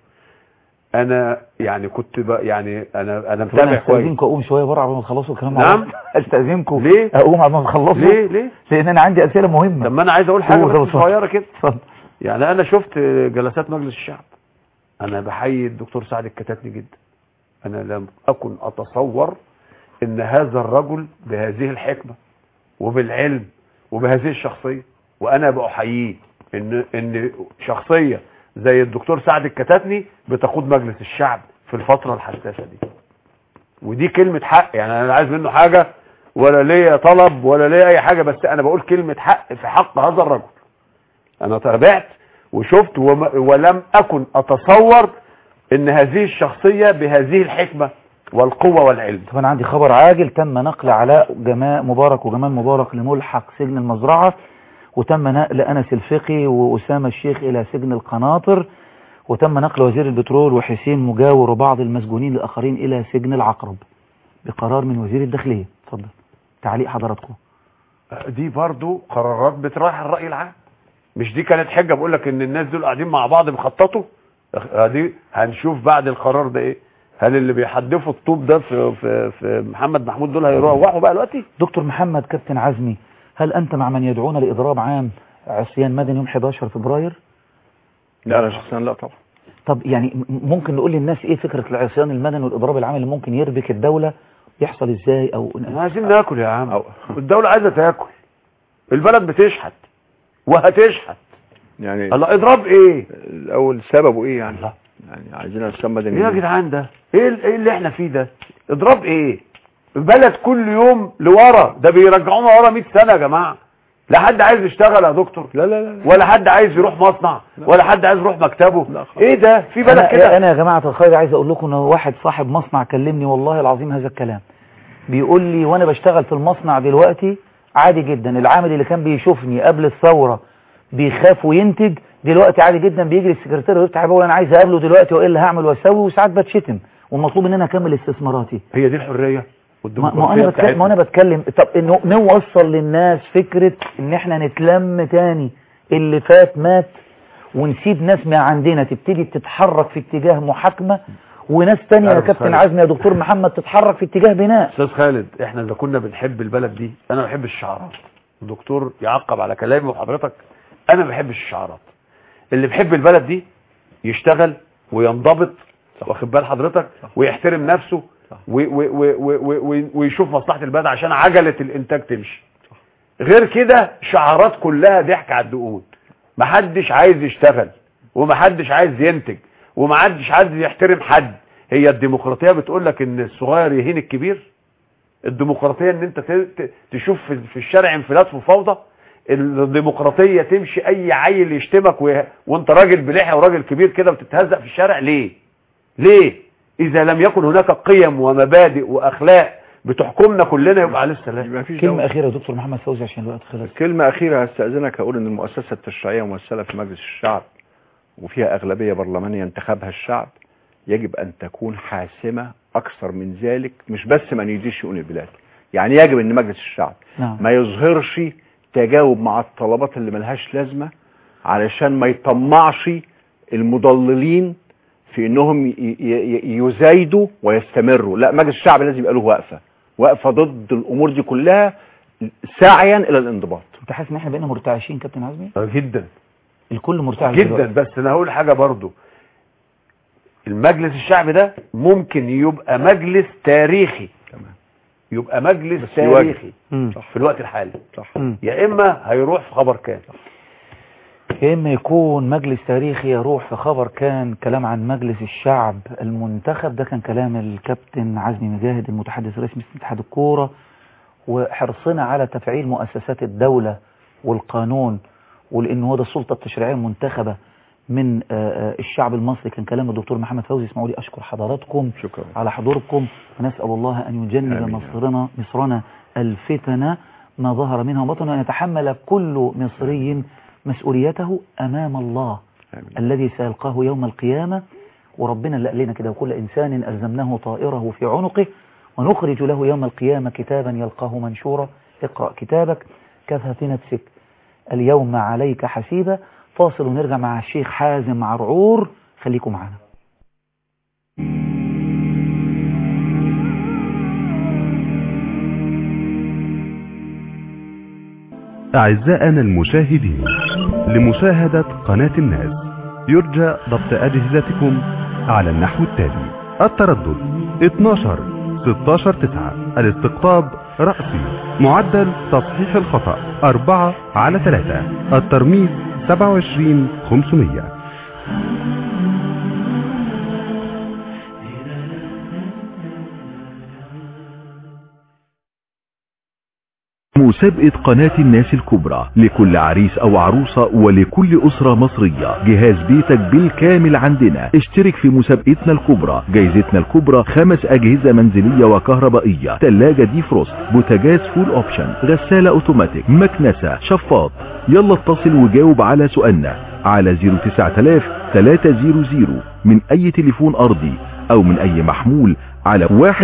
انا يعني كنت بقى يعني انا انا متابع انا كويس استاذنكم اقوم شويه بره قبل ما تخلصوا الكلام مع نعم. بعض. استاذنكم ليه؟ اقوم قبل ما تخلصوا ليه ليه لان انا عندي اسئله مهمه طب ما انا عايز اقول حاجه قول، بس اتفضل. صغيره كده اتفضل يعني انا شفت جلسات مجلس الشعب انا بحيي الدكتور سعد الكتاتني جدا انا لم اكن اتصور ان هذا الرجل بهذه الحكمة وبالعلم وبهذه الشخصية وانا بأحييه ان ان شخصية زي الدكتور سعد الكتاتني بتقود مجلس الشعب في الفترة الحساسة دي ودي كلمة حق يعني انا لا عايز منه حاجة ولا ليا طلب ولا ليا اي حاجة بس انا بقول كلمة حق في حق هذا الرجل انا تابعت وشفت وما ولم اكن اتصور ان هذه الشخصية بهذه الحكمة والقوة والعلم طب انا عندي خبر عاجل تم نقل علاء جمال مبارك وجمال مبارك لملحق سجن المزرعة وتم نقل انس الفقي واسامة الشيخ الى سجن القناطر وتم نقل وزير البترول وحسين مجاور وبعض المسجونين الاخرين الى سجن العقرب بقرار من وزير الداخلية اتفضل تعليق حضراتكم دي برضو قرارات بتراعي الرأي العام مش دي كانت حجة بقول لك ان الناس دول قاعدين مع بعض بيخططوا دي هنشوف بعد القرار ده ايه هل اللي بيحدفوا الطوب ده في, في, في محمد محمود دول هيروحوا بقى دلوقتي دكتور محمد كابتن عزمي هل انت مع من يدعون لاضراب عام عصيان مدني يوم 11 فبراير لا انا شخصيا لا طبعا طب يعني م- ممكن نقول للناس ايه فكرة العصيان المدني والاضراب العام اللي ممكن يربك الدولة يحصل ازاي او احنا عايزين ناكل يا عم أو- والدولة عايزة تاكل البلد بتشحت وهتشحت يعني الله اضراب ايه الاول سببه ايه يعني الله. يعني عايزين ارسام مدني ايه يا جدعان ده ايه ال- ايه اللي احنا فيه ده اضراب ايه البلد كل يوم لورا ده بيرجعونا ورا 100 سنه يا جماعه لا حد عايز يشتغل يا دكتور لا لا لا ولا حد عايز يروح مصنع ولا حد عايز يروح مكتبه لا خالص. ايه ده في بلد انا, كده انا يا جماعة الخير عايز اقول لكم ان واحد صاحب مصنع كلمني والله العظيم هذا الكلام بيقول لي وانا بشتغل في المصنع دلوقتي عادي جدا العامل اللي كان بيشوفني قبل الثورة بيخاف وينتج دلوقتي عادي جدا بيجري السكرتير ويفتح بقول انا عايز اقابله دلوقتي والا هعمل واسوي وساعات بتشتم والمطلوب ان انا اكمل استثماراتي هي دي الحريه ما ما انا بتكلم ما انا بتكلم طب انه نوصل للناس فكرة ان احنا نتلم تاني اللي فات مات ونسيب ناس ما عندنا تبتدي تتحرك في اتجاه محاكمة وناس تانية يا عارف كابتن خالد. عزمي يا دكتور محمد تتحرك في اتجاه بناء استاذ خالد احنا اذا كنا بنحب البلد دي انا ما بحبش الشعارات الدكتور يعقب على كلامي وحضرتك انا ما بحبش الشعارات اللي بيحب البلد دي يشتغل وينضبط واخد بال حضرتك ويحترم نفسه و- و- و- و- و- ويشوف مصلحة البلد عشان عجلة الانتاج تمشي غير كده شعارات كلها ضحك على الدقون محدش عايز يشتغل ومحدش عايز ينتج ومحدش عايز يحترم حد هي الديمقراطية بتقول لك ان الصغير يهين الكبير الديمقراطية ان انت ت- ت- تشوف في- في الشارع انفلات وفوضى الديمقراطية تمشي اي عيل يشتمك و... وانت راجل بلحية وراجل كبير كده وتتهزق في الشارع ليه ليه اذا لم يكن هناك قيم ومبادئ واخلاق بتحكمنا كلنا يبقى عليه السلام ما فيش كلمة دولة. أخيرة يا دكتور محمد فوزي عشان الوقت خلص كلمة أخيرة هستأذنك أقول إن المؤسسة التشريعية ممثلة في مجلس الشعب وفيها أغلبية برلمانية انتخبها الشعب يجب أن تكون حاسمة أكثر من ذلك مش بس من يدير شؤون البلاد يعني يجب أن مجلس الشعب نعم ما يظهرش تجاوب مع الطلبات اللي ملهاش لازمة علشان ما يطمعش المضللين في انهم ي- ي- يزايدوا ويستمروا لا مجلس الشعب لازم يبقى له وقفة وقفة ضد الامور دي كلها سعيا الى الانضباط أنت حاسس إن إحنا بقينا مرتعشين كابتن عزمي؟ آه، جدا الكل مرتعش جدا دلوقتي. بس انا هقول حاجة برضو المجلس الشعبي ده ممكن يبقى مجلس تاريخي تمام يبقى مجلس بس يواجه. تاريخي مم. في الوقت الحالي صح مم. يا اما هيروح في خبر كان يا إما يكون مجلس تاريخي يروح في خبر كان كلام عن مجلس الشعب المنتخب ده كان كلام الكابتن عزمي مجاهد المتحدث الرسمي في اتحاد الكورة وحرصنا على تفعيل مؤسسات الدولة والقانون ولأن هو ده السلطة التشريعية المنتخبة من آه، آه، الشعب المصري كان كلام الدكتور محمد فوزي اسمعوا لي أشكر حضراتكم شكرا على حضوركم ونسأل الله أن يجنب آمين. مصرنا مصرنا الفتن ما ظهر منها وبطن وأن يتحمل كل مصري مسؤوليته أمام الله آمين. الذي سيلقاه يوم القيامة وربنا اللي قال لنا كده وكل إنسان ألزمناه طائره في عنقه ونخرج له يوم القيامة كتابا يلقاه منشورا اقرأ كتابك كفى في نفسك اليوم عليك حسيبا فاصل ونرجع مع الشيخ حازم عرعور خليكم معنا أعزائنا المشاهدين لمشاهدة قناة الناس يرجى ضبط أجهزتكم على النحو التالي التردد 12 16 9 الاستقطاب رأسي معدل تصحيح الخطأ 4 على 3 الترميز 27 500 مسابقة قناة الناس الكبرى لكل عريس او عروسة ولكل اسرة مصرية جهاز بيتك بالكامل عندنا اشترك في مسابقتنا الكبرى جايزتنا الكبرى خمس اجهزة منزلية وكهربائية تلاجة دي فروست بوتاجاز فول اوبشن غسالة اوتوماتيك مكنسة شفاط يلا اتصل وجاوب على سؤالنا على 09000 300 من اي تليفون ارضي او من اي محمول على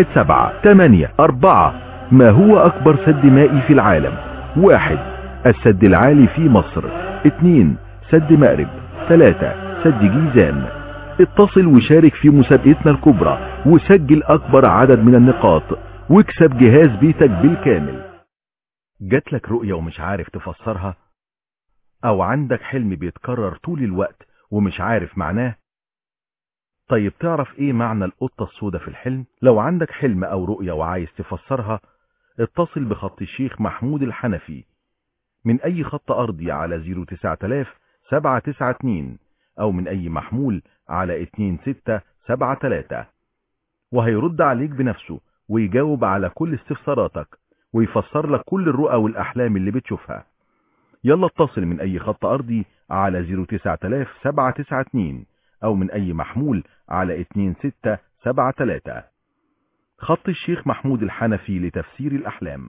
1784 ما هو اكبر سد مائي في العالم واحد السد العالي في مصر اثنين سد مأرب ثلاثة سد جيزان اتصل وشارك في مسابقتنا الكبرى وسجل اكبر عدد من النقاط واكسب جهاز بيتك بالكامل جاتلك رؤية ومش عارف تفسرها او عندك حلم بيتكرر طول الوقت ومش عارف معناه طيب تعرف ايه معنى القطة السوداء في الحلم لو عندك حلم او رؤية وعايز تفسرها اتصل بخط الشيخ محمود الحنفي من اي خط ارضي على 09000 792 او من اي محمول على 2673 وهيرد عليك بنفسه ويجاوب على كل استفساراتك ويفسر لك كل الرؤى والاحلام اللي بتشوفها يلا اتصل من اي خط ارضي على 09000 792 او من اي محمول على 2673 خط الشيخ محمود الحنفي لتفسير الأحلام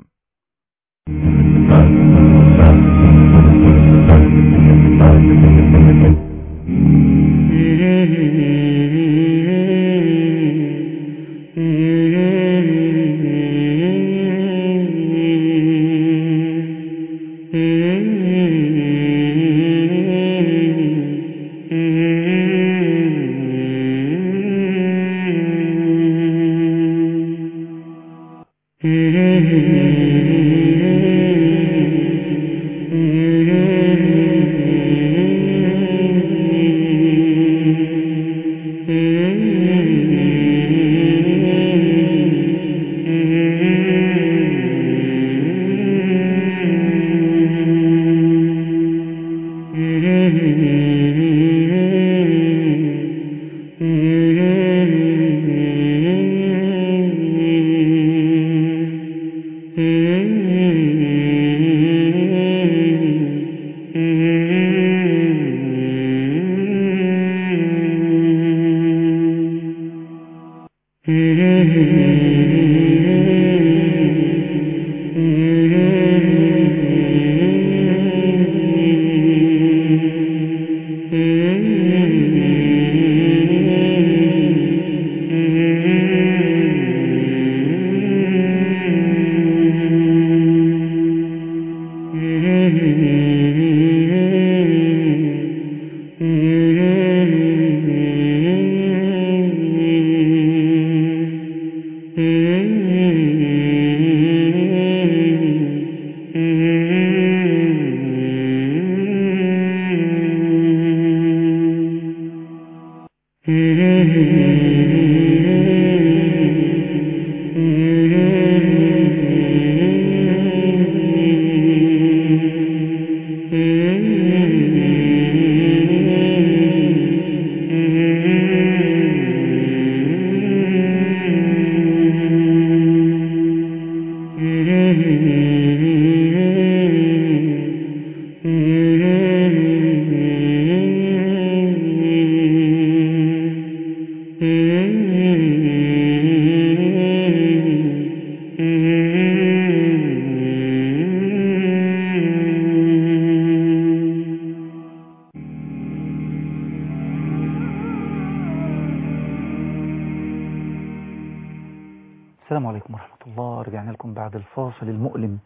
السلام عليكم ورحمة الله رجعنا لكم بعد الفاصل المؤلم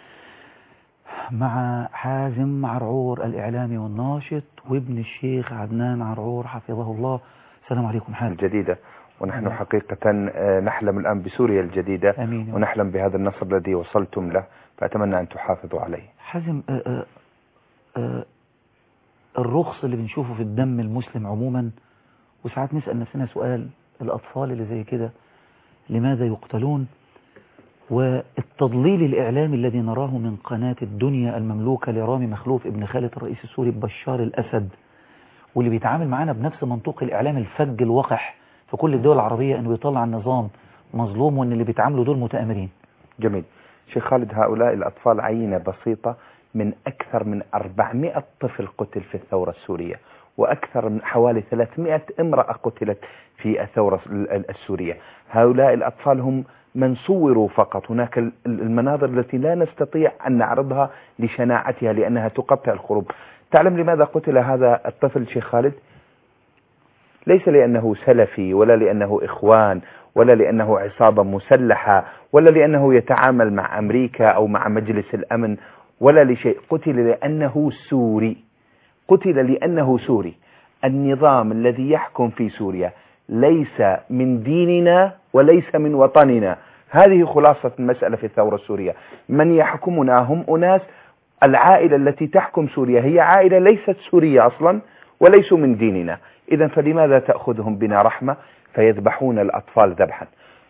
مع حازم عرعور الإعلامي والناشط وابن الشيخ عدنان عرعور حفظه الله السلام عليكم حازم الجديدة ونحن الله. حقيقة آه، نحلم الآن بسوريا الجديدة آمين ونحلم بهذا النصر الذي وصلتم له فأتمنى أن تحافظوا عليه حازم آه، آه، آه، الرخص اللي بنشوفه في الدم المسلم عموما وساعات نسأل نفسنا سؤال الأطفال اللي زي كده لماذا يقتلون والتضليل الإعلامي الذي نراه من قناة الدنيا المملوكة لرامي مخلوف ابن خالة الرئيس السوري بشار الأسد واللي بيتعامل معانا بنفس منطوق الإعلام الفج الوقح في كل الدول العربية أنه يطلع النظام مظلوم وأن اللي بيتعاملوا دول متآمرين جميل شيخ خالد هؤلاء الأطفال عينة بسيطة من أكثر من 400 طفل قتل في الثورة السورية وأكثر من حوالي 300 امرأة قتلت في الثورة ال- السورية هؤلاء الأطفال هم من صوروا فقط هناك ال- المناظر التي لا نستطيع أن نعرضها لشناعتها لأنها تقطع الخروج تعلم لماذا قتل هذا الطفل شيخ خالد ليس لأنه سلفي ولا لأنه إخوان ولا لأنه عصابة مسلحة ولا لأنه يتعامل مع أمريكا أو مع مجلس الأمن ولا لشيء قتل لأنه سوري قتل لأنه سوري النظام الذي يحكم في سوريا ليس من ديننا وليس من وطننا هذه خلاصة المسألة في الثورة السورية من يحكمنا هم أناس العائلة التي تحكم سوريا هي عائلة ليست سورية أصلا وليسوا من ديننا إذا فلماذا تأخذهم بنا رحمة فيذبحون الأطفال ذبحا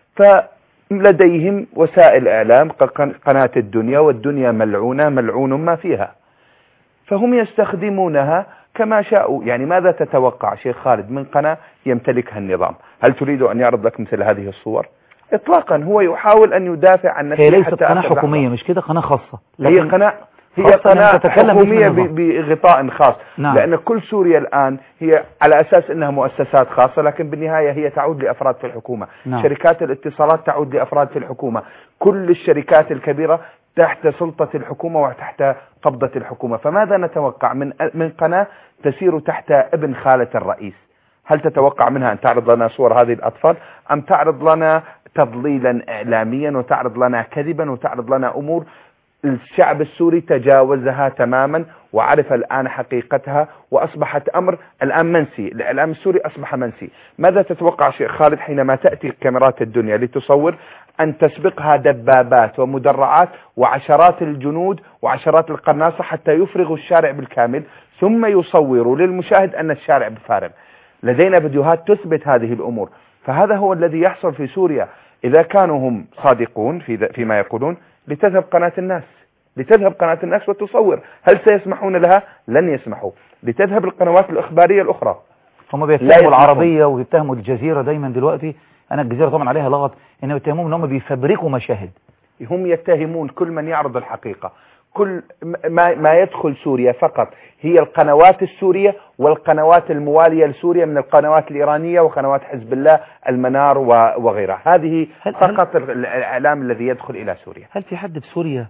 فلديهم وسائل إعلام كقن- قناة الدنيا والدنيا ملعونة ملعون ما فيها فهم يستخدمونها كما شاءوا يعني ماذا تتوقع شيخ خالد من قناة يمتلكها النظام هل تريد أن يعرض لك مثل هذه الصور إطلاقا هو يحاول أن يدافع عن نفسه هي ليست حتى قناة آخر حكومية لحظة. مش كده قناة خاصة هي لكن قناة هي خاصة أن قناة تتكلم باسم حكومية النظام. ب- بغطاء خاص نعم. لأن كل سوريا الآن هي على أساس أنها مؤسسات خاصة لكن بالنهاية هي تعود لأفراد في الحكومة نعم. شركات الاتصالات تعود لأفراد في الحكومة كل الشركات الكبيرة تحت سلطة الحكومة وتحت قبضة الحكومة فماذا نتوقع من من قناة تسير تحت ابن خالة الرئيس هل تتوقع منها أن تعرض لنا صور هذه الأطفال أم تعرض لنا تضليلا إعلاميا وتعرض لنا كذبا وتعرض لنا أمور الشعب السوري تجاوزها تماما وعرف الآن حقيقتها وأصبحت أمر الآن منسي الإعلام السوري أصبح منسي ماذا تتوقع شيخ خالد حينما تأتي كاميرات الدنيا لتصور أن تسبقها دبابات ومدرعات وعشرات الجنود وعشرات القناصة حتى يفرغوا الشارع بالكامل ثم يصوروا للمشاهد أن الشارع بفارغ لدينا فيديوهات تثبت هذه الأمور فهذا هو الذي يحصل في سوريا إذا كانوا هم صادقون في ذ- فيما يقولون لتذهب قناة الناس لتذهب قناة الناس وتصور هل سيسمحون لها لن يسمحوا لتذهب القنوات الإخبارية الأخرى هم لا بيتهموا يسمحون. العربية وبيتهموا الجزيرة دايما دلوقتي أنا الجزيرة طبعا عليها لغط إنهم بيتهموهم إن هم بيفبركوا مشاهد هم يتهمون كل من يعرض الحقيقة كل ما, ما يدخل سوريا فقط هي القنوات السورية والقنوات الموالية لسوريا من القنوات الإيرانية وقنوات حزب الله المنار و- وغيرها هذه هل- هل- فقط الإعلام الذي يدخل إلى سوريا هل في حد في سوريا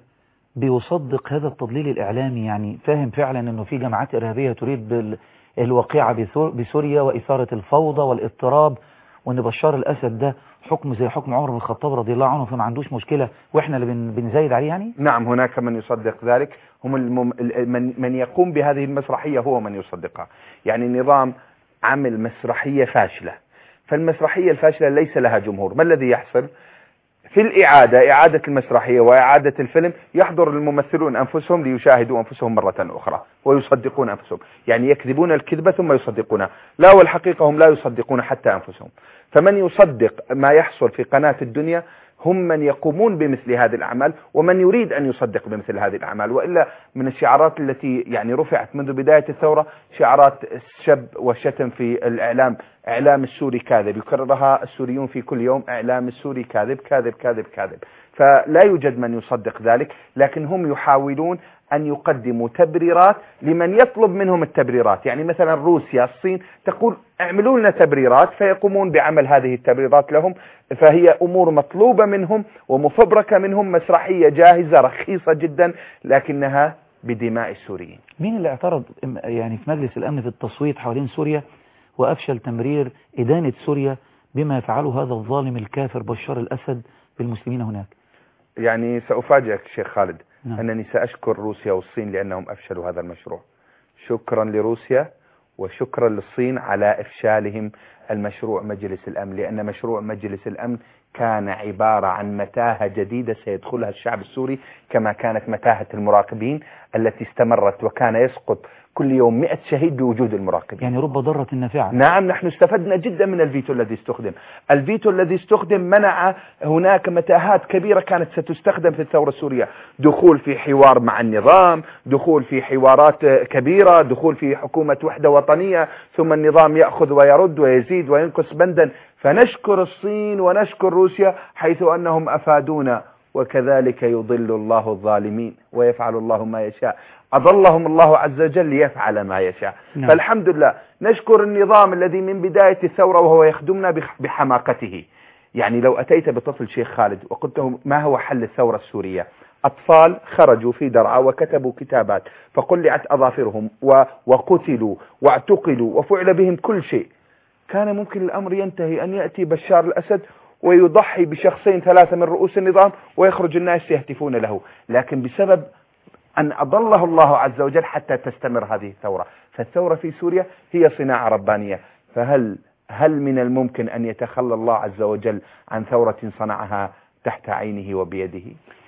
بيصدق هذا التضليل الإعلامي يعني فاهم فعلا أنه في جماعات إرهابية تريد بال- الوقيعة بثور- بسوريا وإثارة الفوضى والاضطراب وأن بشار الأسد ده حكم زي حكم عمر بن الخطاب رضي الله عنه فما عندوش مشكلة وإحنا اللي بن- بنزايد عليه يعني نعم هناك من يصدق ذلك هم المم... ال- من... من يقوم بهذه المسرحية هو من يصدقها يعني النظام عمل مسرحية فاشلة فالمسرحية الفاشلة ليس لها جمهور ما الذي يحصل في الإعادة إعادة المسرحية وإعادة الفيلم يحضر الممثلون أنفسهم ليشاهدوا أنفسهم مرة أخرى ويصدقون أنفسهم يعني يكذبون الكذبة ثم يصدقونها لا والحقيقة هم لا يصدقون حتى أنفسهم فمن يصدق ما يحصل في قناة الدنيا هم من يقومون بمثل هذه الأعمال ومن يريد أن يصدق بمثل هذه الأعمال وإلا من الشعارات التي يعني رفعت منذ بداية الثورة شعارات الشب والشتم في الإعلام إعلام السوري كاذب يكررها السوريون في كل يوم إعلام السوري كاذب كاذب كاذب كاذب فلا يوجد من يصدق ذلك لكن هم يحاولون أن يقدموا تبريرات لمن يطلب منهم التبريرات يعني مثلا روسيا الصين تقول اعملوا لنا تبريرات فيقومون بعمل هذه التبريرات لهم فهي أمور مطلوبة منهم ومفبركة منهم مسرحية جاهزة رخيصة جدا لكنها بدماء السوريين مين اللي اعترض ام- يعني في مجلس الأمن في التصويت حوالين سوريا وأفشل تمرير إدانة سوريا بما يفعله هذا الظالم الكافر بشار الأسد بالمسلمين هناك يعني سأفاجئك شيخ خالد نعم. أنني سأشكر روسيا والصين لأنهم أفشلوا هذا المشروع شكرا لروسيا وشكرا للصين على إفشالهم المشروع مجلس الأمن لأن مشروع مجلس الأمن كان عبارة عن متاهة جديدة سيدخلها الشعب السوري كما كانت متاهة المراقبين التي استمرت وكان يسقط كل يوم 100 شهيد بوجود المراقبين يعني رب ضارة نافعة نعم نحن استفدنا جدا من الفيتو الذي استخدم الفيتو الذي استخدم منع هناك متاهات كبيرة كانت ستستخدم في الثورة السورية دخول في حوار مع النظام دخول في حوارات كبيرة دخول في حكومة وحدة وطنية ثم النظام يأخذ ويرد ويزيد وينقص بندا فنشكر الصين ونشكر روسيا حيث أنهم أفادونا وكذلك يضل الله الظالمين ويفعل الله ما يشاء أضلهم الله عز وجل ليفعل ما يشاء نعم. فالحمد لله نشكر النظام الذي من بداية الثورة وهو يخدمنا بح- بحماقته يعني لو أتيت بطفل شيخ خالد وقلت له ما هو حل الثورة السورية أطفال خرجوا في درعا وكتبوا كتابات فقلعت أظافرهم و- وقتلوا واعتقلوا وفعل بهم كل شيء كان ممكن الأمر ينتهي أن يأتي بشار الأسد ويضحي بشخصين ثلاثة من رؤوس النظام ويخرج الناس يهتفون له لكن بسبب أن أضله الله عز وجل حتى تستمر هذه الثورة فالثورة في سوريا هي صناعة ربانية فهل هل من الممكن أن يتخلى الله عز وجل عن ثورة صنعها تحت عينه وبيده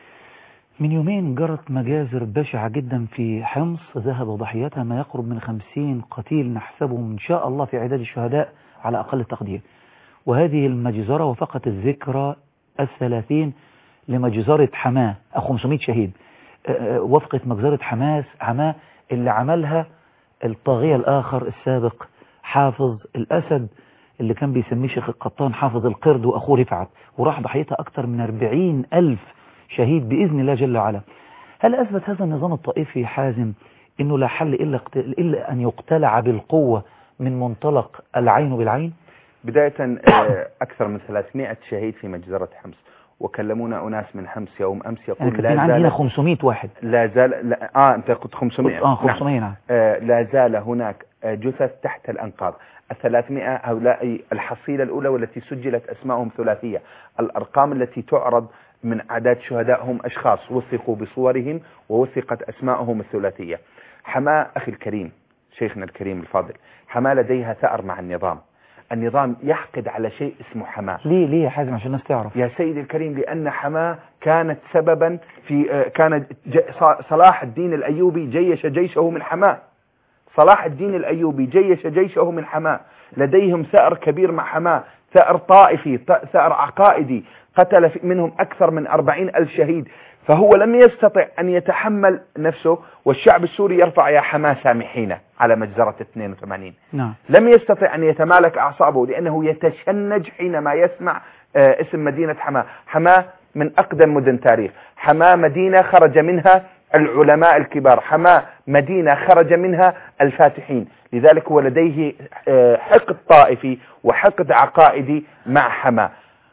من يومين جرت مجازر بشعة جدا في حمص ذهب ضحيتها ما يقرب من خمسين قتيل نحسبهم إن شاء الله في عداد الشهداء على أقل تقدير وهذه المجزرة وفقت الذكرى الثلاثين لمجزرة حماه أو 500 شهيد آه، آه، وفقت مجزرة حماس حماه اللي عملها الطاغية الآخر السابق حافظ الأسد اللي كان بيسميه شيخ القطان حافظ القرد وأخوه رفعت وراح ضحيتها أكثر من 40 ألف شهيد بإذن الله جل وعلا هل أثبت هذا النظام الطائفي حازم أنه لا حل إلا, اقت- إلا أن يقتلع بالقوة من منطلق العين بالعين بداية آه، أكثر من 300 شهيد في مجزرة حمص وكلمونا أناس من حمص يوم أمس يعني يقول كاتبين لا عندي هنا زال 500 واحد لا زال لا اه انت قلت 500 اه 500 نعم آه لا زال هناك آه، جثث تحت الأنقاض الثلاثمائة هؤلاء الحصيلة الأولى والتي سجلت أسمائهم ثلاثية الأرقام التي تعرض من أعداد شهداء هم أشخاص وثقوا بصورهم ووثقت أسمائهم الثلاثية حماة أخي الكريم شيخنا الكريم الفاضل حماة لديها ثأر مع النظام النظام يحقد على شيء اسمه حماة ليه ليه يا حازم عشان الناس تعرف يا سيدي الكريم لأن حماة كانت سببا في آه، كان ج- ص- صلاح الدين الأيوبي جيش جيشه من حماة صلاح الدين الأيوبي جيش جيشه من حماة لديهم ثأر كبير مع حماة ثأر طائفي ط- ثأر عقائدي قتل في- منهم أكثر من أربعين ألف شهيد فهو لم يستطع أن يتحمل نفسه والشعب السوري يرفع يا حماة سامحينا على مجزرة 82 نعم لم يستطع أن يتمالك أعصابه لأنه يتشنج حينما يسمع آه، اسم مدينة حماة حماة من أقدم مدن تاريخ حماة مدينة خرج منها العلماء الكبار حماة مدينة خرج منها الفاتحين لذلك هو لديه آه، حقد طائفي وحقد عقائدي مع حماة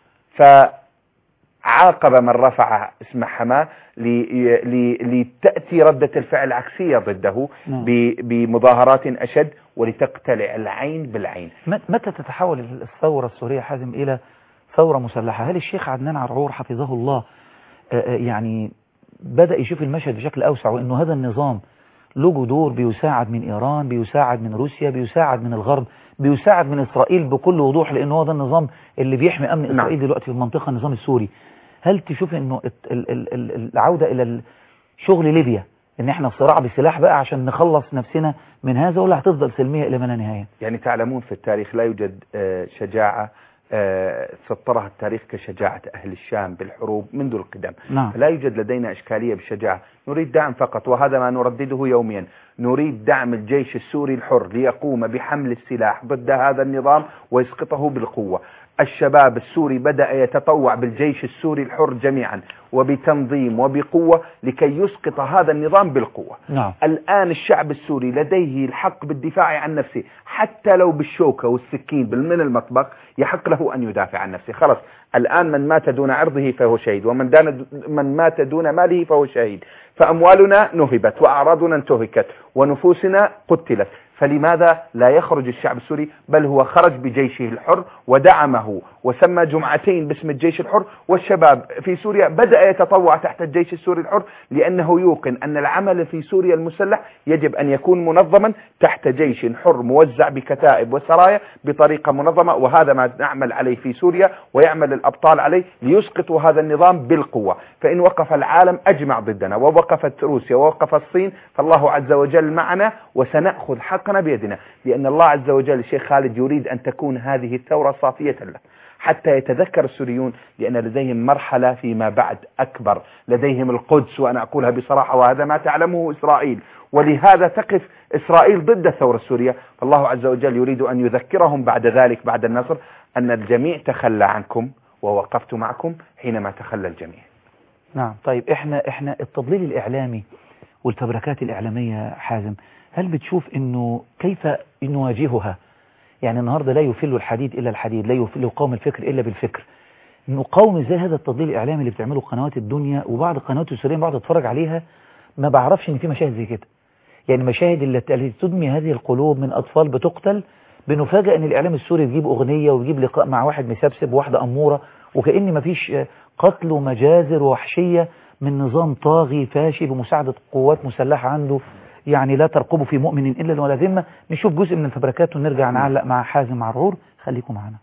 فعاقب من رفع اسم حماة لي- لي- لتأتي ردة الفعل عكسية ضده نعم. ب- بمظاهرات أشد ولتقتلع العين بالعين م- متى تتحول الثورة السورية حازم إلى ثورة مسلحة هل الشيخ عدنان عرعور حفظه الله آه، آه، يعني بدأ يشوف المشهد بشكل أوسع وأنه هذا النظام له جذور بيساعد من إيران بيساعد من روسيا بيساعد من الغرب بيساعد من إسرائيل بكل وضوح لأنه هو ده النظام اللي بيحمي أمن نعم. إسرائيل دلوقتي في المنطقة النظام السوري هل تشوف أنه الت- ال- ال- ال- العودة إلى شغل ليبيا ان احنا في صراع بالسلاح بقى عشان نخلص نفسنا من هذا ولا هتفضل سلمية الى ما لا نهاية يعني تعلمون في التاريخ لا يوجد آه، شجاعة آه، سطرها التاريخ كشجاعة أهل الشام بالحروب منذ القدم نعم لا يوجد لدينا إشكالية بالشجاعة نريد دعم فقط وهذا ما نردده يوميا نريد دعم الجيش السوري الحر ليقوم بحمل السلاح ضد هذا النظام ويسقطه بالقوة الشباب السوري بدأ يتطوع بالجيش السوري الحر جميعا وبتنظيم وبقوة لكي يسقط هذا النظام بالقوة نعم الآن الشعب السوري لديه الحق بالدفاع عن نفسه حتى لو بالشوكة والسكين من المطبخ يحق له أن يدافع عن نفسه خلاص الآن من مات دون عرضه فهو شهيد ومن دان من مات دون ماله فهو شهيد فأموالنا نهبت وأعراضنا انتهكت ونفوسنا قتلت فلماذا لا يخرج الشعب السوري بل هو خرج بجيشه الحر ودعمه وسمى جمعتين باسم الجيش الحر والشباب في سوريا بدأ يتطوع تحت الجيش السوري الحر لأنه يوقن أن العمل في سوريا المسلح يجب أن يكون منظما تحت جيش حر موزع بكتائب وسرايا بطريقة منظمة وهذا ما نعمل عليه في سوريا ويعمل الأبطال عليه ليسقطوا هذا النظام بالقوة فإن وقف العالم أجمع ضدنا ووقفت روسيا ووقف الصين فالله عز وجل معنا وسنأخذ حقنا بيدنا لأن الله عز وجل الشيخ خالد يريد أن تكون هذه الثورة صافية له حتى يتذكر السوريون لأن لديهم مرحلة فيما بعد أكبر لديهم القدس وأنا أقولها بصراحة وهذا ما تعلمه إسرائيل ولهذا تقف إسرائيل ضد الثورة السورية فالله عز وجل يريد أن يذكرهم بعد ذلك بعد النصر أن الجميع تخلى عنكم ووقفت معكم حينما تخلى الجميع نعم طيب احنا احنا التضليل الاعلامي والفبركات الاعلاميه حازم هل بتشوف انه كيف نواجهها يعني النهارده لا يفل الحديد الا الحديد لا يفل قوم الفكر الا بالفكر نقاوم ازاي هذا التضليل الاعلامي اللي بتعمله قنوات الدنيا وبعض القنوات السوريه بقعد اتفرج عليها ما بعرفش ان في مشاهد زي كده يعني مشاهد اللي التي تدمي هذه القلوب من اطفال بتقتل بنفاجئ ان الاعلام السوري يجيب اغنيه ويجيب لقاء مع واحد مسبسب وواحده اموره وكأن مفيش قتل ومجازر ووحشيه من نظام طاغي فاشي بمساعده قوات مسلحه عنده يعني لا ترقبوا في مؤمن الا ولا ذمه نشوف جزء من الفبركات ونرجع نعلق مع حازم عرعور خليكم معنا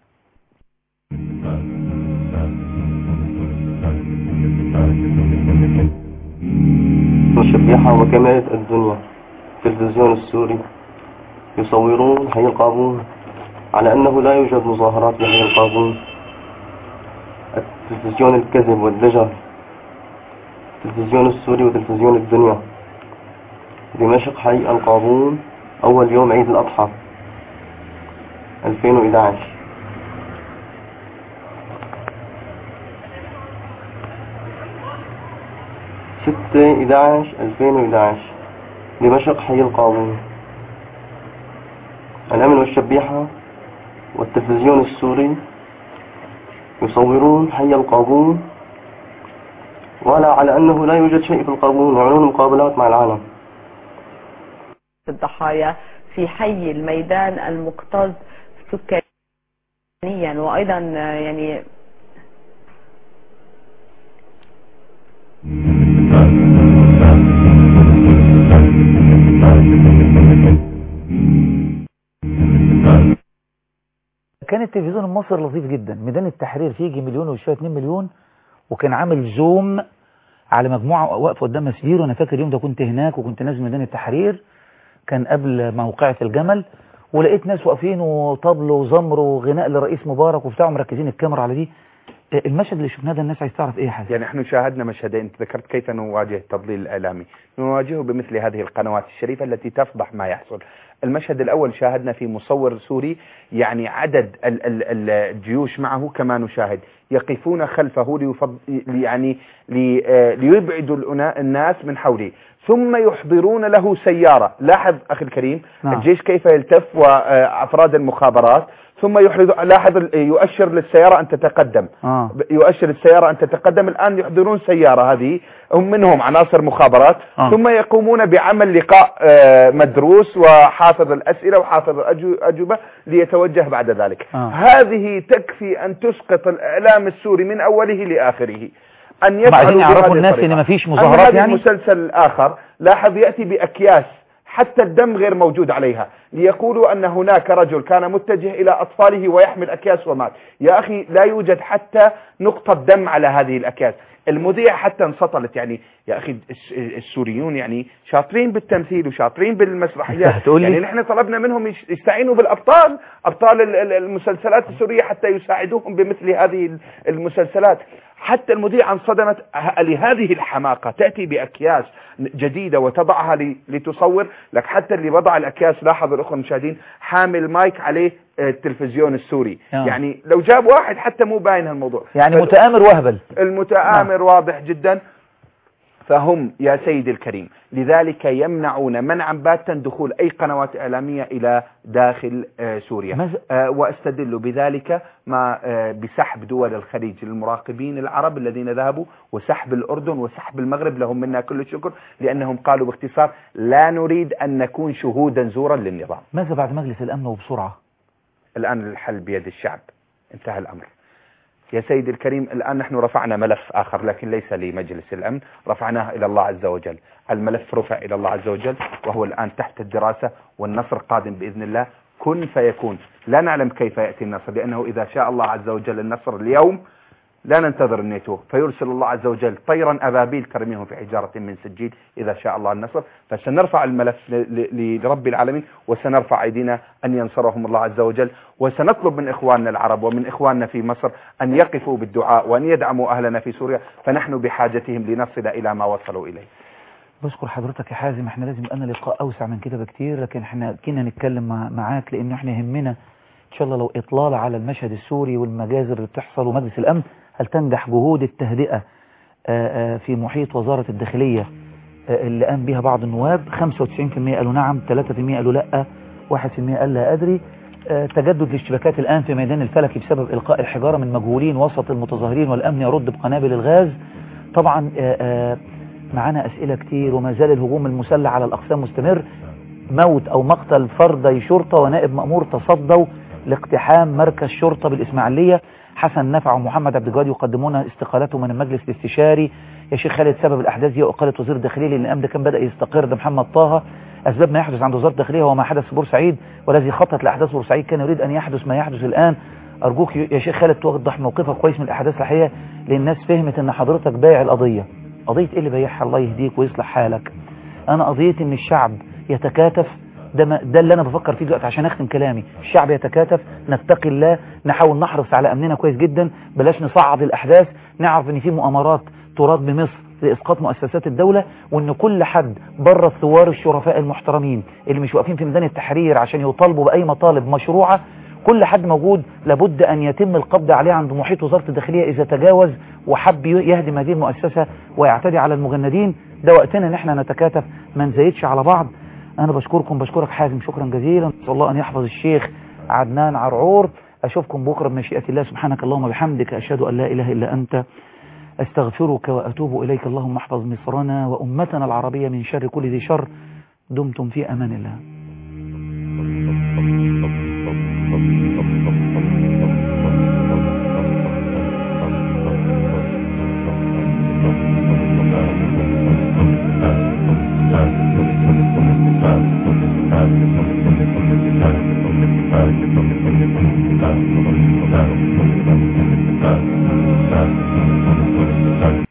مشبحة وكاميرا الدنيا التلفزيون السوري يصورون حي القابون على أنه لا يوجد مظاهرات في حي القابون التلفزيون الكذب والدجل التلفزيون السوري وتلفزيون الدنيا دمشق حي القابون أول يوم عيد الأضحى 2011 ستة 11 2011 دمشق حي القابون الأمن والشبيحة والتلفزيون السوري يصورون حي القابون ولا على أنه لا يوجد شيء في القابون يعملون مقابلات مع العالم الضحايا في حي الميدان المكتظ سكانيا وأيضا يعني كان التلفزيون المصري لطيف جدا ميدان التحرير فيه يجي مليون وشويه 2 مليون وكان عامل زوم على مجموعه واقفه قدام مسبير وانا فاكر اليوم ده كنت هناك وكنت نازل ميدان التحرير كان قبل موقعة الجمل ولقيت ناس واقفين وطبل وزمر وغناء لرئيس مبارك وبتاع مركزين الكاميرا على دي المشهد اللي شفناه ده الناس عايز تعرف ايه يا حاجه يعني نحن شاهدنا مشهدين انت ذكرت كيف نواجه التضليل الاعلامي نواجهه بمثل هذه القنوات الشريفه التي تفضح ما يحصل المشهد الأول شاهدنا في مصور سوري يعني عدد ال- ال- ال- الجيوش معه كما نشاهد يقفون خلفه ليفض يعني لي- آه، ليبعدوا الأنا- الناس من حوله ثم يحضرون له سيارة لاحظ أخي الكريم نعم. الجيش كيف يلتف وأفراد المخابرات ثم يحرض لاحظ ال- يؤشر للسيارة أن تتقدم آه. يؤشر السيارة أن تتقدم الآن يحضرون سيارة هذه هم منهم عناصر مخابرات آه. ثم يقومون بعمل لقاء آه، مدروس وحافظ الأسئلة وحافظ الأجوبة ليتوجه بعد ذلك آه. هذه تكفي أن تسقط الإعلام السوري من أوله لآخره أن هم عايزين يفعلوا يعرفوا بهذه الناس الطريقة. إن مفيش أما مظاهرات هذا يعني؟ المسلسل الآخر لاحظ يأتي بأكياس حتى الدم غير موجود عليها ليقولوا أن هناك رجل كان متجه إلى أطفاله ويحمل أكياس ومات يا أخي لا يوجد حتى نقطة دم على هذه الأكياس المذيع حتى انسطلت يعني يا أخي الس- السوريون يعني شاطرين بالتمثيل وشاطرين بالمسرحيات هتقول لي؟ يعني نحن طلبنا منهم يش- يستعينوا بالأبطال أبطال ال- ال- المسلسلات السورية حتى يساعدوهم بمثل هذه المسلسلات حتى المذيعة انصدمت ه- لهذه الحماقة تأتي بأكياس جديدة وتضعها ل- لتصور لك حتى اللي وضع الأكياس لاحظوا الأخوة المشاهدين حامل مايك عليه آه، التلفزيون السوري آه. يعني لو جاب واحد حتى مو باين هالموضوع يعني فال- متآمر وهبل المتآمر واضح جدا فهم يا سيدي الكريم لذلك يمنعون منعا باتا دخول أي قنوات إعلامية إلى داخل آه، سوريا ماذا- آه، واستدل بذلك ما آه، بسحب دول الخليج للمراقبين العرب الذين ذهبوا وسحب الأردن وسحب المغرب لهم منا كل الشكر لأنهم قالوا باختصار لا نريد أن نكون شهودا زورا للنظام ماذا بعد مجلس الأمن وبسرعة الآن الحل بيد الشعب انتهى الأمر يا سيدي الكريم الآن نحن رفعنا ملف آخر لكن ليس لمجلس الأمن رفعناه إلى الله عز وجل الملف رفع إلى الله عز وجل وهو الآن تحت الدراسة والنصر قادم بإذن الله كن فيكون لا نعلم كيف يأتي النصر لأنه إذا شاء الله عز وجل النصر اليوم لا ننتظر الناتو فيرسل الله عز وجل طيرا أبابيل ترميهم في حجارة من سجيل إذا شاء الله النصر فسنرفع الملف ل- ل- لرب العالمين وسنرفع أيدينا أن ينصرهم الله عز وجل وسنطلب من إخواننا العرب ومن إخواننا في مصر أن يقفوا بالدعاء وأن يدعموا أهلنا في سوريا فنحن بحاجتهم لنصل إلى ما وصلوا إليه بشكر حضرتك يا حازم احنا لازم يبقى لنا لقاء اوسع من كده بكتير لكن احنا كنا نتكلم مع معاك لان احنا يهمنا ان شاء الله لو اطلال على المشهد السوري والمجازر اللي بتحصل ومجلس الامن هل تنجح جهود التهدئه آه، آه، في محيط وزاره الداخليه آه، اللي قام بها بعض النواب 95% قالوا نعم 3% قالوا لا 1% قال لا ادري آه، تجدد الاشتباكات الان في ميدان الفلكي بسبب القاء الحجاره من مجهولين وسط المتظاهرين والامن يرد بقنابل الغاز طبعا آه، آه، معانا أسئلة كتير وما زال الهجوم المسلح على الأقسام مستمر موت أو مقتل فردي شرطة ونائب مأمور تصدوا لاقتحام مركز شرطة بالإسماعيلية حسن نفع ومحمد عبد الجواد يقدمون استقالتهم من المجلس الاستشاري يا شيخ خالد سبب الأحداث دي وإقالة وزير الداخلية لأن الأمن ده كان بدأ يستقر ده محمد طه أسباب ما يحدث عند وزارة الداخلية هو ما حدث في بورسعيد والذي خطط لأحداث بورسعيد كان يريد أن يحدث ما يحدث الآن أرجوك يا شيخ خالد توضح موقفك كويس من الأحداث الحقيقية لأن الناس فهمت أن حضرتك بايع القضية قضية إيه اللي بايعها الله يهديك ويصلح حالك أنا قضية أن الشعب يتكاتف ده, ما ده اللي أنا بفكر فيه دلوقتي عشان أختم كلامي الشعب يتكاتف نتقي الله نحاول نحرص على أمننا كويس جدا بلاش نصعد الأحداث نعرف أن في مؤامرات تراد بمصر لإسقاط مؤسسات الدولة وأن كل حد بره الثوار الشرفاء المحترمين اللي مش واقفين في ميدان التحرير عشان يطالبوا بأي مطالب مشروعة كل حد موجود لابد أن يتم القبض عليه عند محيط وزارة الداخلية إذا تجاوز وحب يهدم هذه المؤسسة ويعتدي على المجندين ده وقتنا ان احنا نتكاتف ما نزايدش على بعض انا بشكركم بشكرك حازم شكرا جزيلا نسال الله ان يحفظ الشيخ عدنان عرعور اشوفكم بكره بمشيئه الله سبحانك اللهم وبحمدك اشهد ان لا اله الا انت استغفرك واتوب اليك اللهم احفظ مصرنا وامتنا العربيه من شر كل ذي شر دمتم في امان الله